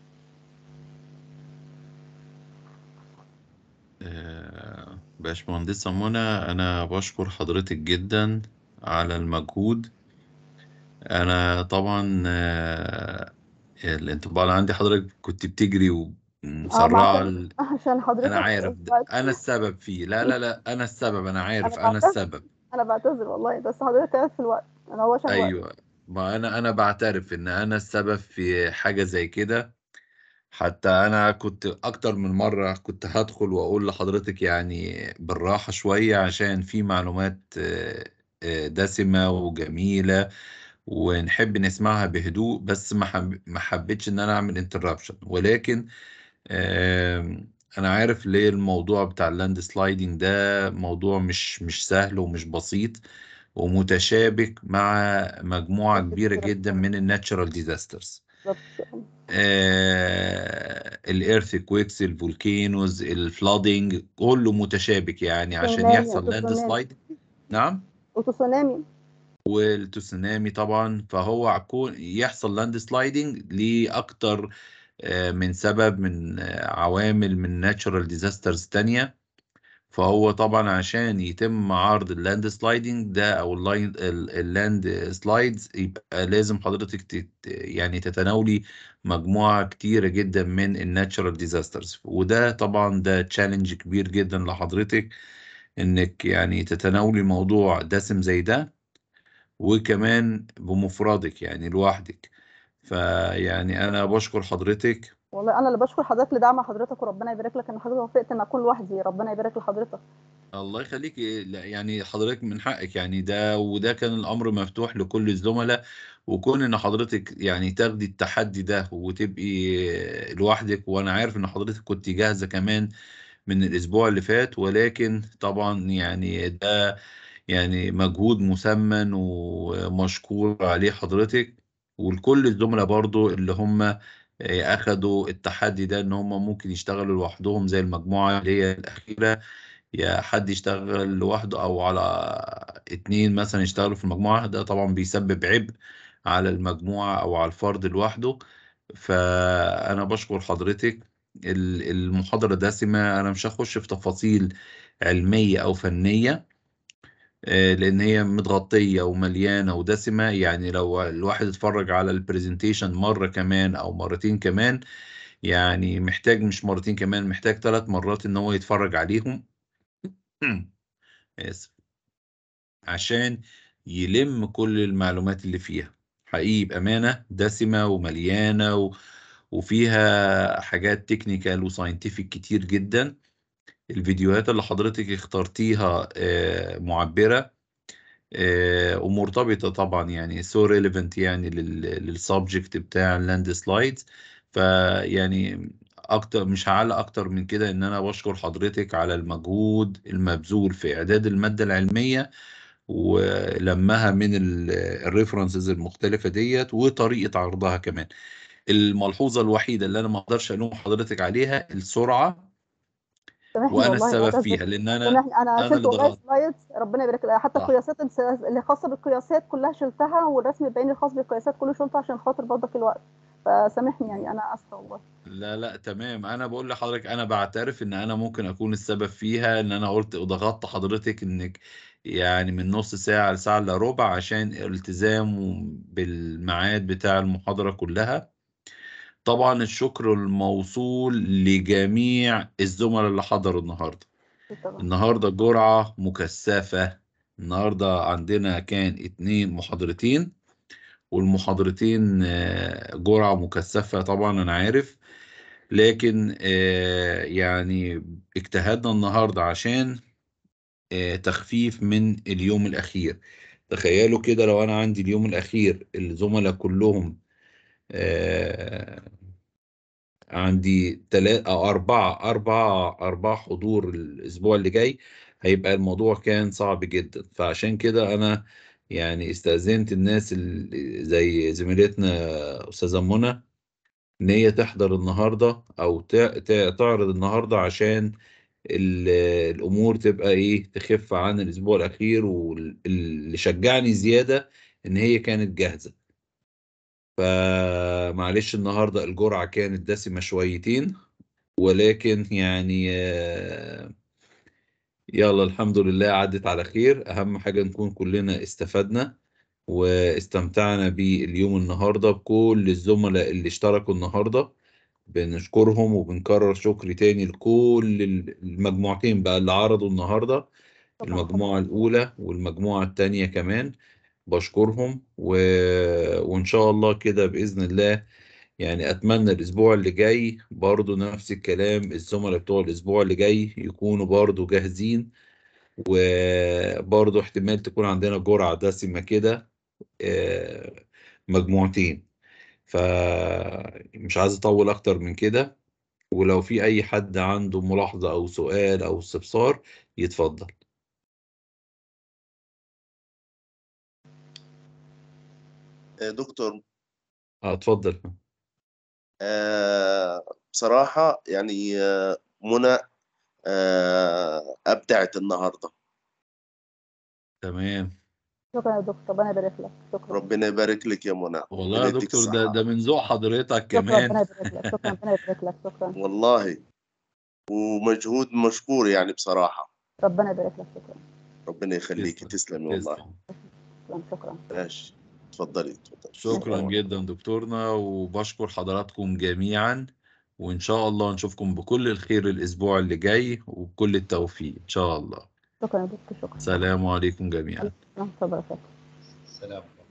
آه، باشمهندسة منى أنا بشكر حضرتك جدا على المجهود أنا طبعا آه، الانطباع اللي عندي حضرتك كنت بتجري اه ومسرعة معتذر ال- عشان حضرتك أنا عارف ده دلوقتي أنا السبب فيه لا لا لا أنا السبب أنا عارف أنا أنا بعتذر السبب أنا بعتذر والله بس حضرتك تعبت في الوقت أنا هو عشان الوقت أيوه ما أنا أنا بعترف إن أنا السبب في حاجة زي كده حتى أنا كنت أكتر من مرة كنت هدخل وأقول لحضرتك يعني بالراحة شوية عشان في معلومات آه، آه، دسمة وجميلة ونحب نسمعها بهدوء بس ما حب... ما حبيتش إن أنا أعمل انتربشن ولكن آم، أنا عارف ليه الموضوع بتاع اللاند سلايدنج ده موضوع مش مش سهل ومش بسيط ومتشابك مع مجموعة كبيرة جدا من الناتشرال ديزاسترز بالظبط الايرثكويكس الفولكينوز الفلودنج كله متشابك يعني عشان تسونامي يحصل لاند وتسونامي سلايد نعم وتسونامي والتسونامي طبعا فهو عكون يحصل لاند سلايدنج لأكتر آه، من سبب من آه، عوامل من ناتشورال ديزاسترز تانية فهو طبعا عشان يتم عرض اللاند سلايدنج ده او اللاين اللاند سلايدز يبقى لازم حضرتك تت يعني تتناولي مجموعة كتيرة جدا من الناتشورال ديزاسترز وده طبعا ده تشالنج كبير جدا لحضرتك انك يعني تتناولي موضوع دسم زي ده وكمان بمفردك يعني لوحدك فيعني انا بشكر حضرتك والله انا اللي بشكر حضرتك لدعم حضرتك وربنا يبارك لك ان حضرتك وافقت ان اكون لوحدي ربنا يبارك لحضرتك الله يخليك لا، يعني حضرتك من حقك يعني ده وده كان الامر مفتوح لكل الزملاء وكون ان حضرتك يعني تاخدي التحدي ده وتبقي لوحدك وانا عارف ان حضرتك كنت جاهزة كمان من الاسبوع اللي فات ولكن طبعا يعني ده يعني مجهود مثمن ومشكور عليه حضرتك ولكل الزملاء برضو اللي هم اخدوا التحدي ده ان هم ممكن يشتغلوا لوحدهم زي المجموعة اللي هي الاخيرة يا حد يشتغل لوحده او على اتنين مثلا يشتغلوا في المجموعة ده طبعا بيسبب عبء على المجموعة او على الفرد لوحده فانا بشكر حضرتك ال- المحاضرة دسمة انا مش هخش في تفاصيل علمية او فنية آه، لان هي متغطية ومليانة ودسمة يعني لو الواحد اتفرج على البرزنتيشن مرة كمان او مرتين كمان يعني محتاج مش مرتين كمان محتاج ثلاث مرات ان هو يتفرج عليهم آسف عشان يلم كل المعلومات اللي فيها حقيقي بأمانة دسمة ومليانة و... وفيها حاجات تكنيكال وساينتفك كتير جدا الفيديوهات اللي حضرتك اخترتيها آه، معبرة آه، ومرتبطة طبعا يعني سو ريليفنت يعني للسبجكت بتاع اللاند سلايدز فيعني اكتر مش هعلق اكتر من كده ان انا بشكر حضرتك على المجهود المبذول في اعداد المادة العلمية ولمها من الريفرنسز المختلفة ديت وطريقة عرضها كمان الملحوظة الوحيدة اللي انا ما اقدرش الوم حضرتك عليها السرعة سامحني وانا والله السبب معتذر فيها لان انا سامحني انا انا شلت اللي والله ضغطت سلايدز ربنا يبارك لك حتى صح القياسات الس- اللي خاصه بالقياسات كلها شلتها والرسم البياني الخاص بالقياسات كله شلته عشان خاطر برضك الوقت فسامحني يعني انا اسفه والله لا لا تمام انا بقول لحضرتك انا بعترف ان انا ممكن اكون السبب فيها ان انا قلت ضغطت حضرتك انك يعني من نص ساعة لساعة الا ربع عشان التزام بالميعاد بتاع المحاضرة كلها طبعا الشكر الموصول لجميع الزملاء اللي حضروا النهارده طبعا النهارده جرعة مكثفة النهارده عندنا كان اتنين محاضرتين والمحاضرتين آه، جرعة مكثفة طبعا أنا عارف لكن آه، يعني اجتهدنا النهارده عشان آه، تخفيف من اليوم الأخير تخيلوا كده لو أنا عندي اليوم الأخير الزملاء كلهم آه، عندي تلاتة أو أربعة أربعة أربعة حضور الأسبوع اللي جاي هيبقى الموضوع كان صعب جدا فعشان كده أنا يعني استأذنت الناس اللي زي زميلتنا أستاذة منى إن هي تحضر النهاردة أو ت- ت- تعرض النهاردة عشان ال- الأمور تبقى إيه تخف عن الأسبوع الأخير واللي شجعني زيادة إن هي كانت جاهزة فمعلش النهارده الجرعة كانت دسمة شويتين ولكن يعني آه، يلا الحمد لله عدت على خير أهم حاجة نكون كلنا استفدنا واستمتعنا باليوم النهارده بكل الزملاء اللي اشتركوا النهارده بنشكرهم وبنكرر شكر تاني لكل المجموعتين بقى اللي عرضوا النهارده المجموعة الأولى والمجموعة التانية كمان بشكرهم و... وإن شاء الله كده بإذن الله يعني أتمنى الأسبوع اللي جاي برضو نفس الكلام الزملاء بتوع الأسبوع اللي جاي يكونوا برضو جاهزين وبرضو احتمال تكون عندنا جرعة دسمة كده آه، مجموعتين فمش عايز أطول أكتر من كده ولو في أي حد عنده ملاحظة أو سؤال أو استفسار يتفضل آه، دكتور اه اتفضل آه، بصراحة يعني آه، منى آه، أبدعت النهاردة تمام شكرا يا دكتور ربنا يبارك لك شكرا ربنا يبارك لك يا منى والله ربنا يا يديك دكتور ده الصحة ده من ذوق حضرتك شكرا كمان ربنا يبارك لك شكرا ربنا يبارك لك شكرا والله ومجهود مشكور يعني بصراحة ربنا يبارك لك شكرا ربنا يخليك تسلم تسلمي والله تسلم شكرا شكرا ماشي اتفضلي اتفضلي شكرا السلام عليكم جدا دكتورنا وبشكر حضراتكم جميعا وإن شاء الله نشوفكم بكل الخير الأسبوع اللي جاي وبكل التوفيق إن شاء الله شكرا يا دكتور شكرا السلام عليكم جميعا ورحمة الله وبركاته السلام